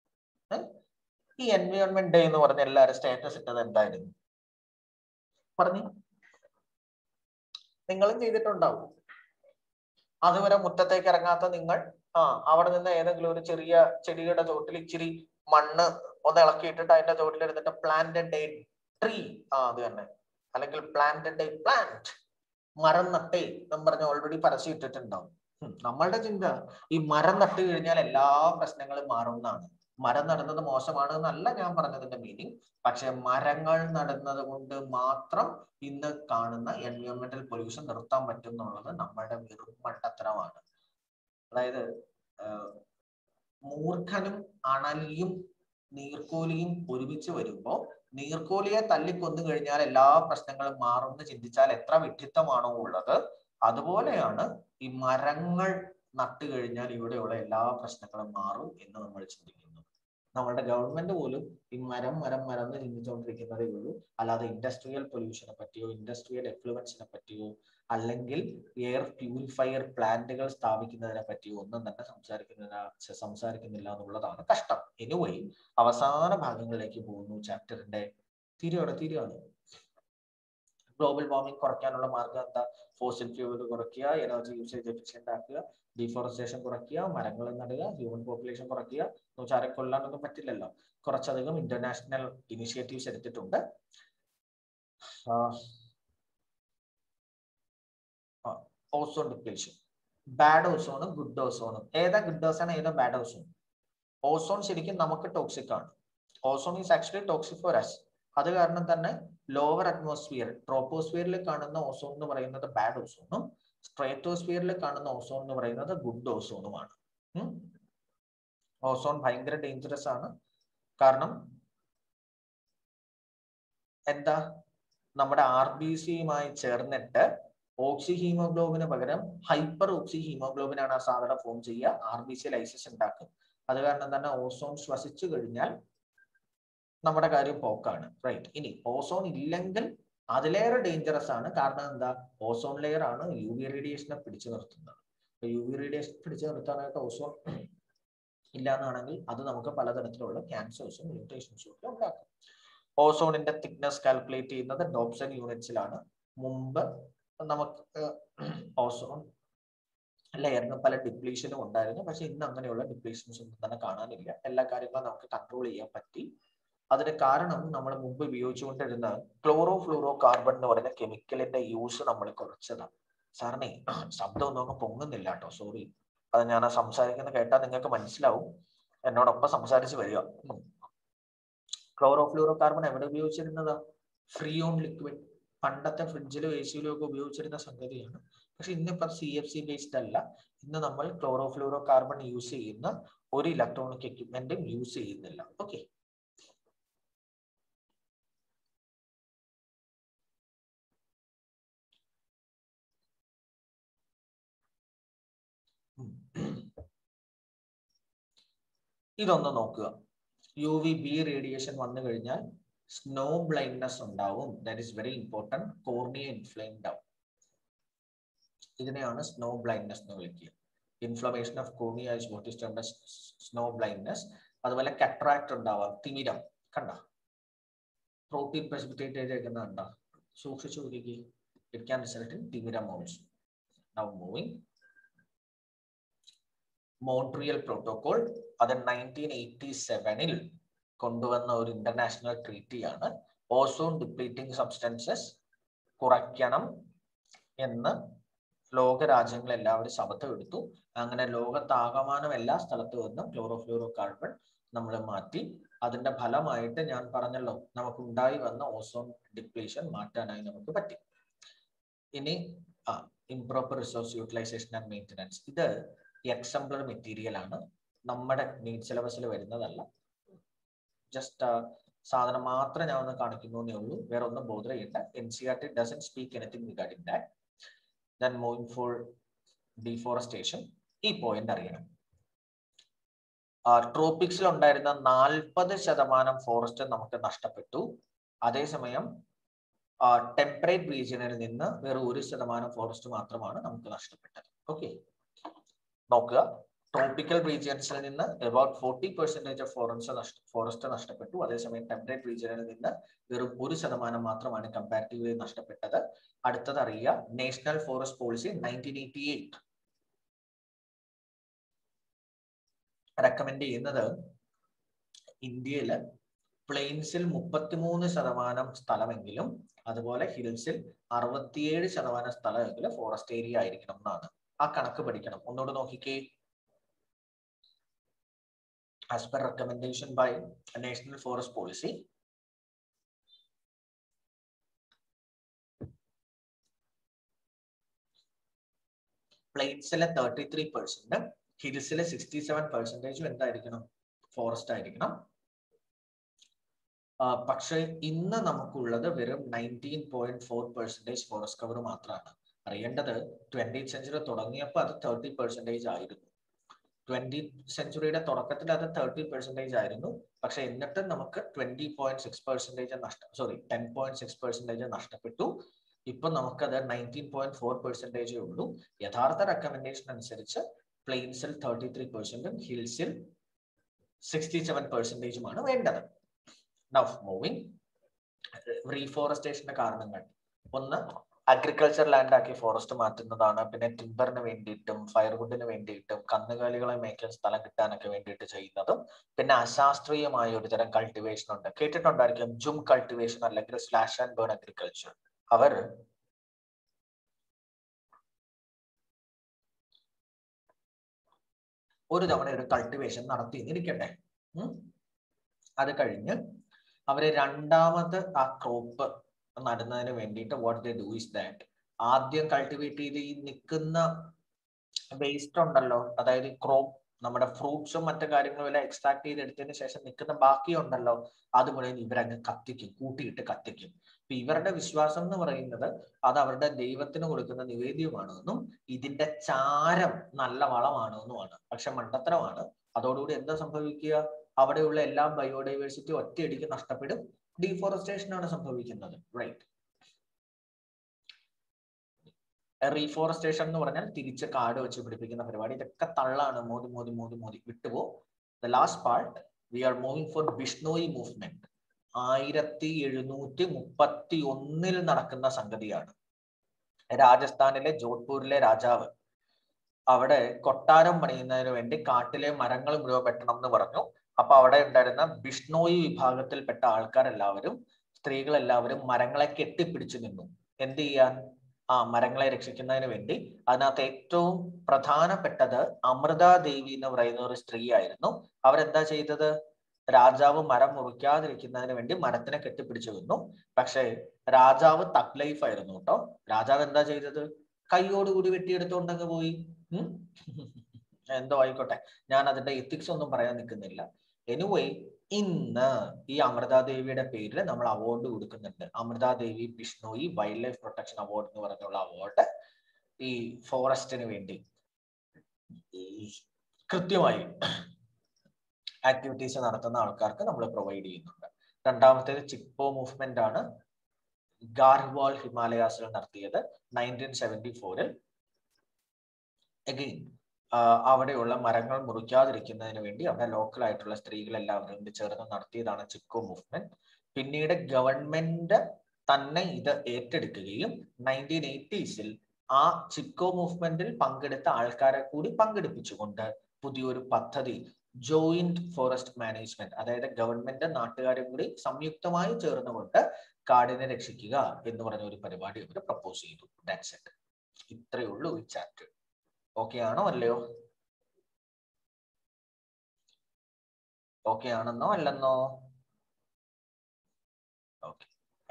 ഈ എൻവയോൺമെന്റ് ഡേ എന്ന് പറഞ്ഞ എല്ലാവരും സ്റ്റാറ്റസ് ഇട്ടത് എന്തായിരുന്നു പറഞ്ഞു നിങ്ങളും ചെയ്തിട്ടുണ്ടാവും അതുവരെ മുറ്റത്തേക്ക് ഇറങ്ങാത്ത നിങ്ങൾ ആ അവിടെ നിന്ന് ഏതെങ്കിലും ഒരു ചെറിയ ചെടിയുടെ ചോട്ടിൽ ഇച്ചിരി മണ്ണ് ഒന്ന് ഇളക്കിയിട്ടിട്ട് അതിന്റെ ചോട്ടിൽ ഇരുന്നിട്ട് പ്ലാന്റ് ഡേ ട്രീ ആ അത് തന്നെ അല്ലെങ്കിൽ പ്ലാന്റ് ഡേ പ്ലാന്റ് മരം നട്ടേ എന്നും പറഞ്ഞ് ഓൾറെഡി പരസ്യം ഇട്ടിട്ടുണ്ടാവും നമ്മളുടെ ചിന്ത ഈ മരം നട്ട് കഴിഞ്ഞാൽ എല്ലാ പ്രശ്നങ്ങളും മാറുന്നതാണ് മരം നടുന്നത് മോശമാണ് എന്നല്ല ഞാൻ പറഞ്ഞതിന്റെ മീനിങ് പക്ഷെ മരങ്ങൾ നടുന്നത് കൊണ്ട് മാത്രം ഇന്ന് കാണുന്ന എൻവയോൺമെന്റൽ പൊല്യൂഷൻ നിർത്താൻ പറ്റും എന്നുള്ളത് നമ്മളുടെ വെറും മണ്ടത്തരമാണ് അതായത് മൂർഖനും അണലിയും നീർക്കോലിയും ഒരുമിച്ച് വരുമ്പോ നീർക്കോലിയെ തല്ലിക്കൊന്നു കഴിഞ്ഞാൽ എല്ലാ പ്രശ്നങ്ങളും മാറും എന്ന് ചിന്തിച്ചാൽ എത്ര വിഡ്ഢിത്തമാണോ ഉള്ളത് അതുപോലെയാണ് ഈ മരങ്ങൾ നട്ടു കഴിഞ്ഞാൽ ഇവിടെയുള്ള എല്ലാ പ്രശ്നങ്ങളും മാറും എന്ന് നമ്മൾ ചിന്തിക്കുന്നു നമ്മളുടെ ഗവൺമെന്റ് പോലും ഈ മരം മരം മരം എന്ന് ചിന്തിച്ചുകൊണ്ടിരിക്കുന്നതേ ഉള്ളൂ അല്ലാതെ ഇൻഡസ്ട്രിയൽ പൊല്യൂഷനെ പറ്റിയോ ഇൻഡസ്ട്രിയൽ എഫ്ലുവൻസിനെ പറ്റിയോ അല്ലെങ്കിൽ എയർ പ്യൂരിഫയർ പ്ലാന്റുകൾ സ്ഥാപിക്കുന്നതിനെ പറ്റിയോ ഒന്നും തന്നെ സംസാരിക്കുന്ന സംസാരിക്കുന്നില്ല എന്നുള്ളതാണ് കഷ്ടം എനിവേ അവസാന ഭാഗങ്ങളിലേക്ക് പോകുന്നു ചാപ്റ്ററിന്റെ തീരുവാണ് തീരുവാണ് ഗ്ലോബൽ വാർമിംഗ് കുറയ്ക്കാനുള്ള മാർഗം എന്താ ഫോസിൽ ഫ്യൂവൽ കുറയ്ക്കുക എനർജി യൂസേജ് എഫിഷ്യന്റ് ആക്കുക ഡീഫോറസ്റ്റേഷൻ കുറയ്ക്കുക മരങ്ങൾ നടുക ഹ്യൂമൻ പോപ്പുലേഷൻ കുറയ്ക്കുക എന്നുവെച്ചാൽ കൊല്ലാനൊന്നും പറ്റില്ലല്ലോ കുറച്ചധികം ഇന്റർനാഷണൽ ഇനിഷ്യേറ്റീവ്സ് എടുത്തിട്ടുണ്ട് ഓസോൺ ഡിപ്ലേഷൻ ബാഡ് ഓസോണും ഗുഡ് ഓസോണും ഏതാ ഗുഡ് ഓസോൺ ഏതാ ബാഡ് ഓസോൺ ഓസോൺ ശരിക്കും നമുക്ക് ടോക്സിക് ആണ് ozone is actually toxic for us അത് കാരണം തന്നെ ലോവർ അറ്റ്മോസ്ഫിയർ ട്രോപ്പോസ്ഫിയറിൽ കാണുന്ന ഓസോൺ എന്ന് പറയുന്നത് ബാഡ് ഓസോണും സ്ട്രേറ്റോസ്ഫിയറിൽ കാണുന്ന ഓസോൺ എന്ന് പറയുന്നത് ഗുഡ് ഓസോണുമാണ് ഓസോൺ ഭയങ്കര ഡേഞ്ചറസ് ആണ് കാരണം എന്താ നമ്മുടെ ആർ ബി സിയുമായി ചേർന്നിട്ട് ഓക്സി ഹീമോഗ്ലോബിന് പകരം ഹൈപ്പർ ഓക്സി ഹീമോഗ്ലോബിൻ ആണ് ആ സാധനം ഫോം ചെയ്യുക ആർ ബി സി ലൈസിസ് ഉണ്ടാക്കും അത് കാരണം തന്നെ ഓസോൺ ശ്വസിച്ചു കഴിഞ്ഞാൽ നമ്മുടെ കാര്യം പോക്കാണ് റൈറ്റ് ഇനി ഓസോൺ ഇല്ലെങ്കിൽ അതിലേറെ ഡേഞ്ചറസ് ആണ് കാരണം എന്താ ഓസോൺ ലെയർ ആണ് യു വി റേഡിയേഷനെ പിടിച്ചു നിർത്തുന്നത് യു വി റേഡിയേഷൻ പിടിച്ചു നിർത്താനായിട്ട് ഓസോൺ ഇല്ല എന്നാണെങ്കിൽ അത് നമുക്ക് പലതരത്തിലുള്ള ക്യാൻസേഴ്സും മ്യൂട്ടേഷൻസും ഒക്കെ ഉണ്ടാക്കും ഓസോണിന്റെ തിക്നെസ് കാൽക്കുലേറ്റ് ചെയ്യുന്നത് ഡോപ്സൺ യൂണിറ്റ്സിലാണ് മുമ്പ് നമുക്ക് ഓസോൺ ലെയറിന് പല ഡിപ്ലീഷനും ഉണ്ടായിരുന്നു പക്ഷെ ഇന്ന് അങ്ങനെയുള്ള ഡിപ്ലീഷൻസ് ഒന്നും തന്നെ കാണാനില്ല എല്ലാ കാര്യങ്ങളും നമുക്ക് കൺട്രോൾ ചെയ്യാൻ പറ്റി അതിന് കാരണം നമ്മൾ മുമ്പ് ഉപയോഗിച്ചുകൊണ്ടിരുന്ന ക്ലോറോ ഫ്ലൂറോ കാർബൺ എന്ന് പറയുന്ന കെമിക്കലിന്റെ യൂസ് നമ്മൾ കുറച്ചതാണ് സാറിനെ ശബ്ദമൊന്നും അങ്ങ് പൊങ്ങുന്നില്ല കേട്ടോ സോറി അത് ഞാൻ ആ സംസാരിക്കുന്ന കേട്ടാൽ നിങ്ങൾക്ക് മനസ്സിലാവും എന്നോടൊപ്പം സംസാരിച്ച് വരിക ക്ലോറോ ഫ്ലൂറോ കാർബൺ എവിടെ ഉപയോഗിച്ചിരുന്നതാ ഫ്രീ ഓൺ ലിക്വിഡ് പണ്ടത്തെ ഫ്രിഡ്ജിലും എ സിയിലും ഒക്കെ ഉപയോഗിച്ചിരുന്ന സംഗതിയാണ് പക്ഷെ ഇന്നിപ്പോ സി എഫ് സി ബേസ്ഡ് അല്ല ഇന്ന് നമ്മൾ ക്ലോറോ ഫ്ലൂറോ കാർബൺ യൂസ് ചെയ്യുന്ന ഒരു ഇലക്ട്രോണിക് എക്യുപ്മെന്റും യൂസ് ചെയ്യുന്നില്ല ഓക്കെ ഇതൊന്ന് നോക്കുക യു വി ബി റേഡിയേഷൻ വന്നു കഴിഞ്ഞാൽ സ്നോ ബ്ലൈൻഡ്നെസ് ഉണ്ടാവും that is very important cornea inflamed ആവും ഇതിനെയാണ് സ്നോ ബ്ലൈൻഡ്നെസ് എന്ന് വിളിക്കുക inflammation of cornea is what is termed snow blindness അതുപോലെ കട്രാക്ട് ഉണ്ടാവാം തിമിരം കണ്ട പ്രോട്ടീൻ പ്രസിപ്പിറ്റേറ്റ് ചെയ്തേക്കുന്ന കണ്ട സൂക്ഷിച്ചു നോക്കിക്കുക ഇറ്റ് ക്യാൻ റിസൾട്ട് ഇൻ തിമിരം also now moving Montreal protocol അത് നയൻറ്റീൻ എയ്റ്റി സെവനിൽ കൊണ്ടുവന്ന ഒരു ഇന്റർനാഷണൽ ട്രീറ്റിയാണ് ഓസോൺ ഡിപ്ലീറ്റിംഗ് സബ്സ്റ്റൻസസ് കുറയ്ക്കണം എന്ന് ലോക രാജ്യങ്ങൾ എല്ലാവരും ശബ്ദം എടുത്തു അങ്ങനെ ലോകത്താകമാനം എല്ലാ സ്ഥലത്തു നിന്നും ക്ലോറോഫ്ലൂറോ കാർബൺ നമ്മൾ മാറ്റി അതിന്റെ ഫലമായിട്ട് ഞാൻ പറഞ്ഞല്ലോ നമുക്ക് ഉണ്ടായി വന്ന ഓസോൺ ഡിപ്ലീഷൻ മാറ്റാനായി നമുക്ക് പറ്റി ഇനി ആ improper resource utilisation and maintenance ഇത് എക്സംപ്ലർ മെറ്റീരിയൽ ആണ് നമ്മുടെ നീറ്റ് സിലബസിൽ വരുന്നതല്ല ജസ്റ്റ് സാധനം മാത്രം ഞാൻ ഒന്ന് കാണിക്കുന്നു എന്നേ ഉള്ളൂ വേറെ ഒന്നും ബോധർ ചെയ്യണ്ട N C R T doesn't speak anything regarding that then moving for deforestation ഈ പോയിന്റ് അറിയണം ട്രോപ്പിക്സിൽ ഉണ്ടായിരുന്ന നാൽപ്പത് ശതമാനം ഫോറസ്റ്റ് നമുക്ക് നഷ്ടപ്പെട്ടു അതേസമയം ടെമ്പറേറ്റ് റീജിയനിൽ നിന്ന് വെറും ഒരു ശതമാനം ഫോറസ്റ്റ് മാത്രമാണ് നമുക്ക് നഷ്ടപ്പെട്ടത് ഓക്കെ നോക്കുക ട്രോപ്പിക്കൽ റീജിയൻസിൽ നിന്ന് about forty percentage of forest forest നഷ്ടപ്പെട്ടു അതേസമയം ടെമ്പറേറ്റ് റീജിയനിൽ നിന്ന് വെറും ഒരു ശതമാനം മാത്രമാണ് കമ്പാരിറ്റീവ്ലി നഷ്ടപ്പെട്ടത് അടുത്തത് അറിയുക national forest policy nineteen eighty eight recommend ചെയ്യുന്നത് ഇന്ത്യയിൽ പ്ലെയിൻസിൽ മുപ്പത്തിമൂന്ന് ശതമാനം സ്ഥലമെങ്കിലും അതുപോലെ ഹിൽസിൽ അറുപത്തിയേഴ് ശതമാനം സ്ഥലമെങ്കിലും ഫോറസ്റ്റ് ഏരിയ ആയിരിക്കണം എന്നാണ് ആ കണക്ക് പഠിക്കണം ഒന്നുകൂടെ നോക്കിക്കേ as per recommendation by national forest policy പ്ലെയിൻസിലെ തേർട്ടി ത്രീ പെർസെന്റ് ഹിൽസിലെ സിക്സ്റ്റി സെവൻ പെർസെന്റേജും എന്തായിരിക്കണം ഫോറസ്റ്റ് ആയിരിക്കണം പക്ഷേ ഇന്ന് നമുക്കുള്ളത് വെറും nineteen point four percentage forest cover മാത്രമാണ് അറിയേണ്ടത് ട്വന്റി സെഞ്ചുറി തുടങ്ങിയപ്പോൾ അത് തേർട്ടി പെർസെന്റേജ് ആയിരുന്നു ട്വന്റി സെഞ്ചുറിയുടെ തുടക്കത്തിൽ അത് തേർട്ടി പെർസെന്റേജ് ആയിരുന്നു പക്ഷെ എന്നിട്ട് നമുക്ക് ട്വന്റി പോയിന്റ് സിക്സ് പെർസെന്റേജ് നഷ്ടം sorry ten point six percentage നഷ്ടപ്പെട്ടു ഇപ്പൊ നമുക്കത് നയൻറ്റീൻ പോയിന്റ് ഫോർ പെർസെന്റേജേ ഉള്ളൂ യഥാർത്ഥ റെക്കമെൻഡേഷൻ അനുസരിച്ച് പ്ലെയിൻസിൽ തേർട്ടി ത്രീ പെർസെന്റും ഹിൽസിൽ സിക്സ്റ്റി സെവൻ പെർസെന്റേജുമാണ് വേണ്ടത് നൗ മൂവിങ് റീഫോറസ്റ്റേഷന്റെ കാരണങ്ങൾ ഒന്ന് അഗ്രികൾച്ചർ ലാൻഡ് ആക്കി ഫോറസ്റ്റ് മാറ്റുന്നതാണ് പിന്നെ ടിമ്പറിന് വേണ്ടിയിട്ടും ഫയർവുഡിന് വേണ്ടിയിട്ടും കന്നുകാലികളെ മേയ്ക്കാൻ സ്ഥലം കിട്ടാനൊക്കെ വേണ്ടിയിട്ട് ചെയ്യുന്നതും പിന്നെ അശാസ്ത്രീയമായ ഒരു തരം കൾട്ടിവേഷൻ ഉണ്ട് കേട്ടിട്ടുണ്ടായിരിക്കും ജും കൾട്ടിവേഷൻ അല്ലെങ്കിൽ സ്ലാഷ് ആൻഡ് ബേൺ അഗ്രികൾച്ചർ അവർ ഒരു തവണ ഒരു കൾട്ടിവേഷൻ നടത്തി ഇരിക്കട്ടെ അത് കഴിഞ്ഞ് അവര് രണ്ടാമത് ആ ക്രോപ്പ് നടുന്നതിന് വേണ്ടിയിട്ട് what they do is that ആദ്യം കൾട്ടിവേറ്റ് ചെയ്ത് ഈ നിൽക്കുന്ന വേസ്റ്റ് ഉണ്ടല്ലോ അതായത് ക്രോപ്പ് നമ്മുടെ ഫ്രൂട്ട്സും മറ്റു കാര്യങ്ങളും എല്ലാം എക്സ്ട്രാക്ട് ചെയ്തെടുത്തതിന് ശേഷം നിൽക്കുന്ന ബാക്കി ഉണ്ടല്ലോ അത് മുഴുവൻ ഇവരങ്ങ് കത്തിക്കും കൂട്ടിയിട്ട് കത്തിക്കും അപ്പൊ ഇവരുടെ വിശ്വാസം എന്ന് പറയുന്നത് അത് അവരുടെ ദൈവത്തിന് കൊടുക്കുന്ന നിവേദ്യമാണെന്നും ഇതിന്റെ ചാരം നല്ല വളമാണെന്നുമാണ് പക്ഷെ മണ്ടത്തരമാണ് അതോടുകൂടി എന്താ സംഭവിക്കുക അവിടെയുള്ള എല്ലാ ബയോഡൈവേഴ്സിറ്റി ഒറ്റയടിക്ക് നഷ്ടപ്പെടും ഡീഫോറസ്റ്റേഷൻ ആണ് സംഭവിക്കുന്നത് റൈറ്റ് റീഫോറസ്റ്റേഷൻ എന്ന് പറഞ്ഞാൽ തിരിച്ച് കാട് വെച്ച് പിടിപ്പിക്കുന്ന പരിപാടി ഇതൊക്കെ തള്ളാണ് മോദി മോദി മോദി മോദി വിട്ടുപോ the last part we are moving for Bishnoi movement ആയിരത്തി എഴുന്നൂറ്റി മുപ്പത്തി ഒന്നിൽ നടക്കുന്ന സംഗതിയാണ് രാജസ്ഥാനിലെ ജോധ്പൂരിലെ രാജാവ് അവിടെ കൊട്ടാരം പണിയുന്നതിന് വേണ്ടി കാട്ടിലെ മരങ്ങൾ മുഴുവൻ വെട്ടണം എന്ന് പറഞ്ഞു അപ്പൊ അവിടെ ഉണ്ടായിരുന്ന ബിഷ്ണോയി വിഭാഗത്തിൽപ്പെട്ട ആൾക്കാരെല്ലാവരും സ്ത്രീകളെല്ലാവരും മരങ്ങളെ കെട്ടിപ്പിടിച്ചു നിന്നു എന്ത് ചെയ്യാൻ ആ മരങ്ങളെ രക്ഷിക്കുന്നതിന് വേണ്ടി അതിനകത്ത് ഏറ്റവും പ്രധാനപ്പെട്ടത് അമൃതാദേവി എന്ന് പറയുന്ന ഒരു സ്ത്രീ ആയിരുന്നു അവരെന്താ ചെയ്തത് രാജാവ് മരം മുറിക്കാതിരിക്കുന്നതിന് വേണ്ടി മരത്തിനെ കെട്ടിപ്പിടിച്ചു നിന്നു പക്ഷേ രാജാവ് തക് ലൈഫ് ആയിരുന്നു കേട്ടോ രാജാവ് എന്താ ചെയ്തത് കൈയോടുകൂടി വെട്ടിയെടുത്തോണ്ടങ്ങ് പോയി ഉം എന്തോ ആയിക്കോട്ടെ ഞാൻ അതിന്റെ എത്തിക്സ് ഒന്നും പറയാൻ നിൽക്കുന്നില്ല എനിവേ ഇന്ന് ഈ അമൃതാദേവിയുടെ പേരിൽ നമ്മൾ അവാർഡ് കൊടുക്കുന്നുണ്ട് Amrita Devi Bishnoi wildlife protection award എന്ന് പറഞ്ഞുള്ള അവാർഡ് ഈ ഫോറസ്റ്റിന് വേണ്ടി കൃത്യമായി ആക്ടിവിറ്റീസ് നടത്തുന്ന ആൾക്കാർക്ക് നമ്മൾ പ്രൊവൈഡ് ചെയ്യുന്നുണ്ട് രണ്ടാമത്തേത് ചിക്പോ മൂവ്മെന്റ് ആണ് ഗാർവാൾ ഹിമാലയാസിൽ നടത്തിയത് നയൻറ്റീൻ സെവൻറ്റി ഫോറിൽ അഗെയിൻ അവിടെയുള്ള മരങ്ങൾ മുറിക്കാതിരിക്കുന്നതിന് വേണ്ടി അവിടെ ലോക്കൽ ആയിട്ടുള്ള സ്ത്രീകൾ എല്ലാവരും കൂടി ചേർന്ന് നടത്തിയതാണ് ചിക്കോ മൂവ്മെന്റ് പിന്നീട് ഗവൺമെന്റ് തന്നെ ഇത് ഏറ്റെടുക്കുകയും നയൻറ്റീൻ എയ്റ്റീസിൽ ആ ചിക്കോ മൂവ്മെന്റിൽ പങ്കെടുത്ത ആൾക്കാരെ കൂടി പങ്കെടുപ്പിച്ചുകൊണ്ട് പുതിയൊരു പദ്ധതി ജോയിന്റ് ഫോറസ്റ്റ് മാനേജ്മെന്റ് അതായത് ഗവൺമെന്റ് നാട്ടുകാരും കൂടി സംയുക്തമായി ചേർന്നുകൊണ്ട് കാടിനെ രക്ഷിക്കുക എന്ന് പറഞ്ഞ ഒരു പരിപാടി അവർ പ്രപ്പോസ് ചെയ്തു ദാറ്റ്സ് ഇറ്റ് ഇത്രയേ ഉള്ളൂ ഈ ചാപ്റ്റർ ഓക്കെ ആണോ അല്ലയോ ഓക്കെ ആണെന്നോ അല്ലെന്നോ ഓക്കെ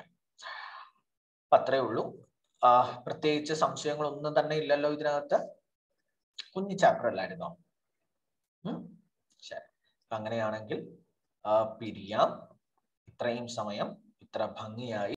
അത്രേ ഉള്ളൂ പ്രത്യേകിച്ച് സംശയങ്ങളൊന്നും തന്നെ ഇല്ലല്ലോ ഇതിനകത്ത് കുഞ്ഞു ചാപ്റ്റർ അല്ലായിരുന്നോ ശരി അങ്ങനെയാണെങ്കിൽ പിരിയാം ഇത്രയും സമയം ഇത്ര ഭംഗിയായി